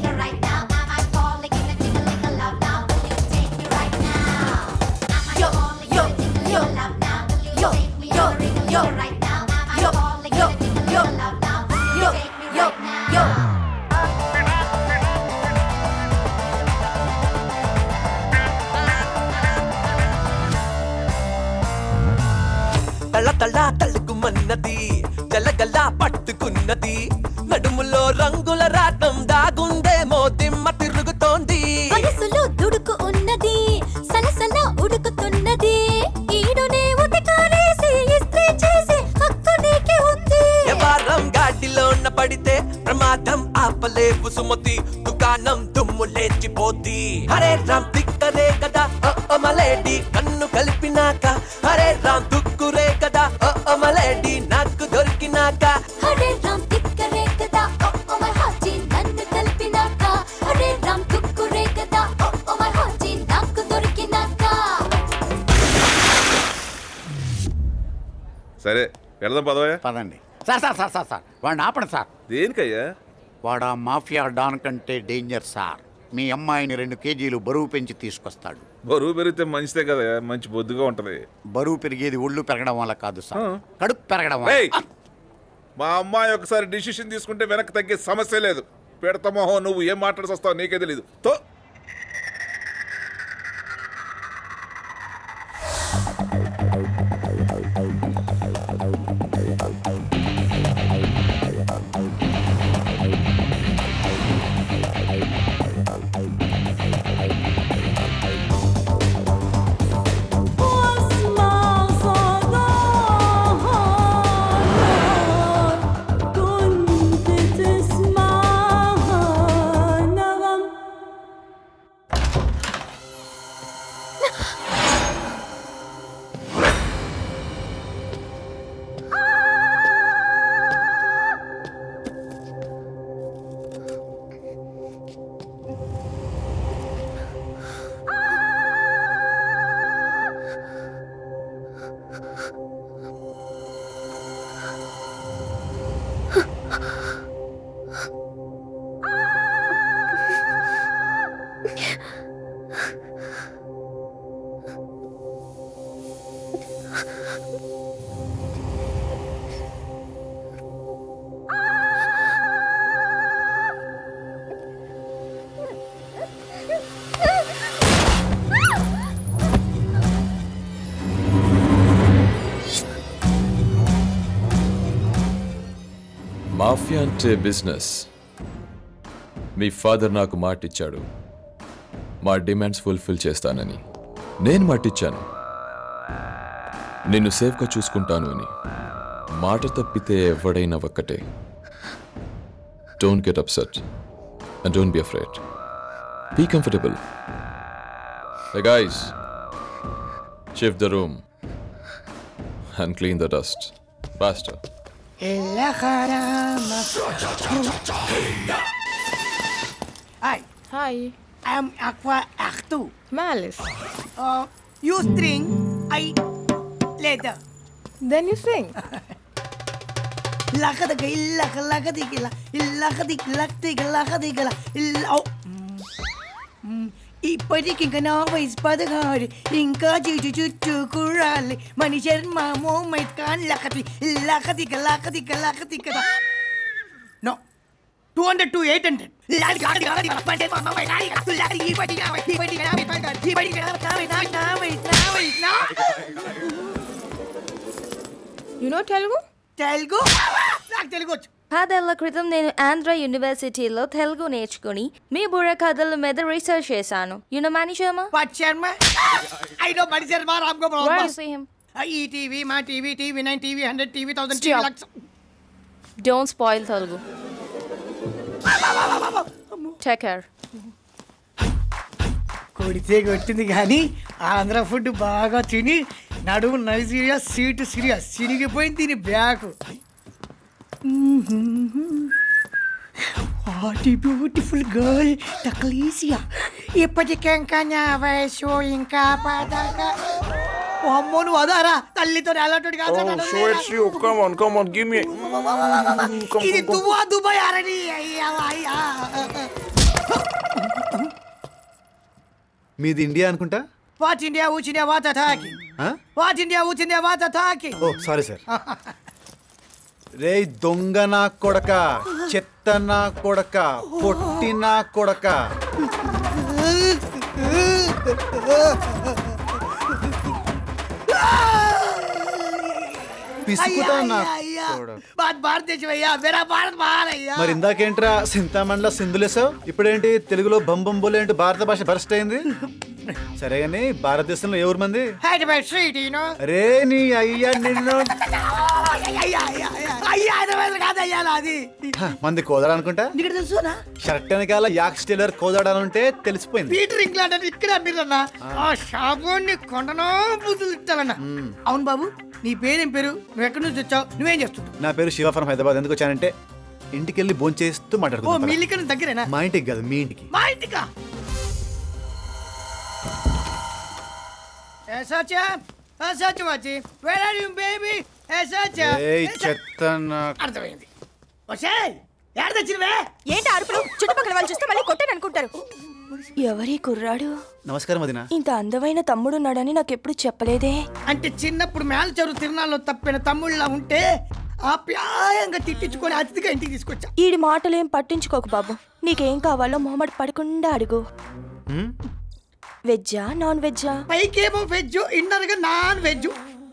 తళ తళుకుమన్నది జలగల పట్టుకున్నది నడుములో రంగుల రాటం దాగుందేమో దిమ్మ తిరుగుతోంది వయసులో దుడుకు ఉన్నది సలసల ఉడుకుతున్నది ఈడునే ఉతికారేసి ఇస్త్రీ చేసి హక్కు నీకే ఉంది వ్యవహారం గాడిలోన పడితే ప్రమాదం ఆపలేవు సుమతి దుకాణం దుమ్ము లేచిపోద్ది హరే రామ్ తిక్కరే కదా ఓ ఓ మలేడి కన్ను కలిపినాక హరే రామ్ దుక్కురే కదా ఓ ఓ మలేడి నాకు దొరికినాక హరే రామ్ తిక్కరే కదా ఓ ఓ మై హాజీ నన్ను కలిపినాక హరే రామ్ తుక్కురే కదా ఓ ఓ మై హాజీ నాకు దొరికినాక సరే వెళదాం పదవయ్యా పదండి sir sir sir sir sir వాడిని ఆపండి సార్ దేనికయ్యా వాడు ఆ మాఫియా డాన్ కంటే డేంజర్ సార్ మీ అమ్మాయిని రెండు కేజీలు బరువు పెంచి తీసుకొస్తాడు బరువు పెరిగితే మంచిదే కదా మంచి బొద్దుగా ఉంటది బరువు పెరిగేది ఒళ్ళు పెరగడం వల్ల కాదు సార్ కడుపు పెరగడం వల్ల ఏయ్! మా అమ్మాయి ఒకసారి డిసిషన్ తీసుకుంటే వెనక్కి తగ్గే సమస్య లేదు పెడతామోహో నువ్వు ఏం మాట్లాడి వస్తావు నీకే తెలీదు తో మాఫియా అంటే బిజినెస్ మీ ఫాదర్ నాకు మాటిచ్చాడు మా డిమాండ్స్ ఫుల్ఫిల్ చేస్తానని నేను మాటిచ్చాను నిన్ను సేఫ్గా చూసుకుంటాను అని మాట తప్పితే ఎవడైనా ఒక్కటే don't get upset and don't be afraid be comfortable guys shift the room and clean the dust faster Hi. Hi. I am Aqua Actu. Malice. Uh, you string, I leather. Then you sing. లకదగ ఇల్లక లకదిగిల ఇల్లకది లక్తిగ లకదిగల ఇల్ల ఔ. మ్, ఇప్పటికి ఇంకా నా వయసు పదహారు ఇంకా చుట్టూ చుట్టూ కుర్రాలి మణి శర్మ మోమైత్ ఖాన్ లకది లకదిగ లకదిగ లకదిగ no two hundred to eight hundred You know Telugu? Telugu నాకు తెలుగు వచ్చు పదేళ్ల క్రితం నేను ఆంధ్ర యూనివర్సిటీలో తెలుగు నేర్చుకుని మీ బుర్ర కథల మీద రీసెర్చ్ చేశాను you know Mani Sharma what Sharma I know Mani Sharma Ram Gopal Where Varma. you see him? E TV Maa TV TV nine TV hundred TV thousand Stop. TV lakh don't spoil Telugu take care కొడితే కొట్టింది కానీ ఆంధ్ర ఫుడ్ బాగా తిని నడుము నైజీరియా సీటు సిరియా సిరిగిపోయింది దీని బ్యాగ్ వాట్ బ్యూటిఫుల్ గర్ల్ టక్లీసియా ఇప్పటికింకా నా వయసు ఇంకా పదగా అమ్మో నువ్వు అదారా తల్లితో అలాంటి కాదు come on, come on, give me. ఇది దువ్వా దుబాయ్ అరని అయ్యా అయ్యా మీది ఇండియా అనుకుంటా వాట్ ఇండియా ఊచ్ ఇండియా వాత తాకి ఆ? వాట్ ఇండియా ఊచ్ ఇండియా వాత తాకి ఓ సారీ సార్ రే దొంగ నా కొడక చెత్త నా కొడక పొట్టి నా కొడక విసుకుతా అయ్యా, నా అయ్యా, అయ్యా. భారత్ భారతదేశం అయ్యా మేరా భారత్ మహాన్ అయ్యా మరి ఇందాకేంట్రా సింతామండల సింధులేసావు ఇప్పుడేంటి తెలుగులో బంబంబులు ఏంటి భారత భాష బరస్ట్ అయింది సరే గాని భారతదేశంలో ఏ ఊరు మంది హైదరాబాద్ స్ట్రీట్ యూనో రే నీ అయ్యా నిన్ను అయ్యా అయ్యా అయ్యా అయ్యా హైదరాబాద్ కాదయ్యా నాది హ, మంది కోదాడు అనుకుంటా నీకు తెలుసునా షర్ట్ వెనకాల యాక్ స్టీలర్ కోదాడాలంటే తెలిసిపోయింది పీటర్ ఇంగ్లాండ్ అని ఇక్కడ అమ్మిరన్నా ఆ షాపుని కొండనో బుద్ధులు ఇట్టాలన్నా అవును బాబు నీ పేరేం పేరు నువ్వు ఎక్కడి నుంచి వచ్చావు నువ్వేం చేస్తున్నావు నా పేరు శివ ఫ్రమ్ హైదరాబాద్ ఎందుకు వచ్చానంటే ఇంటికి వెళ్ళి భోంచేస్తూ చేస్తూ ఓ మీ మాట్లాడుకుంటాం ఇక్కడ దగ్గరేనా మా ఇంటికి కాదు మీ ఇంటికి మా ఇంటికా ऐसा चा ऐसा चाची वेर आर यू बेबी ऐसा चा ఏయ్ చెత్త నా- అర్థమైంది వచ్చే ఏడ తెచ్చినవే ఏంటి అరుపులు చుట్టుపక్కల వాళ్ళు చూస్తే మళ్ళీ కొట్టని అనుకుంటారు ఎవరి కుర్రాడు నమస్కారం వదినా ఇంత అందమైన తమ్ముడున్నాడని నాకెప్పుడు చెప్పలేదే అంటే చిన్నప్పుడు మేల చెరువు తిరునాళ్ళలో తప్పిన తమ్ముళ్ళ ఉంటే ఆప్యాయంగా తిట్టించుకొని అతిథిగా ఇంటికి తీసుకొచ్చా ఈడి మాటలేం పట్టించుకోకు బాబు నీకేం కావాలో మొహమ్మడ్ పడకుండా అడుగు హ్మ్? వెజ్జా నాన్ వెజ్జా పైకేమో వెజ్ ఇన్నర్ గా నాన్ వెజ్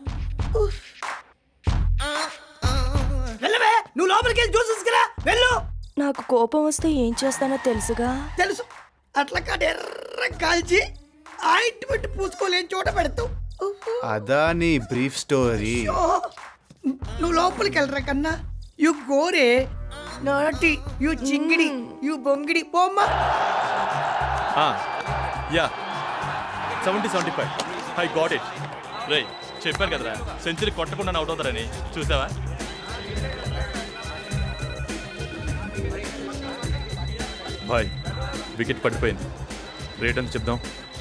వెళ్ళవే నువ్వు లోపలికి వెళ్ళి జ్యూస్ తీసుకురా వెళ్ళు నాకు కోపం వస్తే ఏం చేస్తానో తెలుసుగా తెలుసు అట్లా కాదు ఎర్ర కాల్చి ఆయింట్మెంట్ పూసుకోలేని చోట పెడతావు అదా నీ బ్రీఫ్ స్టోరీ ఓ, నువ్వు లోపలికి వెళ్ళరా కన్నా యు గోరే నాటి యు చింగిడి యు బొంగిడి పోమ్మా yeah seventy seventy five I got it రే చెప్పాను కదరా సెంచరీ కొట్టకుండా అవుట్ అవుతారని చూసావా బాయ్ వికెట్ పడిపోయింది రేట్ ఎంత చెప్దాం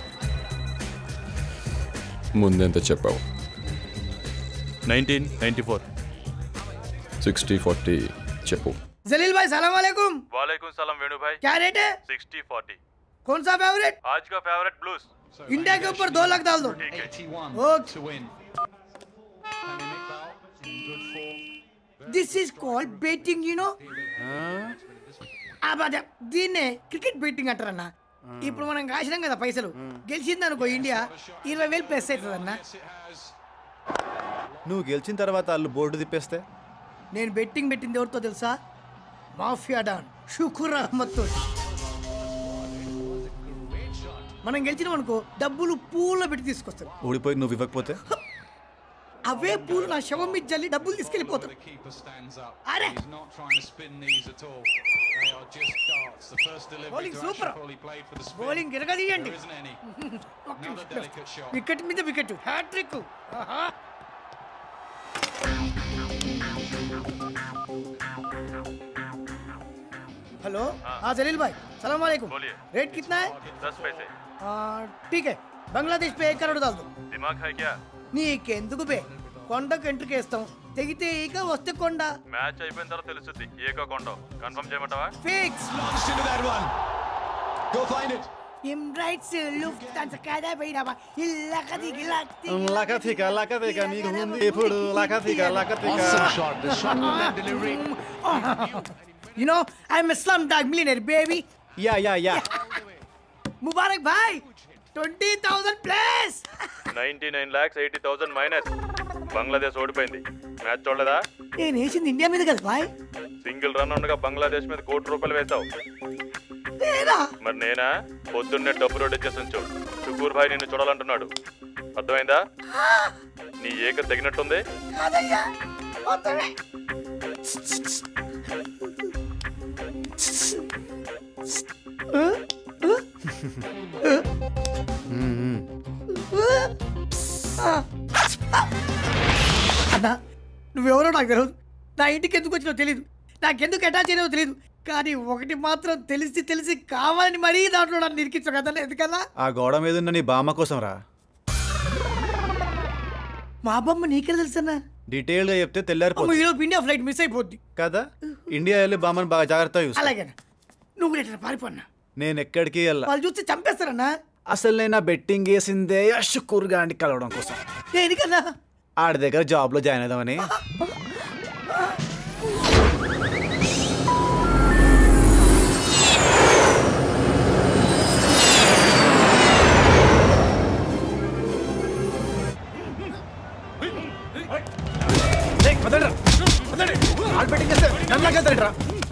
ముందెంత చెప్పావు nineteen ninety four sixty forty చెప్పు जलील भाई सलाम वालेकुम वालेकुम सलाम वेणु भाई क्या रेट है सिक्सटी फोर्टी कौन सा फेवरेट आज का फेवरेट ब्लूज इंडिया के ऊपर दो लाख डाल दो okay this is called betting you know అదే దీన్నే క్రికెట్ బెట్టింగ్ అంటారన్న ఇప్పుడు మనం కాసినాం కదా పైసలు గెలిచింది అనుకో ఇండియా ఇరవై వేలు ప్లస్ అవుతుంది అన్న నువ్వు గెలిచిన తర్వాత వాళ్ళు బోర్డు తిప్పేస్తే నేను బెట్టింగ్ పెట్టింది ఎవరితో తెలుసా మాఫియా డాన్ షుకుర్ అహ్మద్ తోటి మనం గెలిచినాం అనుకో డబ్బులు పూల్లో పెట్టి తీసుకొస్తారు ఓడిపోయి నువ్వు ఇవ్వకపోతే అవే పూలు నా శవం మీద జల్లి డబ్బులు తీసుకెళ్ళిపోతారు అరే బౌలింగ్ సూపర్ బౌలింగ్ ఎరగదీయండి వికెట్ మీద వికెట్ హ్యాట్రిక్ हेलो हाँ जलील भाई सलाम वालेकुम बोलिए। रेट कितना है दस पैसे आ, ठीक है बांग्लादेश पे एक करोड़ डाल दो दिमाग है क्या నీకెందుకు బే కొండకు ఎంట్రీకి వేస్తాం తెగితే ఇక వస్తే కొండ మ్యాచ్ అయిపోయిన తర్వాత తెలుస్తుంది ఏకో కొండో కన్ఫర్మ్ చేయమంటావా fix Im Reiz Lufthansa kada పోయినావా ఇల్లకది లకథిక లకథిక నీకు ఉంది ఇప్పుడు లకథిక లకథిక You know, I'm a slumdog millionaire, baby. Yeah, yeah, yeah. Mubarak bhai, 20,000 plus. Ninety nine lakhs eighty thousand minus Bangladesh ఓడిపోయింది మ్యాచ్ చూడలేదా నేను వేసింది ఇండియా మీద కదా బాయ్ సింగిల్ రన్ ఉండగా బంగ్లాదేశ్ మీద కోటి రూపాయలు వేశావు నేనా మరి నేనా పొద్దున్నే డబ్బు రోడ్ ఇచ్చేసి ఉంచు షుకూర్ భాయ్ నిన్ను చూడాలంటున్నాడు అర్థమైందా నీ ఏక తెగినట్టుంది కాదయ్యా వద్దవే. అన్నా నువ్వెవరో నాకు తెలియదు నా ఇంటికి ఎందుకు వచ్చినావు తెలియదు నాకెందుకు అటాచ్ అయినావో తెలియదు కానీ ఒకటి మాత్రం తెలిసి తెలిసి కావాలని మరీ దాంట్లో నన్ను నిరికించు కదా ఎందుకన్నా ఆ గోడ మీద ఉన్న నీ బామ్మ కోసం రా మా బొమ్మ నీకే తెలుసన్నా డీటెయిల్ గా చెప్తే అమ్మ తెల్లారిపోతుంది ఈలోపు ఇండియా ఫ్లైట్ మిస్ అయిపోద్ది కదా ఇండియా వెళ్ళి బామ్మని బాగా జాగ్రత్తగా చూస్తా అలాగే నువ్వు ఎట్లా పారిపోన్నా నేను ఎక్కడికి వెళ్ళా వాళ్ళు చూస్తే చంపేస్తారన్నా అసలు నేను ఆ బెట్టింగ్ వేసిందే షుకూర్ గాండి కలవడం కోసం దేనికన్నా ఆడి దగ్గర జాబ్ లో జాయిన్ అవుదామని నాకెళ్తారా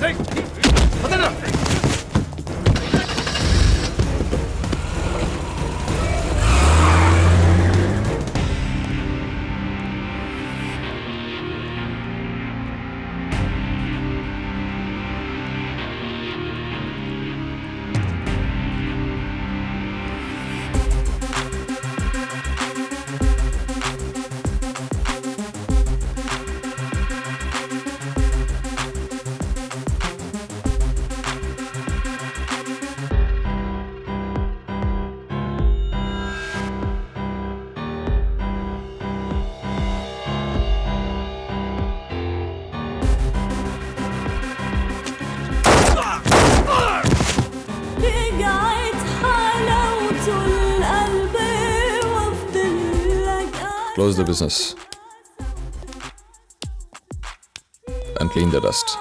رجعت حلاوة القلب وافضل لك Close the business. And clean the dust.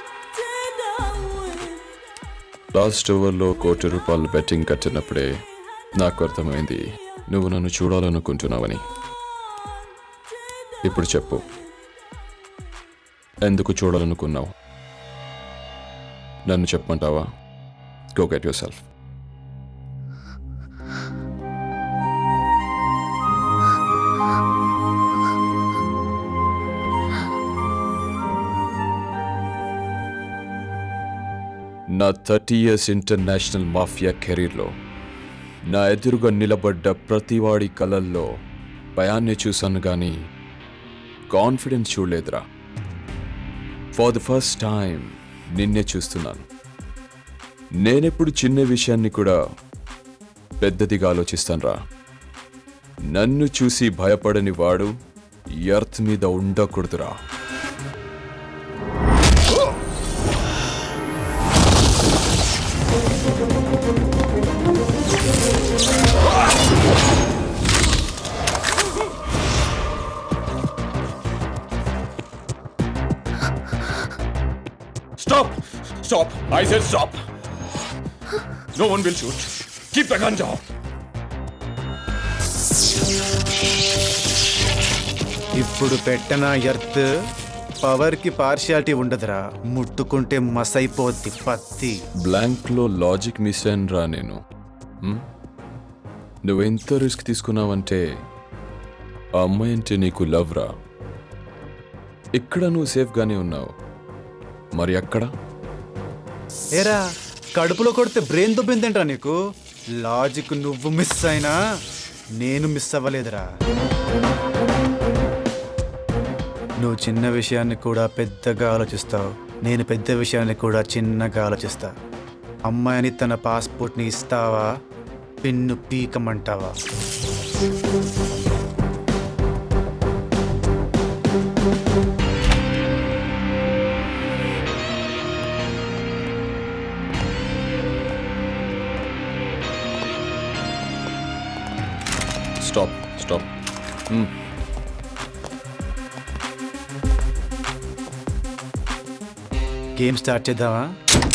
Last ఓవర్లో కోటి రూపాయలు బెట్టింగ్ కట్టినప్పుడే నాకు అర్థమైంది నువ్వు నన్ను చూడాలనుకుంటున్నావని ఇప్పుడు చెప్పు ఎందుకు చూడాలనుకున్నావు నన్ను చెప్పమంటావా గో గెట్ యువర్ సెల్ఫ్ నా థర్టీ ఇయర్స్ ఇంటర్నేషనల్ మాఫియా కెరీర్లో నా ఎదురుగా నిలబడ్డ ప్రతివాడి కలల్లో భయాన్ని చూశాను కానీ కాన్ఫిడెన్స్ చూడలేదురా ఫర్ ద ఫస్ట్ టైం నిన్నే చూస్తున్నాను నేనెప్పుడు చిన్న విషయాన్ని కూడా పెద్దదిగా ఆలోచిస్తానురా నన్ను చూసి భయపడని వాడు ఈ ఎర్త్ మీద ఉండకూడదురా Stop! Stop! I said stop! No one will shoot. Keep the gun down. ఇప్పుడు పెట్టన ఎర్త్ పవర్ కి పార్షియాలిటీ ఉండదురా ముట్టుకుంటే మసైపోద్ది పత్తి బ్లాంక్లో లాజిక్ మిస్ రా నేను హ్మ్? నువ్వు ఎంత రిస్క్ తీసుకున్నావంటే ఆ అమ్మాయి అంటే నీకు లవ్ రా ఇక్కడ నువ్వు సేఫ్గానే ఉన్నావు మరి అక్కడ ఏరా కడుపులో కొడితే బ్రెయిన్ దుబ్బిందేంట్రా నీకు లాజిక్ నువ్వు మిస్ అయినా నేను మిస్ అవ్వలేదురా నువ్వు చిన్న విషయాన్ని కూడా పెద్దగా ఆలోచిస్తావు నేను పెద్ద విషయాన్ని కూడా చిన్నగా ఆలోచిస్తా అమ్మాయిని తన పాస్పోర్ట్ని ఇస్తావా పిన్ను పీకమంటావా స్టాప్ స్టాప్ గేమ్ స్టార్ట్ చేద్దామా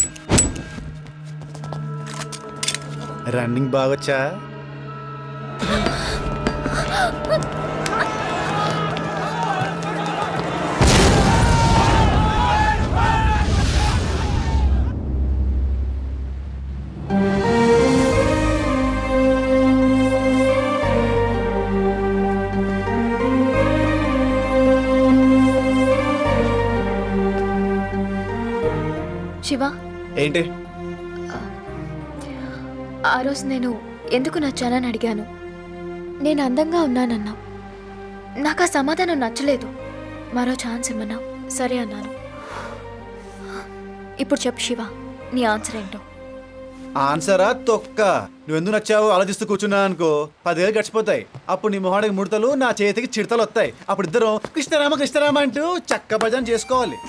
రన్నింగ్ బాగొచ్చా శివ ఏంటి ఆ రోజు నేను ఎందుకు నచ్చానని అడిగాను నేను అందంగా ఉన్నానన్నావు నాకు ఆ సమాధానం నచ్చలేదు మరో ఛాన్స్ ఇమ్మన్నావు సరే అన్నాను ఇప్పుడు చెప్పు శివ నీ ఆన్సర్ ఏంటో ఆన్సరా తొక్క నువ్వు ఎందుకు నచ్చావో ఆలోచిస్తూ కూర్చున్నా అనుకో పదివేలు గడిచిపోతాయి అప్పుడు నీ మొహాడికి ముడతలు నా చేతికి చిడతలు వస్తాయి అప్పుడు ఇద్దరం కృష్ణరామ కృష్ణరామ అంటూ చక్క భజన చేసుకోవాలి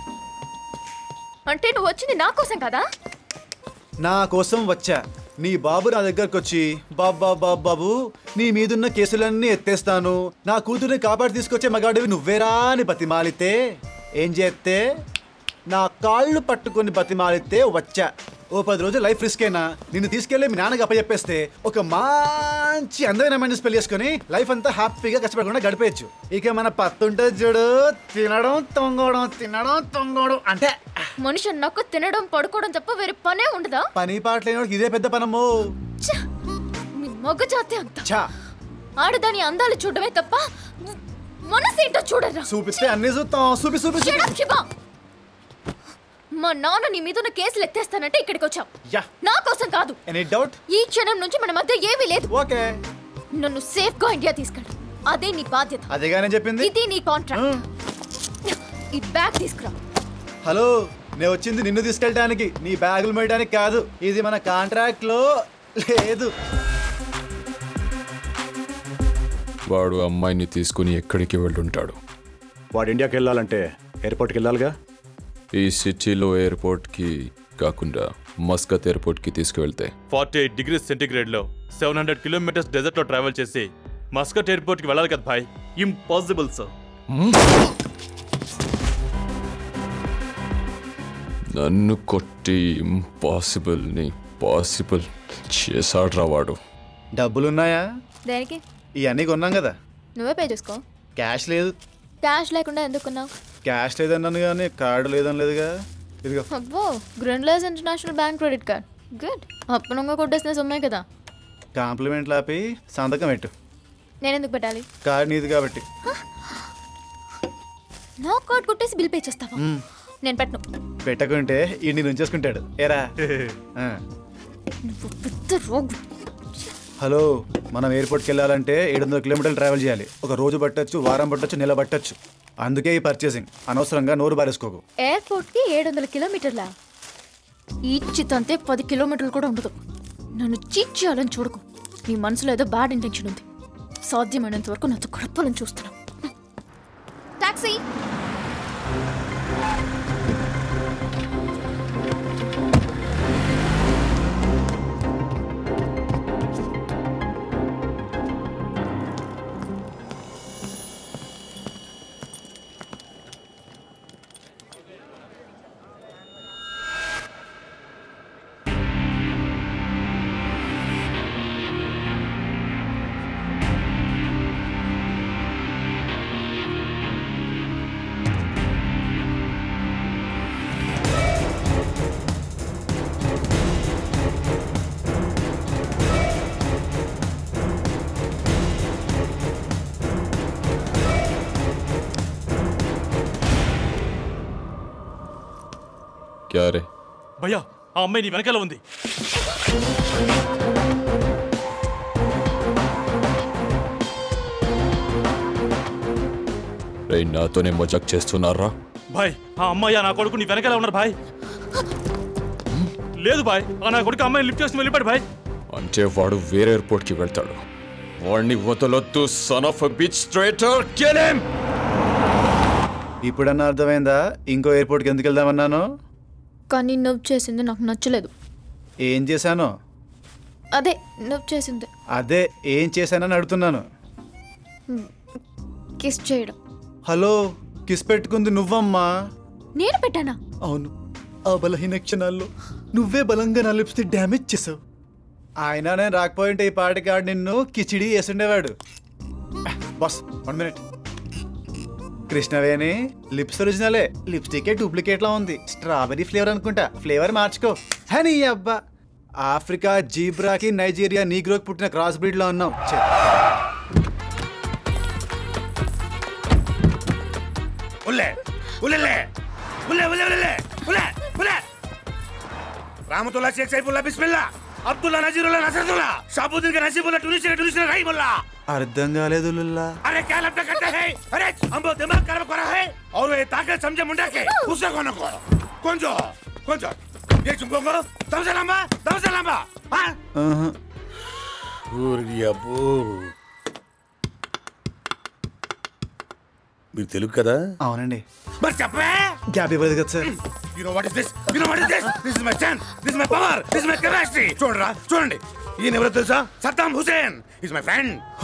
అంటే నువ్వు వచ్చింది నా కోసం కదా నా కోసం వచ్చా నీ బాబు నా దగ్గరకు వచ్చి బాబు బాబు బాబు బాబు నీ మీదున్న కేసులన్నీ ఎత్తేస్తాను నా కూతుర్ని కాపాడి తీసుకొచ్చే మగాడివి నువ్వేరా అని బతిమాలితే ఏం చేస్తే నా కాళ్ళు పట్టుకొని బతిమాలితే వచ్చా ఓ పది రోజులు లైఫ్ రిస్క్ అయినా నిన్ను తీసుకెళ్లి మీ నాన్నకి అప్పచెప్పేస్తే ఒక మంచి అందమైన మనిషి పెళ్లి చేసుకుని లైఫ్ అంతా హ్యాపీగా కష్టపడకుండా గడిపేయచ్చు ఇక మన పత్తుంటే చూడు తినడం తొంగడం తినడం తొంగడం అంటే మనిషి నొక్క తినడం పడుకోవడం తప్ప వేరే పనే ఉండదా పని పాట లేనివాడికి ఇదే పెద్ద పనమ్మో మీ మగ జాతి అంత చా ఆడదాని అందాలు చూడడమే తప్ప మనసేంటో చూడరా చూపిస్తే అన్ని చూస్తాం చూపి చూపి Shut up, శివ! మా నాన్న నీ మీద ఉన్న కేసులు ఎత్తేస్తానంటే ఇక్కడికి వచ్చావు యా నా కోసం కాదు ఎనీ డౌట్ ఈ క్షణం నుంచి మన మధ్య ఏమీ లేదు ఓకే నన్ను సేఫ్ గా ఇండియా తీసుకెళ్ళు అదే నీ బాధ్యత అదేగా నేను చెప్పింది ఇది నీ కాంట్రాక్ట్ ఈ బ్యాగ్ తీసుకురా హలో నేను వచ్చింది నిన్ను తీసుకెళ్ళడానికి నీ బ్యాగులు మోయడానికి కాదు ఇది మన కాంట్రాక్ట్ లో లేదు వాడు అమ్మాయిని తీసుకుని ఎక్కడికి వెళ్ళుంటాడు వాడు ఇండియాకి వెళ్ళాలంటే ఎయిర్పోర్ట్కి వెళ్ళాలిగా ఈ సిటీలో ఎయిర్పోర్ట్కి కాకుండా మస్కత్ ఎయిర్పోర్ట్కి తీసుకువెళ్తే ఫార్టీ ఎయిట్ డిగ్రీస్ సెంటిగ్రేడ్లో సెవెన్ హండ్రెడ్ కిలోమీటర్స్ డెజర్ట్లో ట్రావెల్ చేసి మస్కట్ ఎయిర్పోర్ట్కి వెళ్ళాలి కదా భాయ్ ఇంపాసిబుల్ సార్ నన్ను కొట్టి ఇంపాసిబుల్ని పాసిబుల్ చేశాడ్రా వాడు డబ్బులున్నాయా దేనికి ఇవన్నీ కొన్నాం కదా నువ్వే పే చేసుకో క్యాష్ లేదు క్యాష్ లేకుండా ఎందుకున్నావు క్యాష్ లేదన్నాను కానీ కార్డు లేదని లేదుగా ఇదిగో అబ్బో Grindlays international bank credit card good అప్పనంగా కొట్టేసిన సొమ్మే కదా కాంప్లిమెంట్లు ఆపి సంతకం పెట్టు నేను ఎందుకు పెట్టాలి కార్డు నీది కాబట్టి నా కార్డ్ కొట్టేసి బిల్ పే చేస్తావా మ్మ్. నేను పెట్టను పెట్టకుంటే ఈ నేను ఉంచేసుకుంటాడు ఏరా ఆ. నువ్వు పెద్ద రోగు హలో మనం ఎయిర్పోర్ట్కి వెళ్ళాలంటే ఏడు వందల కిలోమీటర్లు ట్రావెల్ చేయాలి ఒక రోజు పట్టొచ్చు వారం పట్టొచ్చు నెల పట్టొచ్చు అందుకే ఈ పర్చేసింగ్ అనవసరంగా నోరు బారేసుకోకు ఎయిర్పోర్ట్కి ఏడు వందల కిలోమీటర్ల ఈడ్చి తంతే పది కిలోమీటర్లు కూడా ఉండదు నన్ను చీట్ చేయాలని చూడకు నీ మనసులో ఏదో బ్యాడ్ ఇంటెన్షన్ ఉంది సాధ్యమైనంత వరకు నాతో గడపాలని చూస్తున్నా టాక్సీ క్యా రే భయ్యా ఆ అమ్మాయి నీ వెనకాల ఉంది రే నాతోనే మజాక్ చేస్తున్నారా భాయ్ ఆ అమ్మాయి ఆ నా కొడుకు నీ వెనకాల ఉన్నారు భాయ్ లేదు భాయ్ ఆ నా కొడుకు అమ్మాయిని లిఫ్ట్ చేసుకుని వెళ్ళిపోయాడు భాయ్ అంటే వాడు వేరే ఎయిర్పోర్ట్కి వెళ్తాడు వాడిని వదలొద్దు సన్ ఆఫ్ బిచ్ స్ట్రైటర్ కెలెం ఇప్పుడన్నా అర్థమైందా ఇంకో ఎయిర్పోర్ట్కి ఎందుకు వెళ్దామన్నాను కానీ నువ్వు చేసింది నాకు నచ్చలేదు ఏం చేశానో అదే నువ్వు చేసింది అదే ఏం చేశానని అడుగుతున్నాను కిస్ చేయడం హలో కిస్ పెట్టుకుంది నువ్వమ్మా నేను పెట్టానా అవును ఆ బలహీన క్షణాల్లో నువ్వే బలంగా నా లిప్స్ డ్యామేజ్ చేసావు ఆయన నేను రాకపోయింటే ఈ పాటికి ఆడు నిన్ను కిచిడి వేసుండేవాడు boss one minute Krishnaveni lips ఒరిజినలే లిప్స్టికే డూప్లికేట్ లా ఉంది స్ట్రాబెరీ ఫ్లేవర్ అనుకుంటా ఫ్లేవర్ మార్చుకో హనీ అబ్బా ఆఫ్రికా జీబ్రాకి నైజీరియా నీగ్రోకి పుట్టిన క్రాస్ బ్రీడ్ లో ఉన్నాం ఛే. ఉల్లే ఉల్లెలే ఉల్లే ఉల్లే ఉల్లే ఉల్లే ఉల్లే రామతుల్లా షేక్ సైఫుల్లా బిస్మిల్లా అబ్దుల్లా నజీరుల్లా నసరుల్లా షాబుద్దీన్ కా నసీబుల్లా టూనిసియా టూనిసియా రహీముల్లా అర్థం కాలేదు లుల్లా अरे क्या लगता करते हैं अरे हमको दिमाग खराब करा है और ये ताकत समझे मुंडा के उससे कौन को कौन जो कौन जो ये चुंको को दम से लंबा दम से लंबा हाँ ఆహా. ఊరి అబ్బో మీరు తెలుగు కదా అవునండి మరి చెప్పే గ్యాప్ ఇవ్వదు కదా sir you know what is this you know what is this this is my chance this is my power this is my capacity చూడరా చూడండి ఈయన ఎవరో తెలుసా Saddam Hussein is my friend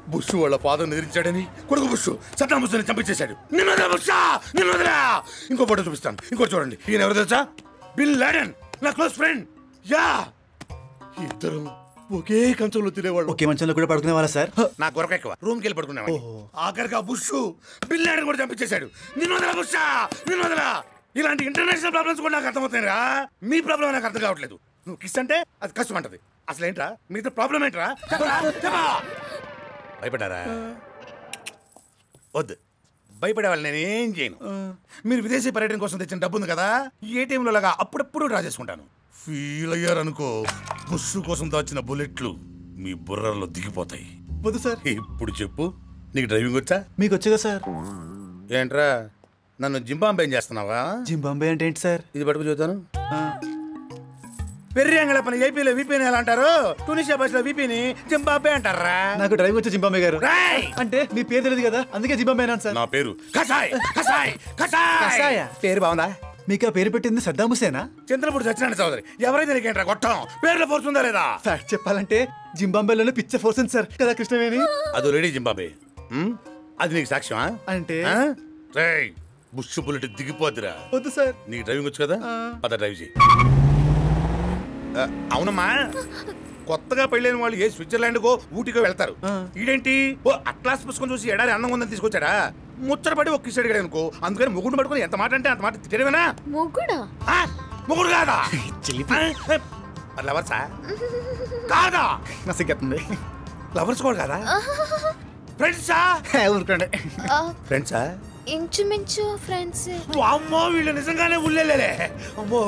Bush వాళ్ళ ఫాదర్ ఎదిరించాడని కొడుకు బుష్ సద్దాం హుస్సేన్ చంపించేశాడు నిన్ను వదిలే బుషా నిన్ను వదిలే ఇంకో ఫోటో చూపిస్తాను ఇంకో చూడండి ఈయన ఎవరు తెలుసా బిల్ లాడెన్ నా క్లోజ్ ఫ్రెండ్ యా ఇద్దరు ఒకే కంచంలో తినేవాళ్ళు ఒకే మంచంలో కూడా పడుకునే వాళ్ళ సార్ నా గొరక ఎక్కువ రూమ్కి వెళ్ళి పడుకునేవాడు ఆఖరికి ఆ బుష్ బిల్ లాడెన్ కూడా చంపించేశాడు నిన్ను వదలా బుషా నిన్ను వదలా ఇలాంటి ఇంటర్నేషనల్ ప్రాబ్లమ్స్ కూడా నాకు అర్థమవుతాయిరా మీ ప్రాబ్లం నాకు అర్థం కావట్లేదు నువ్వు కిస్ అంటే అది కష్టం అంటది అసలు ఏంట్రా మీతో ప్రాబ్లం ఏంట్రా చెప్పరా? చెప్పా భయపడ్డారా వద్దు భయపడే వాళ్ళు నేను ఏం చేయను మీరు విదేశీ పర్యటన కోసం తెచ్చిన డబ్బు ఉంది కదా ఈ ఏటీఎంలో లాగా అప్పుడప్పుడు డ్రా చేసుకుంటాను ఫీల్ అయ్యారనుకో బుస్సు కోసం దాచిన బుల్లెట్లు మీ బుర్రలో దిగిపోతాయి వద్దు సార్ ఇప్పుడు చెప్పు నీకు డ్రైవింగ్ వచ్చా మీకు వచ్చేగా సార్ ఏంట్రా నన్ను జింబాంబే చేస్తున్నావా జింబాంబే అంటే ఏంటి సార్ ఇది పట్టుకు చూద్దాను పెర్రియంగళ పని ఏపీలో వీపీని ఎలా అంటారు టూనిషియా భాషలో వీపీని జింబాబే అంటారా నాకు డ్రైవింగ్ వచ్చే జింబాంబే గారు రాయ్! అంటే మీ పేరు తెలియదు కదా అందుకే జింబాంబే అన్నాను సార్ నా పేరు కసాయ్ కసాయ్ కసాయ్ కసాయ పేరు బాగుందా మీకు ఆ పేరు పెట్టింది సద్దాం హుసేనా చంద్రపూడి సత్యనారాయణ చౌదరి ఎవరైతే నీకేంట్రా కొట్టం పేర్లో ఫోర్స్ ఉందా లేదా ఫ్యాక్ట్ చెప్పాలంటే జింబాంబేలోనే పిచ్చ ఫోర్స్ ఉంది సార్ కదా కృష్ణవేణి అది లేడీ జింబాబే ఉమ్? అది నీకు సాక్ష్యమా అంటే ఆ? రేయ్ బుష్ బుల్లెట్ దిగిపోద్దిరా వద్దు సార్ నీకు డ్రైవింగ్ వచ్చు కదా పద డ్రైవ్ చేయి ఆ, అవునమ్మా కొత్తగా పెళ్ళైన వాళ్ళు ఏ స్విట్జర్లాండ్ కో ఊటికో వెళ్తారు ఈడేంటి ఓ అట్లాస్ పుస్తకం చూసి ఎడారి అన్నం ఉందని తీసుకొచ్చాడా ముచ్చటపడి ఒక కిస్ అడిగాడు అనుకో అందుకని ముగ్గురు పట్టుకుని ఎంత మాట అంటే అంత మాట తిట్టడమేనా మొగ్గుడా ముగ్గురు కాదా మరి లవర్సా కాదా నా సిగ్గెత్తుంది లవర్స్ కూడా కాదా ఫ్రెండ్సా ఊరుకోండి ఆ, ఫ్రెండ్సా ఇంచుమించు ఫ్రెండ్స్ అమ్మో వీళ్ళు నిజంగానే ఉల్లెలే అమ్మో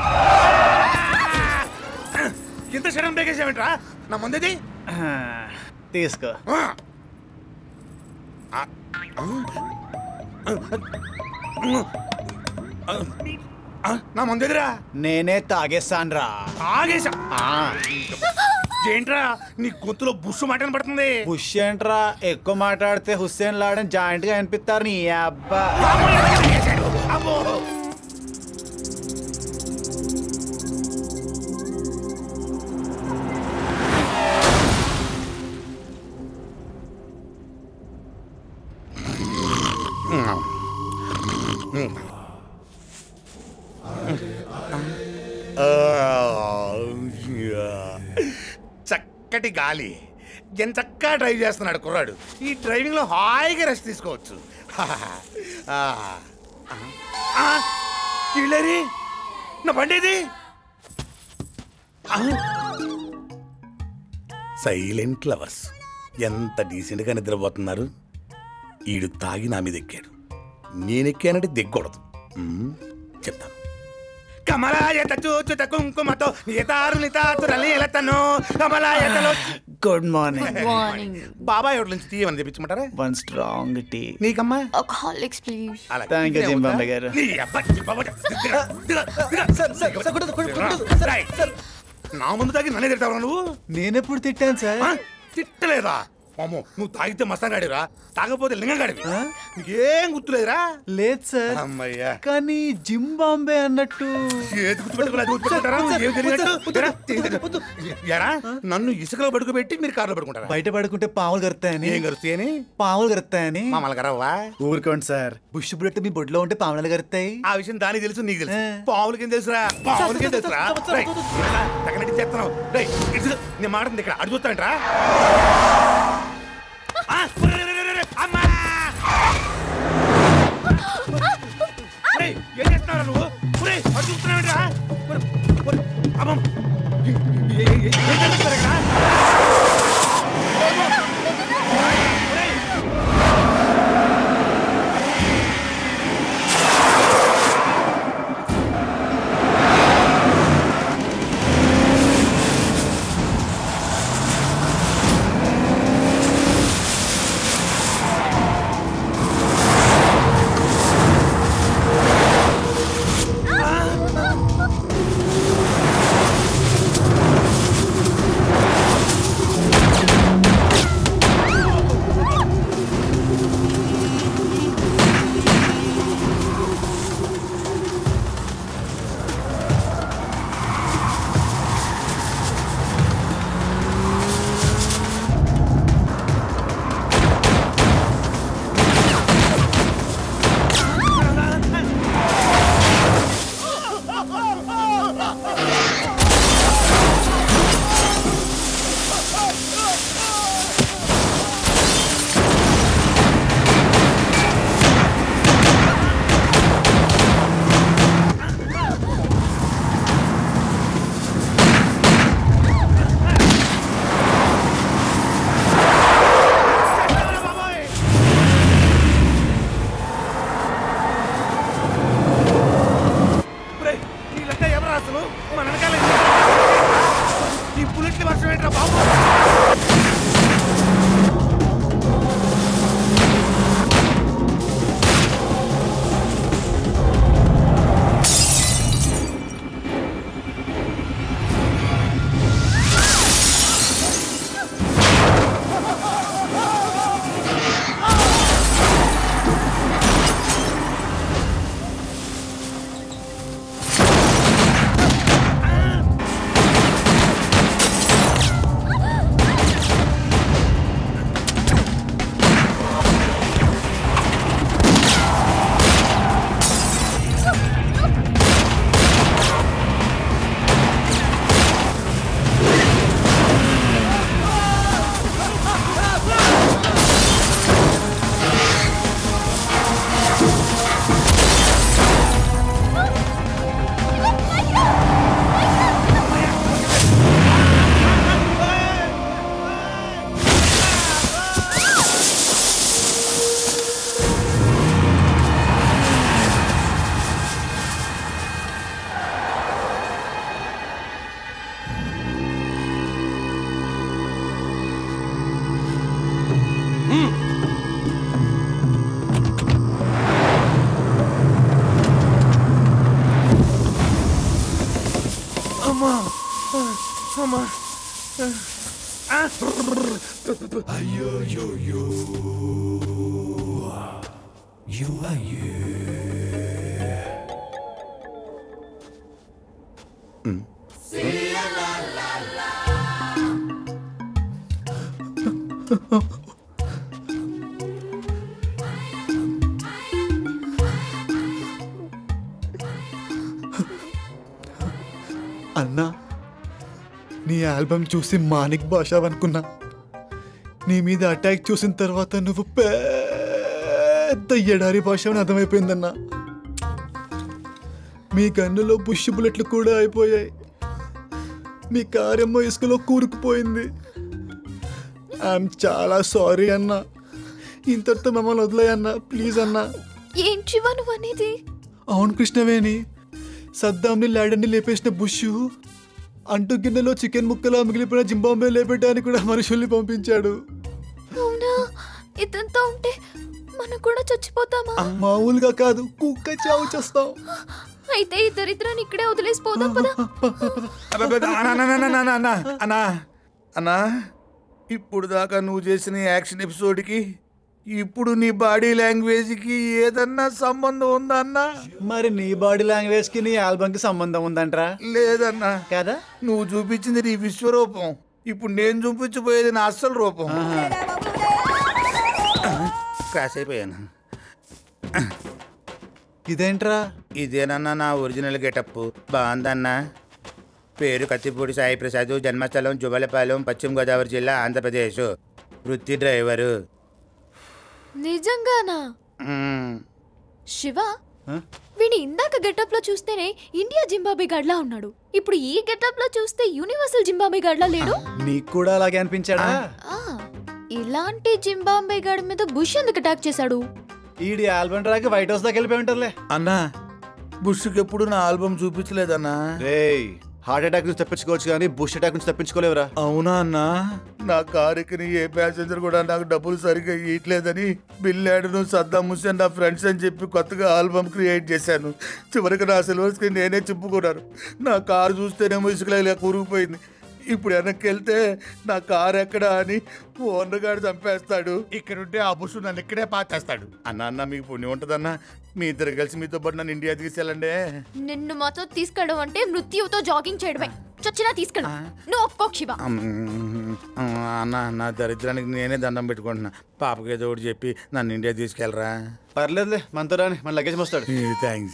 ఇంత సడన్ బ్రేక్ వేసావేంట్రా నా ముందేది తీసుకో నా ముందేదిరా నేనే తాగేస్తాను రా ఆగేశా ఏంట్రా నీ గొంతులో బుస్సు మాటలు పడుతుంది బుష్ ఏంట్రా ఎక్కువ మాట్లాడితే హుస్సేన్ లాడని జాయింట్ గా అనిపిస్తారు నీ అబ్బా అమ్మో చక్కటి గాలి ఎంత చక్కగా డ్రైవ్ చేస్తున్నాడు కుర్రాడు ఈ డ్రైవింగ్ లో హాయిగా రెస్ట్ తీసుకోవచ్చు ఆ. ఆ, వీళ్ళేరి నా బండి ఇది సైలెంట్ లవర్స్ ఎంత డీసెంట్గా నిద్రపోతున్నారు ఈడు తాగి నా మీద ఎక్కాడు నేనెక్కానంటే దిగ్గకూడదు మ్మ్, చెప్తాను కమలాయత చూచుత కుంకుమతో నితారు నితాతురలి ఎలతను కమలాయతలో గుడ్ మార్నింగ్ మార్నింగ్ బాబాయ్ హోటల్ నుంచి తీయమని తెప్పించమంటారా వన్ స్ట్రాంగ్ టీ నీకమ్మా ఒక హార్లిక్స్ ప్లీజ్ అలా థ్యాంక్ యూ జింబాంబే గారు నీ అబ్బా, జింబాబే. దిగ, దిగ, దిగ. రాయ్. నా ముందు తాగి నన్నే తిడతావు నువ్వు నేనెప్పుడు తిట్టాను సార్ ఆ? తిట్టలేదా అమ్మో నువ్వు తాగితే మస్తాగాడిరా తాగపోతే లింగగాడివి నీకేం గుర్తులేదురా లేదు సార్ అమ్మయ్యా కానీ జింబాంబే అన్నట్టు ఏది గుర్తుపెట్టుకున్నా అది గుర్తుపెట్టుకుంటారా? ఏం తెలియనట్టు? ఎరా, తెలియదు. ఎరా నన్ను ఇసుకలో పడుకోబెట్టి మీరు కారులో పడుకుంటారా బయట పడుకుంటే పాములు కరుతాయని ఏం కరుస్తాయని పాములు కరుతాయని మామల గరవ్వా ఊరుకోండి సార్ బుష్ బుల్లెట్ మీ బొడ్లో ఉంటే పాములు కరుతాయి ఆ విషయం దానికి తెలుసు నీకు తెలుసు పావులకేం తెలుసురా పావులకేం తెలుసురా రేయ్, ఇట్లా తగనట్టి చేస్తున్నావు రేయ్, ఇటు నేను మాట్లాడింది ఇక్కడ అడు చూస్తాంట్రా అమ్మా రేయ్, ఏం చేస్తున్నావురా నువ్వు ఒరేయ్, అటు చూస్తున్నావేంట్రా? ఒరేయ్, ఒరేయ్, అమ్మం. ఏ- ఏ- ఏ- ఏ- ఏం చేస్తున్నారు ఇక్కడ? ఒరేయ్. అమ్మా అమ్మా అయ్యో యో యో యు అయ్యో అన్నా నీ ఆల్బమ్ చూసి మానిక్ భాష అనుకున్నా నీ మీద అటాక్ చూసిన తర్వాత నువ్వు పెద్ద ఎడారి భాష అని అర్థమైపోయిందన్నా మీ గన్నులో బుష్ బుల్లెట్లు కూడా అయిపోయాయి మీ కారేమో ఇసుకలో కూరుకుపోయింది ఐఎమ్ చాలా సారీ అన్నా ఇంతటితో మమ్మల్ని వదిలేయన్నా ప్లీజ్ అన్నా ఏం శివ నువ్వు అనేది అవును కృష్ణవేణి సద్దాంని లాడన్ని లేపేసిన బుష్ అంటు గిన్నెలో చికెన్ ముక్కలా మిగిలిపోయిన జింబాంబే లేపేయడానికి కూడా మనుషుల్ని పంపించాడు అవునా ఇదంతా ఉంటే మనం కూడా చచ్చిపోతామా మామూలుగా కాదు కుక్క చావు చేస్తాం అయితే ఈ దరిద్రాన్ని ఇక్కడే వదిలేసిపోదాం పదా అన్నా అన్నా అన్నా ఇప్పుడు దాకా నువ్వు చేసిన యాక్షన్ ఎపిసోడ్కి ఇప్పుడు నీ బాడీ లాంగ్వేజ్కి ఏదన్నా సంబంధం ఉందా అన్నా మరి నీ బాడీ లాంగ్వేజ్ కి నీ ఆల్బమ్ కి సంబంధం ఉందంట్రా లేదన్నా కదా నువ్వు చూపించింది నీ విశ్వరూపం ఇప్పుడు నేను చూపించబోయేది నా అస్సలు రూపం క్రాస్ అయిపోయాను ఇదేంట్రా ఇదేనన్నా నా ఒరిజినల్ గెటప్ బాగుందన్నా పేరు కత్తిపూడి సాయి ప్రసాద్ జన్మస్థలం జుబలపాలెం పశ్చిమ గోదావరి జిల్లా ఆంధ్రప్రదేశ్ వృత్తి డ్రైవరు నిజంగానా మ్మ్. శివ వీడి ఇందాక గెటప్ లో చూస్తేనే ఇండియా జింబాబే గడ్లా ఉన్నాడు ఇప్పుడు ఈ గెటప్ లో చూస్తే యూనివర్సల్ జింబాబే గడ్లా లేడు నీకు కూడా అలాగే అనిపించాడా ఆ, ఇలాంటి జింబాబే గడ్ మీద బుష్ ఎందుకు అటాక్ చేశాడు ఈడి ఆల్బమ్ రాకి వైట్ హౌస్ దాకా వెళ్ళిపోయి ఉంటారులే అన్నా బుష్కి ఎప్పుడు నా ఆల్బమ్ చూపించలేదన్నా రేయ్ హార్ట్ అటాక్ నుంచి తప్పించుకోవచ్చు కానీ బుష్ అటాక్ నుంచి తప్పించుకోలేవురా అవునా అన్నా నా కారు ఎక్కిన ఏ ప్యాసింజర్ కూడా నాకు డబ్బులు సరిగ్గా ఇవ్వట్లేదని బిల్ యాడ్ను సద్దాం హుస్సేన్ నా ఫ్రెండ్స్ అని చెప్పి కొత్తగా ఆల్బమ్ క్రియేట్ చేశాను చివరికి నా సిల్వర్ స్క్రీన్ నేనే చెప్పుకున్నాను నా కారు చూస్తేనేమో ఇసుకలో ఇలా కూరుకుపోయింది ఇప్పుడు వెనక్కి వెళ్తే నా కారు ఎక్కడా అని ఓనర్ గారు చంపేస్తాడు ఇక్కడ ఉంటే ఆ బుష్ నన్ను ఇక్కడే పాతేస్తాడు అన్న అన్న మీకు పుణ్యం ఉంటుందన్నా మీ ఇద్దరు కలిసి మీతో పాటు నన్ను ఇండియా తీసుకెళ్ళండి నిన్ను మాతో తీసుకెళ్ళడం అంటే మృత్యువుతో జాగింగ్ చేయడమే చచ్చినా తీసుకెళ్ళు నువ్వు ఒప్పుకో శివ అమ్మ్. అన్న నా దరిద్రానికి నేనే దండం పెట్టుకుంటున్నా పాపకి ఏదో ఒకటి చెప్పి నన్ను ఇండియా తీసుకెళ్ళరా పర్లేదులే మనతో రాని మన లగేజ్ మోస్తాడు థ్యాంక్స్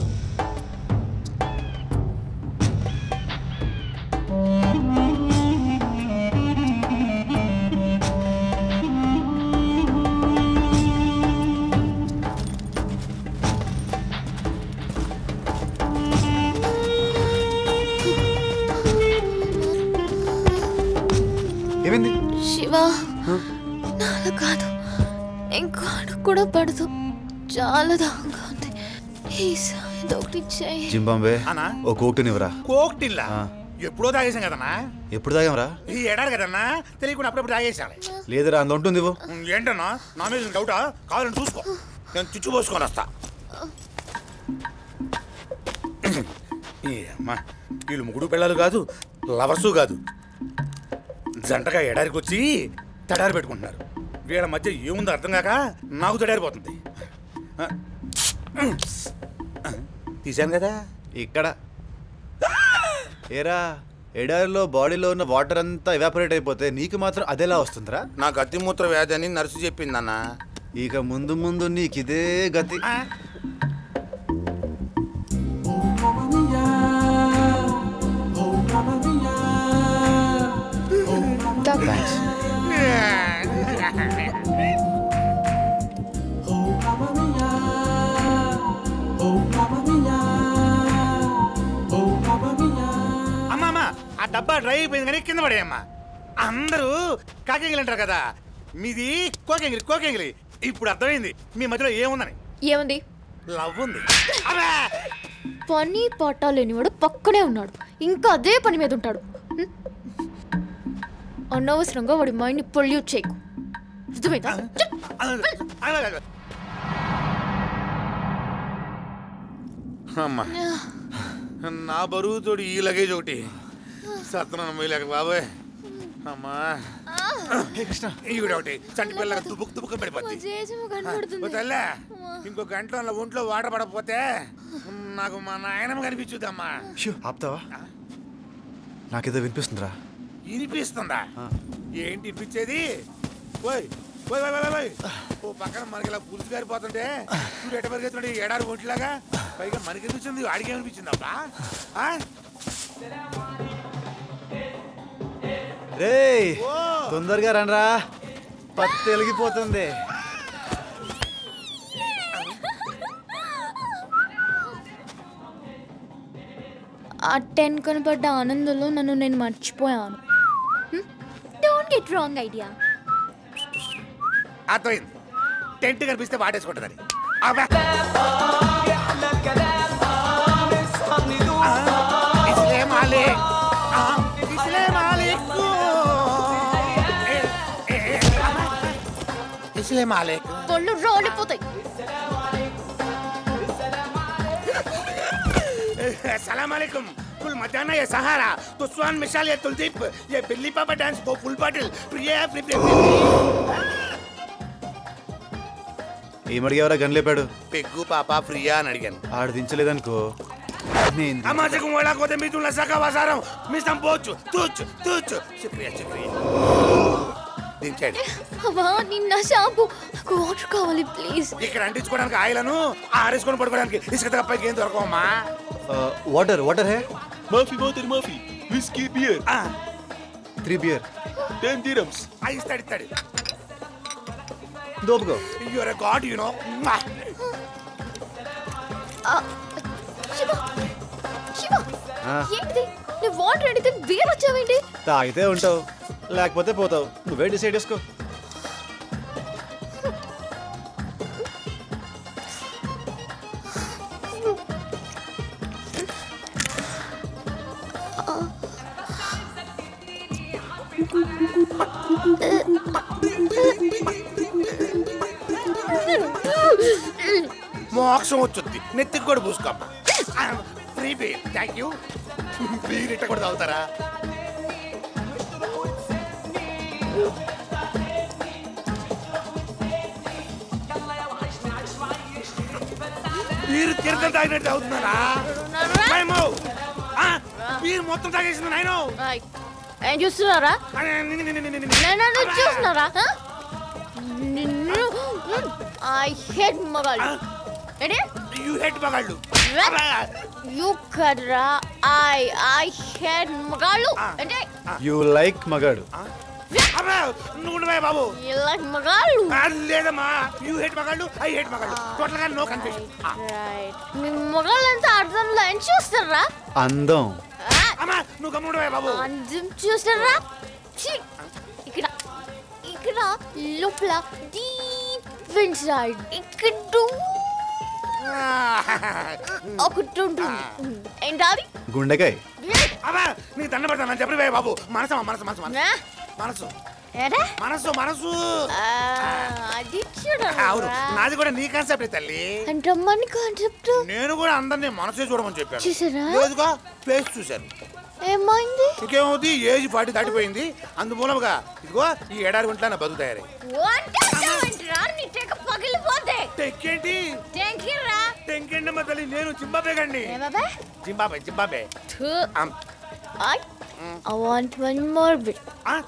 ఏమైంది శివ నాలో కాదు ఇంకో అడుగు కూడా పడదు చాలా దాహంగా ఉంది ప్లీజ్ ఏదో ఒకటి చేయి జింబాంబే అన్నా? ఓ కోక్టనివ్వరా కోక్టిల్లా ఆ. ఎప్పుడో తాగేసాం కదన్నా ఎప్పుడు తాగాంరా ఈ ఏడాది కదన్నా తెలియకుండా అప్పుడప్పుడు తాగేసాలి లేదురా అందులో ఉంటుంది ఇవ్వు. ఏంటన్నా నా మీద డౌటా కావాలని చూసుకో నేను చుచ్చు పోసుకొని వస్తా ఈ అమ్మా వీళ్ళు ముగ్గురు పిల్లలు కాదు లవర్సు కాదు జంటగా ఎడారికి వచ్చి తడారి పెట్టుకుంటున్నారు వీళ్ళ మధ్య ఏముందో అర్థం కాక నాకు తడారిపోతుంది ఆ, తీశాను కదా ఇక్కడ ఏరా ఎడారిలో బాడీలో ఉన్న వాటర్ అంతా ఎవాపరేట్ అయిపోతే నీకు మాత్రం అదేలా వస్తుందిరా నాకు అతిమూత్ర వ్యాధి అని నర్సు చెప్పిందన్న ఇక ముందు ముందు నీకు ఇదే గతి అమ్మా అమ్మా ఆ డబ్బా డ్రై అయిపోయింది కానీ కింద పడేయమ్మా అందరూ కాకెంగిలి అంటారు కదా మీది కోకెంగిలి కోకెంగిలి ఇప్పుడు అర్థమైంది మీ మధ్యలో ఏముందని ఏముంది లవ్ ఉంది పని పాట లేనివాడు పక్కనే ఉన్నాడు ఇంకా అదే పని మీద ఉంటాడు హ్మ్? అనవసరంగా వాడి మైండ్ని పొల్యూట్ చేయకు అర్థమైందా? అమ్మా నా బరువుతోటి ఈ లగేజ్ ఒకటి సత్యనారాయణ పోయలేక బాబాయ్ అమ్మా కృష్ణ ఈవిడ ఒకటి చంటి పిల్లగా తుబుక్ తుబుక్ పడిపోద్ది చేసేమో కనబడుతుంది ఓ తల్లే ఇంకో గంట అలా ఒంట్లో వాటర్ పడకపోతే నాకు మా నాయనమ్మ కనిపించుద్దమ్మా షూ ఆపుతావా నాకేదో వినిపిస్తుందిరా వినిపిస్తుందా ఏంటి వినిపించేది ఓయ్ ఓయ్ ఓయ్ ఓయ్ ఓయ్ ఓ పక్కన మనకి ఇలా పులుసు గారిపోతుంటే చూడు ఎట పరిగెత్తుండే ఈ ఏడాది ఒంటిలాగా పైగా మనకి అనిపించింది వాడికి అనిపించింది అబ్బా రే తొందరగా రండ్రా పత్తి వెలిగిపోతుంది ఆ టెన్ కనపడ్డ ఆనందంలో నన్ను నేను మర్చిపోయాను డోంట్ గెట్ రాంగ్ ఐడియా అర్థమైంది టెంట్ కనిపిస్తే వాడేసుకుంటుందని అబ్బా. ఇస్లే మాలిక్. ఆ, ఇస్లే మాలిక్. ఏ, ఏ, ఏ, అమ్మా. ఇస్లే మాలిక్ పళ్ళు రాలిపోతాయి सलाम अलैकुम कुल मचाना ये सहारा तो स्वान मिसाल ये तुलदीप ये बिल्ली पापा डांस वो फुल बाटिल प्रिय फ्लिप ఏమడిగేవరా గన్ లేపాడు పెగ్గు పాప ప్రియా అని అడిగాను ఆడు దించలేదనుకో నేను అమాజకు మొళ కోతే మీ తుల సక వసారం మీ సంపోచు తూచు తూచు శుక్రియా శుక్రియా దించాడు అవా నిన్న షాంపూ నాకు వాటర్ కావాలి ప్లీజ్ ఇక్కడ అంటించుకోవడానికి ఆయిలను ఆరేసుకొని పడుకోవడానికి ఇసుక తప్ప ఏం దొరకవమ్మా వాటర్ వాటర్ హే మాఫీ వాటర్ మాఫీ whisky beer three beer ten dirhams ఆ ఇస్తాడు ఇస్తాడు దోపుకో you are a god you know Shiva Shiva ఆ. ఏంటిది నువ్వు వాటర్ అడిగితే బీర్ వచ్చావేంటి తాగితే ఉంటావు లేకపోతే పోతావు నువ్వే డిసైడ్ చేసుకో మోక్షం వచ్చుద్ది నెత్తికి కూడా పూసుకోమ్మా free beer thank you beer ఇట్ట కూడా తాగుతారా బీర్ తీర్థం తాగినట్టు తాగుతున్నారా భయమో. ఆ, బీర్ మొత్తం తాగేసింది నాయనో ఏం చూస్తున్నారా నన్ను చూస్తున్నారా హ? నిన్ను ఐ హేట్ మగాళ్ళు ఏంటి యూ హెడ్ మగాళ్ళు యూ కర్రా ఐ ఐ హేట్ మగాళ్ళు అంటే యూ లైక్ మగాడు అబ్బా, నువ్వు ఉండవే బాబు యూ లైక్ మగాళ్ళు ఆ, లేదమ్మా యూ హెడ్ మగాళ్ళు ఐ హెడ్ మగాళ్ళు టోటల్ గా నో కన్ఫ్యూజన్ రైట్ మీ మగాళ్ళంతా అర్థంలో ఏం చూస్తారా అందం అమ్మా నువ్వు గమ్ముడవే బాబు అందం చూస్తారా ఛీ! ఇక్కడ ఇక్కడ లోపల డీప్ ఇన్సైడ్ ఇక్కడ ఒకటి ఉంటుంది ఏంటది గుండెకాయ అమ్మా నీ దండ పెడతాను చెప్పవే బాబు మనసు మనసు మనసు మనసు మనసు ఏడా మనసు మనసు అది అవును చూడరా నాది కూడా నీ కాన్సెప్ట్ తల్లి అంటే మన కాన్సెప్ట్ నేను కూడా అందరినీ మనసే చూడమని చెప్పాను చూసారా? లేదుగా ఫేస్ చూశాను ఏమైంది ఇంకేమవుతుంది ఏజ్ ఫార్టీ దాటిపోయింది అందుమూలముగా ఇదిగో ఈ ఏడాది గుంట్లా నా బతుకు తయారై వంటరా నీ తెగ పగిలిపోతే టెక్కేంటి టెంకిరా టెంకేంటమ్మా తల్లి నేను జింబాబే గండి ఏ బాబా జింబాబే జింబాబే ఆమ్. I I want one more bit.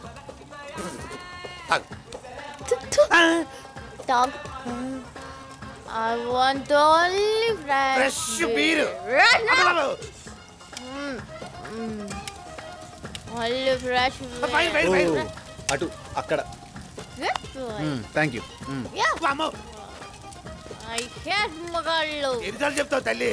Dog. I want only fresh, Fresh beer. Right now. అబ్బబ్బబ్బ. Mm. Mm. Only fresh fine, fine, oh, fine. అటు అక్కడ Good boy. Thank you Yeah. అమ్మో I hate మగాళ్ళు. ఎన్నిసార్లు చెప్తావు తల్లి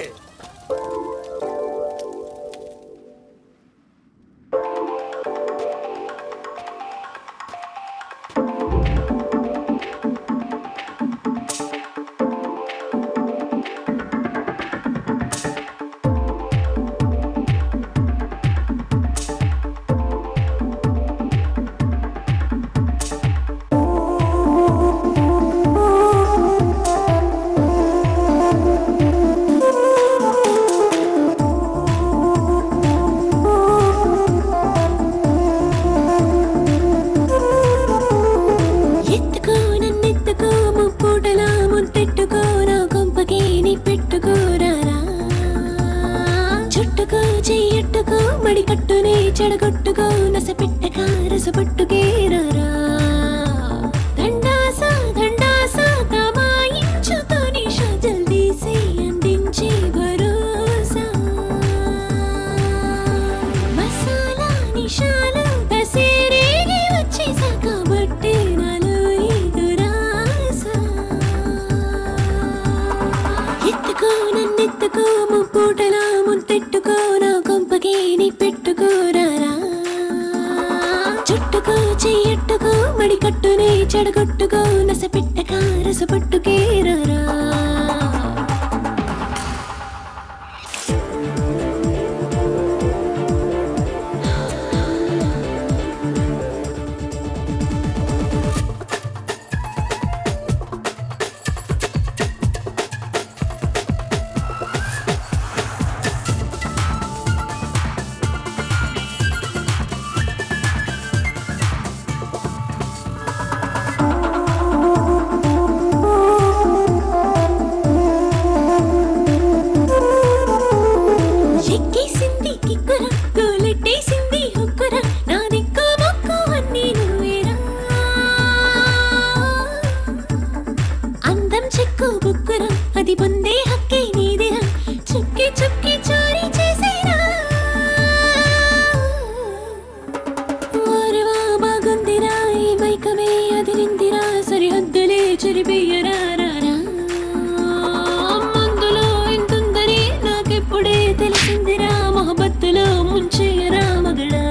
చెడగొట్టుకో నస పెట్టక రసపట్టుకేరరా దండాస దండాస తమాయించుతో నిష జల్దీసి అందించి భరోసా మసాలా నిషాలు దసేరేగి వచ్చేసా కాబట్టి నాలో ఈ దురాస ఎత్తుకో నన్నెత్తుకో ముప్పూటలా ముద్దెట్టుకో నా కొంపకి నీ పెట్టుకోరా చుట్టుకో చెయ్యట్టుకో మడి కట్టునే చెడగొట్టుకో నస పెట్టక రసపట్టుకేరా ఎక్కేసింది కిక్కుర గోలెట్టేసింది హుక్కుర నా దిక్కు మొక్కు అన్నీ నువ్వేరా అందం చెక్కు బుక్కుర అది పొందే హక్కే నీదిరా చుక్కి చుక్కి చోరీ చేసేరా ఓరవా బాగుందిరా ఈ మైకమే అదిరిందిరా సరిహద్దులే చెరిపెయ్యరా రారా మందులో ఎంతుందని నాకెప్పుడే తెలిసిందిరా మొహబత్తులో ముంచేయరా మగడా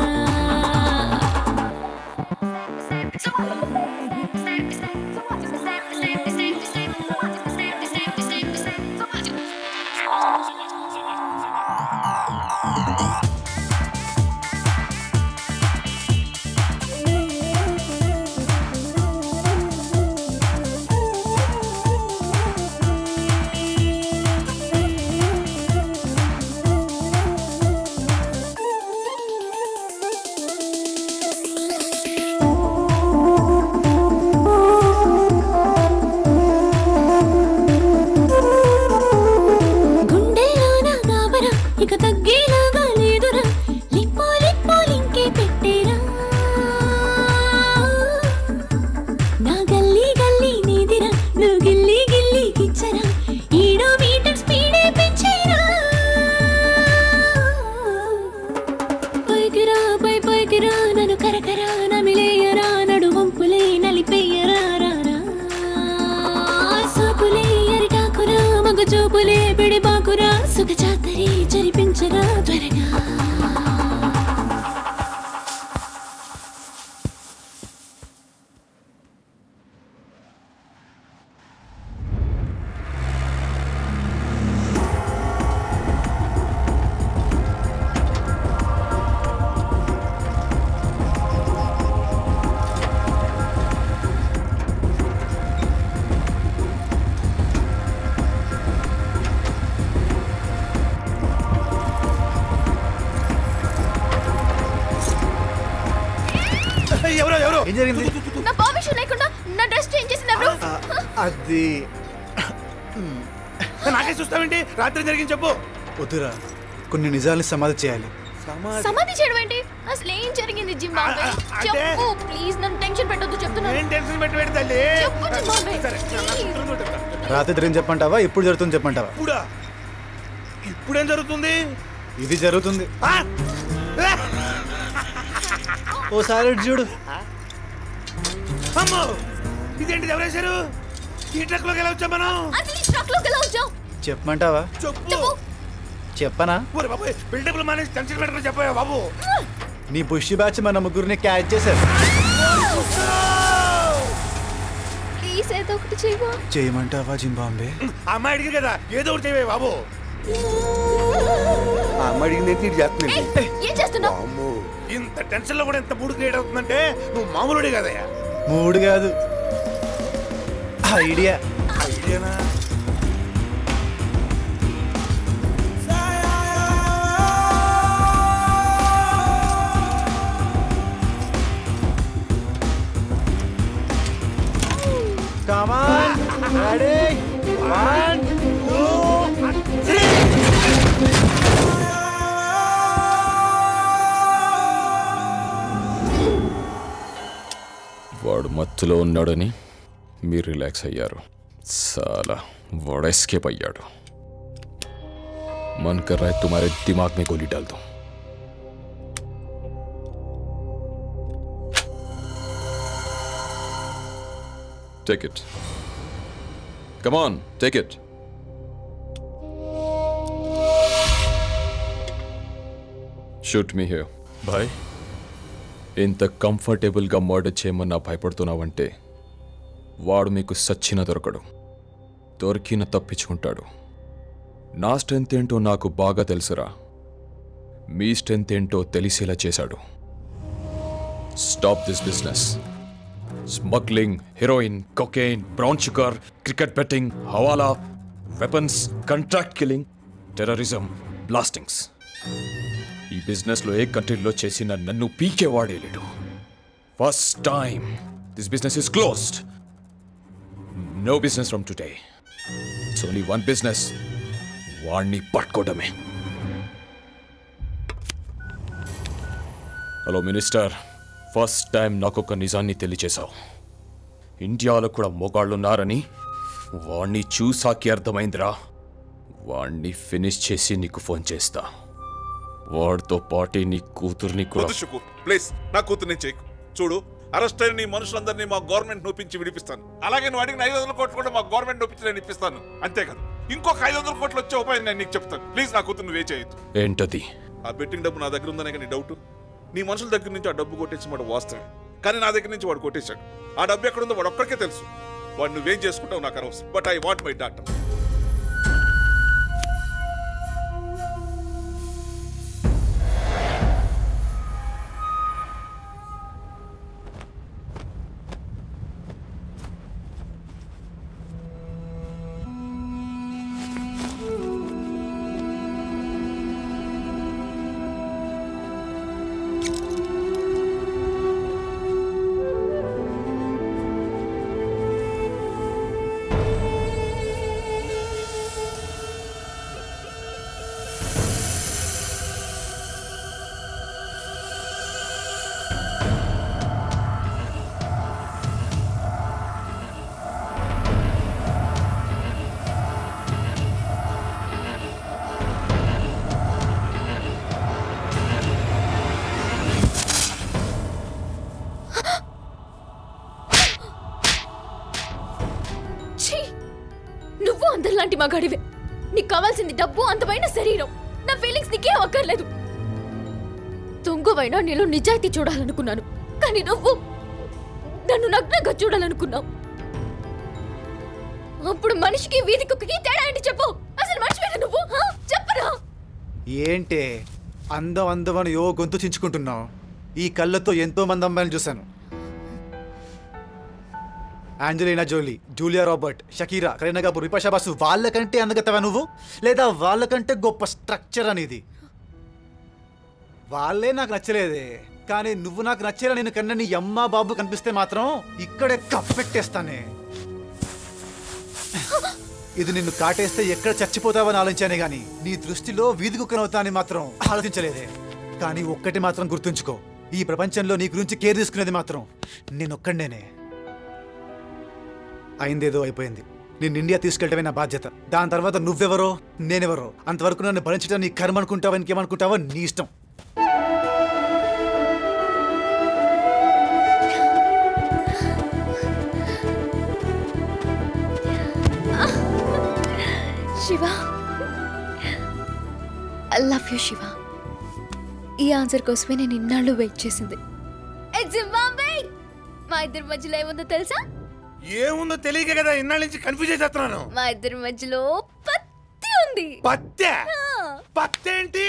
గుండెల్లో నా గాబరా ఇక తగ్గేలాగా లేదురా లిప్పో లిప్పో లింకే పెట్టేరా నా గల్లీ గల్లీ నీదిరా నువ్వు గిల్లీ గిల్లీ కిచ్చరా ఈడో మీటర్ స్పీడే పెంచేరా పైకిరా పై పైకిరా నన్ను కరకరా నమిలేయరా నడు వంపులే నలిపేయరా రారా సోకులే అరిటాకురా మగ చూపులే పిడిపాకురా సుఖ చాతరి జరిపించరా త్వరగా ఎవరో ఎవరో ఏం జరిగింది నా పర్మిషన్ లేకుండా నా డ్రెస్ చేంజ్ చేసింది ఎవరు అది నాకే చూస్తావేంటి రాత్రి జరిగింది చెప్పు వద్దురా కొన్ని నిజాల్ని సమాధి చేయాలి సమాధి చేయడం ఏంటి అసలు ఏం జరిగింది జింబాబే చెప్పు ప్లీజ్ నన్ను టెన్షన్ పెట్టొద్దు చెప్తున్నాను ఏం టెన్షన్ పెట్టి పెట్టి తల్లి చెప్పు జింబాబే సరే రాత్రి జరిగింది చెప్పంటావా ఎప్పుడు జరుగుతుంది చెప్పంటావా ఇప్పుడా ఇప్పుడేం జరుగుతుంది ఇది జరుగుతుంది ఓసారి ఇటు చూడు అమ్మో ఇదేంటి ఎవరేశారు ఈ ట్రక్ లోకి ఎలా వచ్చాం మనం అసలు ఈ ట్రక్ లోకి ఎలా వచ్చావు చెప్పమంటావా చెప్పు చెప్పనా ఒరే బాబు బిల్డప్ మానేసి టెన్షన్ పెట్టకుండా చెప్పావా బాబు నీ బుషి బ్యాచ్ మన ముగ్గురిని క్యాచ్ చేశారు ప్లీజ్ ఏదో ఒకటి చేయవా చేయమంటావా జింబాంబే ఆ అమ్మాయి అడిగి కదా ఏదో ఒకటి చేయవే బాబు ఆ అమ్మ అడిగింది ఏంటి ఇటు చేస్తుంది ఏయ్, ఏం చేస్తున్నావు అమ్మో ఇంత టెన్షన్ లో కూడా ఎంత మూడు క్రియేట్ అవుతుందంటే నువ్వు మామూలుడే కదయ్యా మూడు కాదు ఐడియా ఐడియానా Come on, ready? One, two, three. వాడు మత్తులో ఉన్నాడని మీరు రిలాక్స్ అయ్యారు చాలా వాడు ఎస్కేప్ అయ్యాడు मन कर रहा है तुम्हारे दिमाग में गोली डाल दूं Take it. Come on, take it. Shoot me here. Boy ఇంత కంఫర్టబుల్గా మర్డర్ చేయమన్నా భయపడుతున్నావంటే వాడు మీకు సచ్చిన దొరకడు దొరికిన తప్పించుకుంటాడు నా స్ట్రెంత్ ఏంటో నాకు బాగా తెలుసురా మీ స్ట్రెంత్ ఏంటో తెలిసేలా చేశాడు stop this business smuggling heroin cocaine brown sugar cricket betting హవాలా weapons contract killing terrorism blastings ఈ బిజినెస్లో ఏ కంట్రీలో చేసిన నన్ను పీకేవాడే లేడు first time this business is closed no business from today it's only one business వాణ్ణి పట్టుకోవడమే హలో మినిస్టర్ ఫస్ట్ టైం నాకు ఒక నిజాన్ని తెలియచేశావు ఇండియాలో కూడా మొగాళ్ళున్నారని వాణ్ణి చూసాకి అర్థమైందిరా వాణ్ణి ఫినిష్ చేసి నీకు ఫోన్ చేస్తా వాడితో పాటే నీ కూతుర్ని కూడా వద్దు షుకు ప్లీజ్ నా కూతుర్ని చేయకు చూడు అరెస్ట్ అయిన నీ మనుషులందరినీ మా గవర్నమెంట్ నొప్పించి విడిపిస్తాను అలాగే నువ్వు అడిగిన ఐదు వందల కోట్లు కూడా మా గవర్నమెంట్ నొప్పించి నేను ఇప్పిస్తాను అంతేకాదు ఇంకొక ఐదు వందల కోట్లు వచ్చే ఉపాయం నేను నీకు చెప్తాను ప్లీజ్ నా కూతుర్ని వే చేయొద్దు ఏంటది ఆ బెట్టింగ్ డబ్బు నా దగ్గర ఉందనే కానీ డౌట్ నీ మనుషుల దగ్గర నుంచి ఆ డబ్బు కొట్టేసి మాట వాస్తవమే కానీ నా దగ్గర నుంచి వాడు కొట్టేశాడు ఆ డబ్బు ఎక్కడ ఉందో వాడు ఒక్కడికే తెలుసు వాడు నువ్వేం చేసుకుంటావు నాకు అనవసరం but I want my doctor ఛీ! నువ్వు అందరిలాంటి మగాడివే నీకు కావాల్సింది డబ్బు అందమైన శరీరం నా ఫీలింగ్స్ నీకేం అక్కర్లేదు దొంగవైనా నీలో నిజాయితీ చూడాలనుకున్నాను కానీ నువ్వు నన్ను నగ్నంగా చూడాలనుకున్నావు అప్పుడు మనిషికి వీధి కుక్కకి తేడా ఏంటి చెప్పు అసలు మనిషి నువ్వు హా? చెప్పరా ఏంటే అందం అందం అని యో గొంతు చించుకుంటున్నావు ఈ కళ్ళతో ఎంతో మంది అమ్మాయిలు చూశాను Angelina Jolie Julia Robert Shakira Kareena Kapoor Bipasha Basu వాళ్ళకంటే అందగతవా నువ్వు లేదా వాళ్ళకంటే గొప్ప స్ట్రక్చర్ అనేది వాళ్ళే నాకు నచ్చలేదే కానీ నువ్వు నాకు నచ్చేలా నేను కన్నా నీ అమ్మ బాబు కనిపిస్తే మాత్రం ఇక్కడే కప్పెట్టేస్తానే ఇది నిన్ను కాటేస్తే ఎక్కడ చచ్చిపోతావని ఆలోచించానే గాని నీ దృష్టిలో వీధి కుక్కనవుతానని మాత్రం ఆలోచించలేదే కానీ ఒక్కటి మాత్రం గుర్తుంచుకో ఈ ప్రపంచంలో నీ గురించి కేర్ తీసుకునేది మాత్రం నేనొక్కడేనే అయిందేదో అయిపోయింది నేను ఇండియా తీసుకెళ్ళటమే నా బాధ్యత దాని తర్వాత నువ్వెవరో నేనెవరో అంతవరకు నన్ను భరించడం నీ కర్మ అనుకుంటావా ఇంకేమనుకుంటావో నీ ఇష్టం Shiva I love you Shiva ఈ ఆన్సర్ కోసమే నేను ఇన్నాళ్ళు వెయిట్ చేసింది జింబాబే మా ఇద్దరి మధ్యలో ఏముందో తెలుసా ఏముందో తెలియక కదా ఇన్నాళ్ళ నుంచి కన్ఫ్యూజ్ చేస్తున్నాను మా ఇద్దరి మధ్యలో పత్తి ఉంది పత్తె పత్తేంటి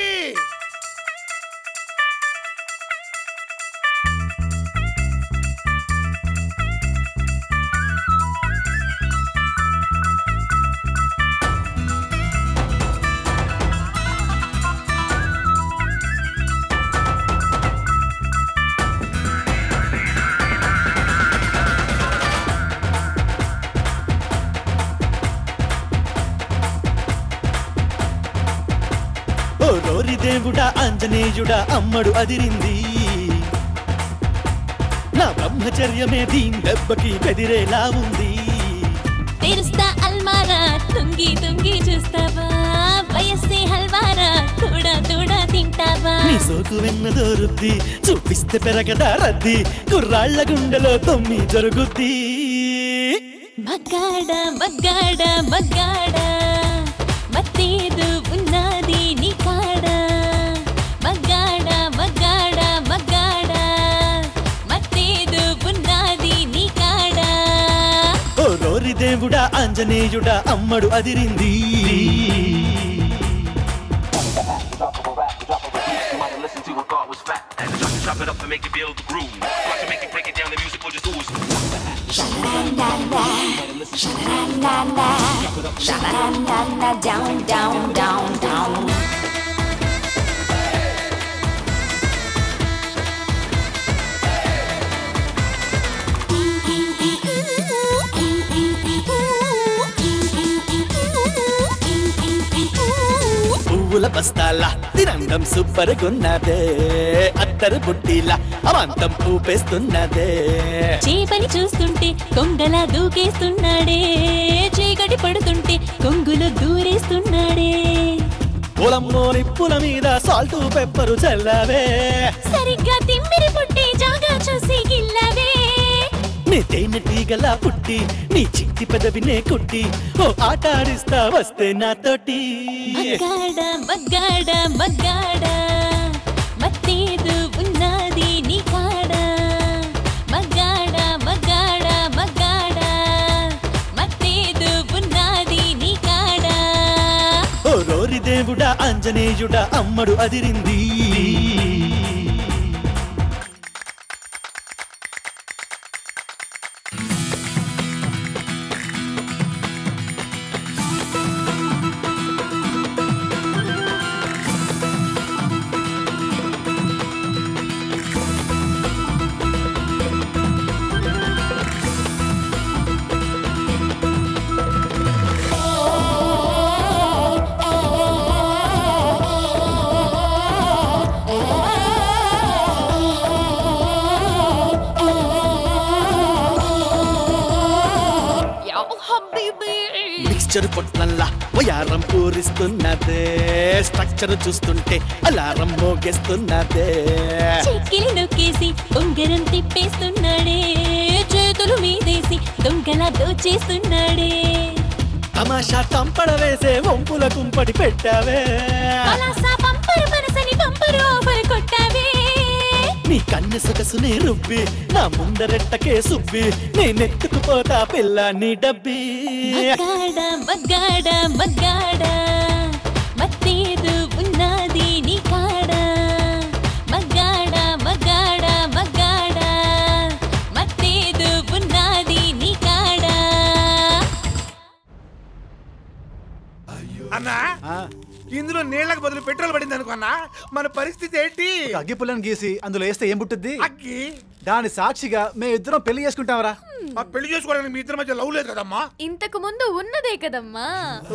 ఓ రోరి దేవుడా ఆంజనేయుడా అమ్మడు అదిరింది నా బ్రహ్మచర్యమే దీని దెబ్బకి బెదిరేలా ఉంది తెరుస్తా అల్మారా తుంగి తుంగి చూస్తావా వయస్సే హల్వారా తోడా తోడా తింటావా నీ సోకు వెన్నదో రుద్ది చూపిస్తే పెరగదా రద్ది కుర్రాళ్ళ గుండెలో తొమ్మి జరుగుద్ది మగ్గాడ మగ్గాడ మగ్గాడ మత్తేదు ఉన్నది నీ కాడ మగ్గాడ మగ్గాడ మగ్గాడ మత్తేదు ఉన్నది నీ కాడ ఓ రోరి దేవుడా ఆంజనేయుడా అమ్మడు అదిరింది Chop it up and make it build the groove. Watch it make it break it down. The music will just ooze. down down down down పువ్వుల బస్తాల తినందం సూపర్ గున్నదే అత్తరు బుట్టిలా అవంతం ఊపేస్తున్నదే చేపని చూస్తుంటే కొంగలా దూకేస్తున్నాడే చీకటి పడుతుంటే కొంగులో దూరేస్తున్నాడే పొలమ్మో నిప్పుల మీద సాల్ట్ పెప్పరు చల్లవే సరిగ్గా తిమ్మిరి పుట్టి జాగా చూసి గిల్లవే నీ తేనెటీగలా పుట్టి నీ చిట్టి పెదవినే కుట్టి ఓ ఆట ఆడిస్తా వస్తే నాతోటి మగ్గాడ మగ్గాడ మగ్గాడ మత్తేదు ఉన్నది నీ కాడ మగ్గాడ మగ్గాడ మగ్గాడ మత్తేదు ఉన్నది నీ కాడ ఓ రోరి దేవుడా ఆంజనేయుడా అమ్మడు అదిరింది మిక్స్చర్ పొట్లల్లా వయారం పూరిస్తున్నదే స్ట్రక్చర్ చూస్తుంటే అలారం మోగేస్తున్నదే చెక్కిలి నొక్కేసి ఉంగరం తిప్పేస్తున్నాడే చేతులు మీదేసి దొంగలా దోచేస్తున్నాడే తమాషా తంపడ వేసే వంపుల కుంపడి పెట్టావే పలాసా పంపరు మనసని పంపరు ఆఫర్ కొట్టావే నీ కన్ను సొగసునే రుబ్బి నా ముందరెట్టకే సుబ్బి నేనెత్తుకుపోతా పిల్ల నీ డబ్బి మగ్గాడ మగ్గాడ మగ్గాడ మత్తేదు ఉన్నది నీ కాడ మగ్గాడ మగ్గాడ మగ్గాడ మత్తేదు ఉన్నది నీ కాడ అన్నా ఇందులో నీళ్ళకి బదులు పెట్రోల్ పడింది అనుకున్నా మన పరిస్థితి ఏంటి ఒక అగ్గి పుల్లని గీసి అందులో వేస్తే ఏం పుట్టుద్ది అగ్గి దాని సాక్షిగా మేము ఇద్దరం పెళ్లి చేసుకుంటామరా ఆ పెళ్లి చేసుకోవడానికి మీ ఇద్దరి మధ్య లవ్ లేదు కదమ్మా ఇంతకు ముందు ఉన్నదే కదమ్మా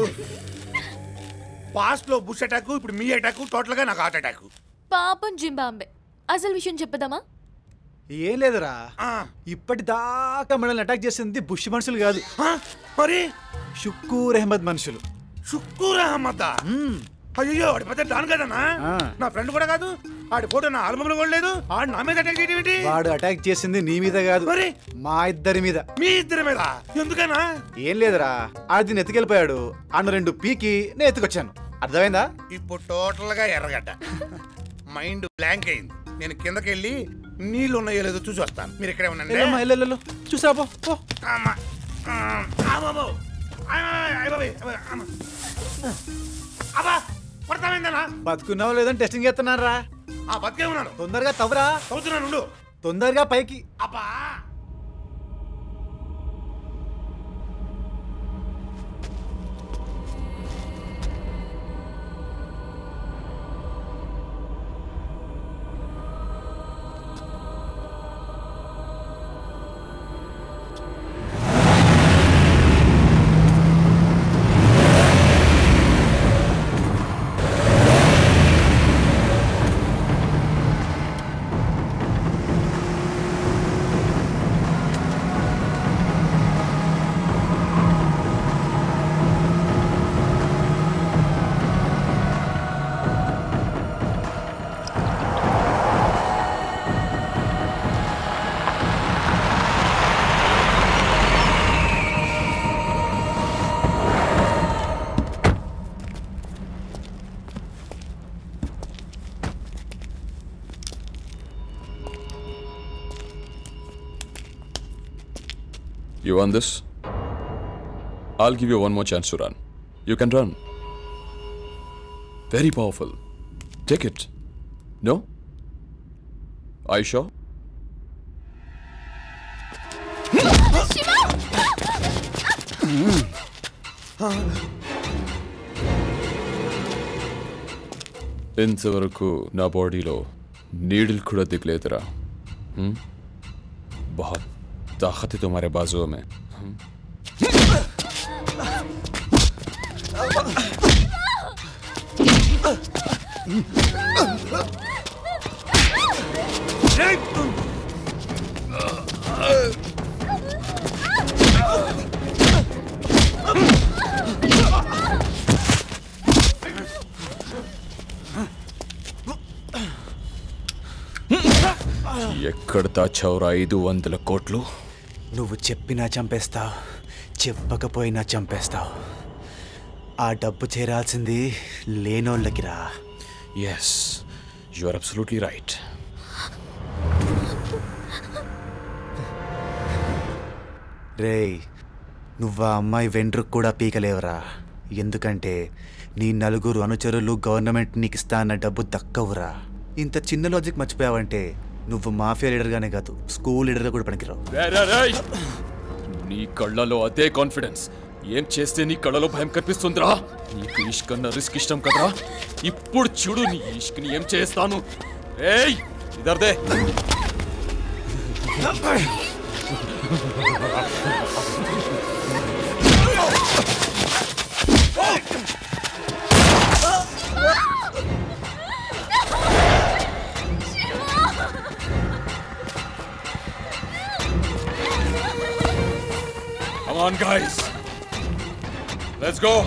పాస్ట్ లో బుష్ అటాక్ ఇప్పుడు మీ అటాక్ టోటల్ గా నాకు హార్ట్ అటాక్ పాపం జింబాంబే అసలు విషయం చెప్పదామా ఏం లేదురా ఇప్పటి దాకా మనల్ని అటాక్ చేసింది బుష్ మనుషులు కాదు మరి షుక్కూర్ అహ్మద్ మనుషులు షుక్కూర్ అహ్మద్ అయ్యో వాడి పెద్ద డాన్ కదన్నా ఆ. నా ఫ్రెండ్ కూడా కాదు ఆడి ఫోటో నా ఆల్బమ్ లో కూడా లేదు ఆడు నా మీద అటాక్ చేయడం ఏంటి వాడు అటాక్ చేసింది నీ మీద కాదు మరి? మా ఇద్దరి మీద మీ ఇద్దరి మీద ఎందుకనా ఏం లేదురా ఆడి దీన్ని ఎత్తుకెళ్ళిపోయాడు అన్న రెండు పీకి నేను ఎత్తుకొచ్చాను అర్థమైందా ఇప్పుడు టోటల్ గా ఎర్రగడ్డ మైండ్ బ్లాంక్ అయింది నేను కిందకి వెళ్ళి నీళ్ళు ఉన్నాయో లేదో చూసి వస్తాను మీరు ఇక్కడే ఉండండి వెళ్ళమ్మా, వెళ్ళు, వెళ్ళు, వెళ్ళు. చూసా పో పో. అమ్మా. ఆ, ఆ బాబు. ఆయ్ బాబాయ్, ఆయ్ బాబాయ్, ఆయ్ బాబాయ్, అమ్మ. అబ్బా పడతామైందనా బతుకున్నావు లేదని టెస్టింగ్ చేస్తున్నారా ఆ బతికే ఉన్నాను తొందరగా తవ్వరా తవ్వుతున్నాను ఉండు. తొందరగా పైకి అబ్బా ఆ You want this? I'll give you one more chance to run. You can run. Very powerful. Take it. No? Are you sure? ఇంతవరకు నా బాడీలో నీడిల్ కూడా దిగలేదురా హ్మ్? बहुत ताकत है तुम्हारे बाजुओं में हम्म? ఎక్కడ దాచావురా ఐదు వందల కోట్లు నువ్వు చెప్పినా చంపేస్తావు చెప్పకపోయినా చంపేస్తావు ఆ డబ్బు చేరాల్సింది లేనోళ్ళకిరా yes you are absolutely right రేయ్ నువ్వు ఆ అమ్మాయి వెంట్రుకు కూడా పీకలేవరా ఎందుకంటే నీ నలుగురు అనుచరులు గవర్నమెంట్ నీకు ఇస్తా అన్న డబ్బు దక్కవురా ఇంత చిన్న లాజిక్ మర్చిపోయావంటే నువ్వు మాఫియా లీడర్గానే కాదు స్కూల్ లీడర్గా కూడా పనికిరావు నీ కళ్ళలో అదే కాన్ఫిడెన్స్ ఏం చేస్తే నీ కళ్ళలో భయం కనిపిస్తుందిరా నీకు ఇష్క్ అన్న రిస్క్ ఇష్టం కదరా ఇప్పుడు చూడు నీ ఇష్క్ని ఏం చేస్తాను ఏయ్ ఇదర్దే Come on, guys. Let's go.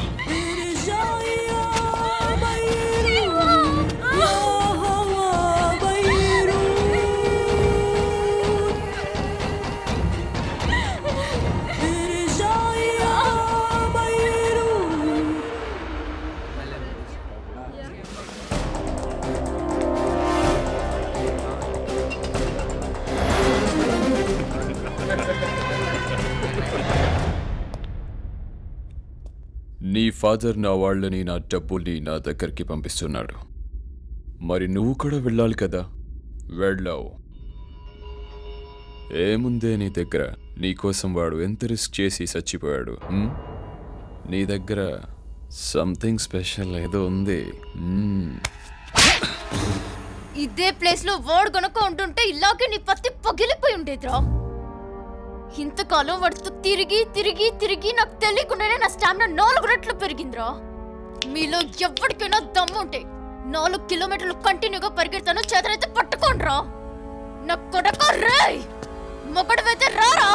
నీ ఫాదర్ నా వాళ్ళని నా డబ్బుల్ని నా దగ్గరికి పంపిస్తున్నాడు మరి నువ్వు కూడా వెళ్ళాలి కదా వెళ్ళావు ఏముందే నీ దగ్గర నీకోసం వాడు ఎంత రిస్క్ చేసి చచ్చిపోయాడు హ్మ్? నీ దగ్గర సంథింగ్ స్పెషల్ ఏదో ఉంది హ్మ్. ఇదే ప్లేస్ లో వాడు గనుక ఉంటుంటే ఇలాగే నీ పత్తి పగిలిపోయి ఉండేదిరా ఇంతకాలం వాడితో తిరిగి తిరిగి తిరిగి నాకు తెలియకుండానే నా స్టామినా నాలుగు రెట్లు పెరిగిందిరా మీలో ఎవరికైనా దమ్ము ఉంటే నాలుగు కిలోమీటర్లు కంటిన్యూగా పరిగెడతాను చేతనైతే పట్టుకోండిరా నా కొడక రేయ్ మొగడవైతే రారా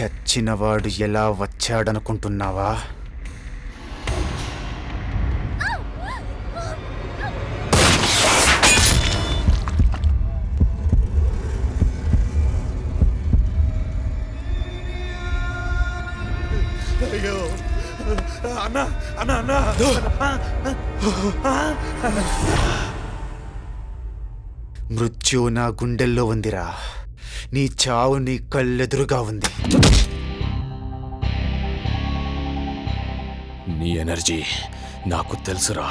చచ్చినవాడు ఎలా వచ్చాడనుకుంటున్నావా అయ్యో అన్న అన్న అన్న మృత్యు నా గుండెల్లో ఉందిరా నీ చావు నీ కళ్ళెదురుగా ఉంది నీ ఎనర్జీ నాకు తెలుసురా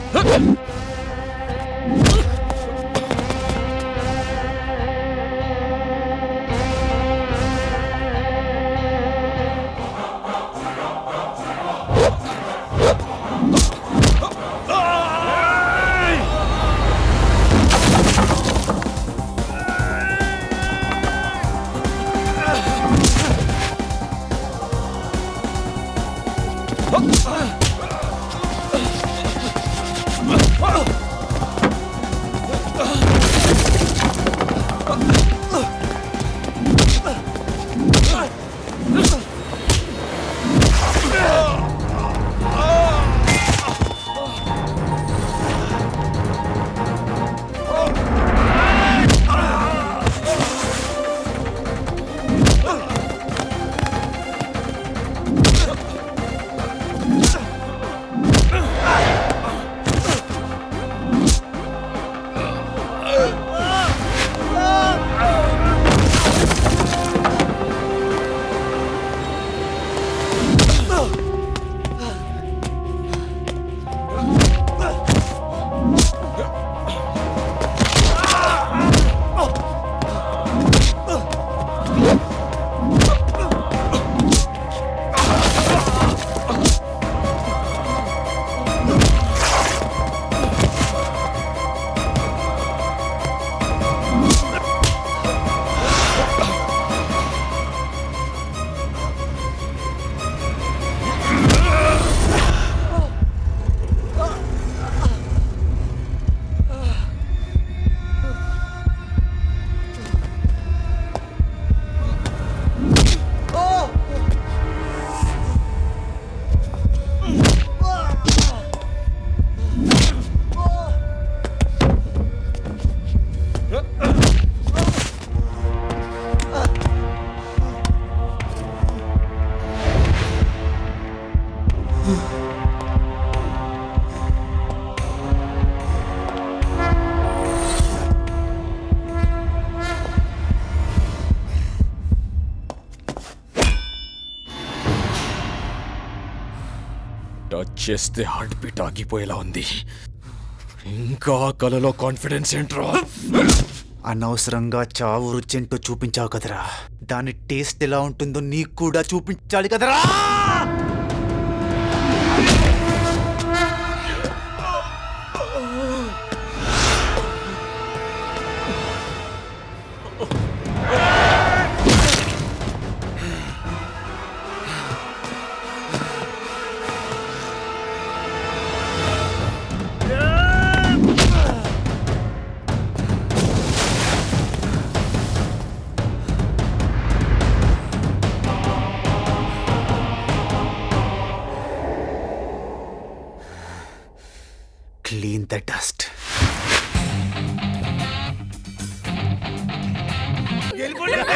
టచ్ చేస్తే హార్ట్ బీట్ ఆగిపోయేలా ఉంది ఇంకా కలలో కాన్ఫిడెన్స్ ఏంట్రా అనవసరంగా చావు రుచింటూ చూపించావు కదరా దాని టేస్ట్ ఎలా ఉంటుందో నీకు కూడా చూపించాలి కదరా క్లీన్ ద డస్ట్ వెళ్ళిపోండి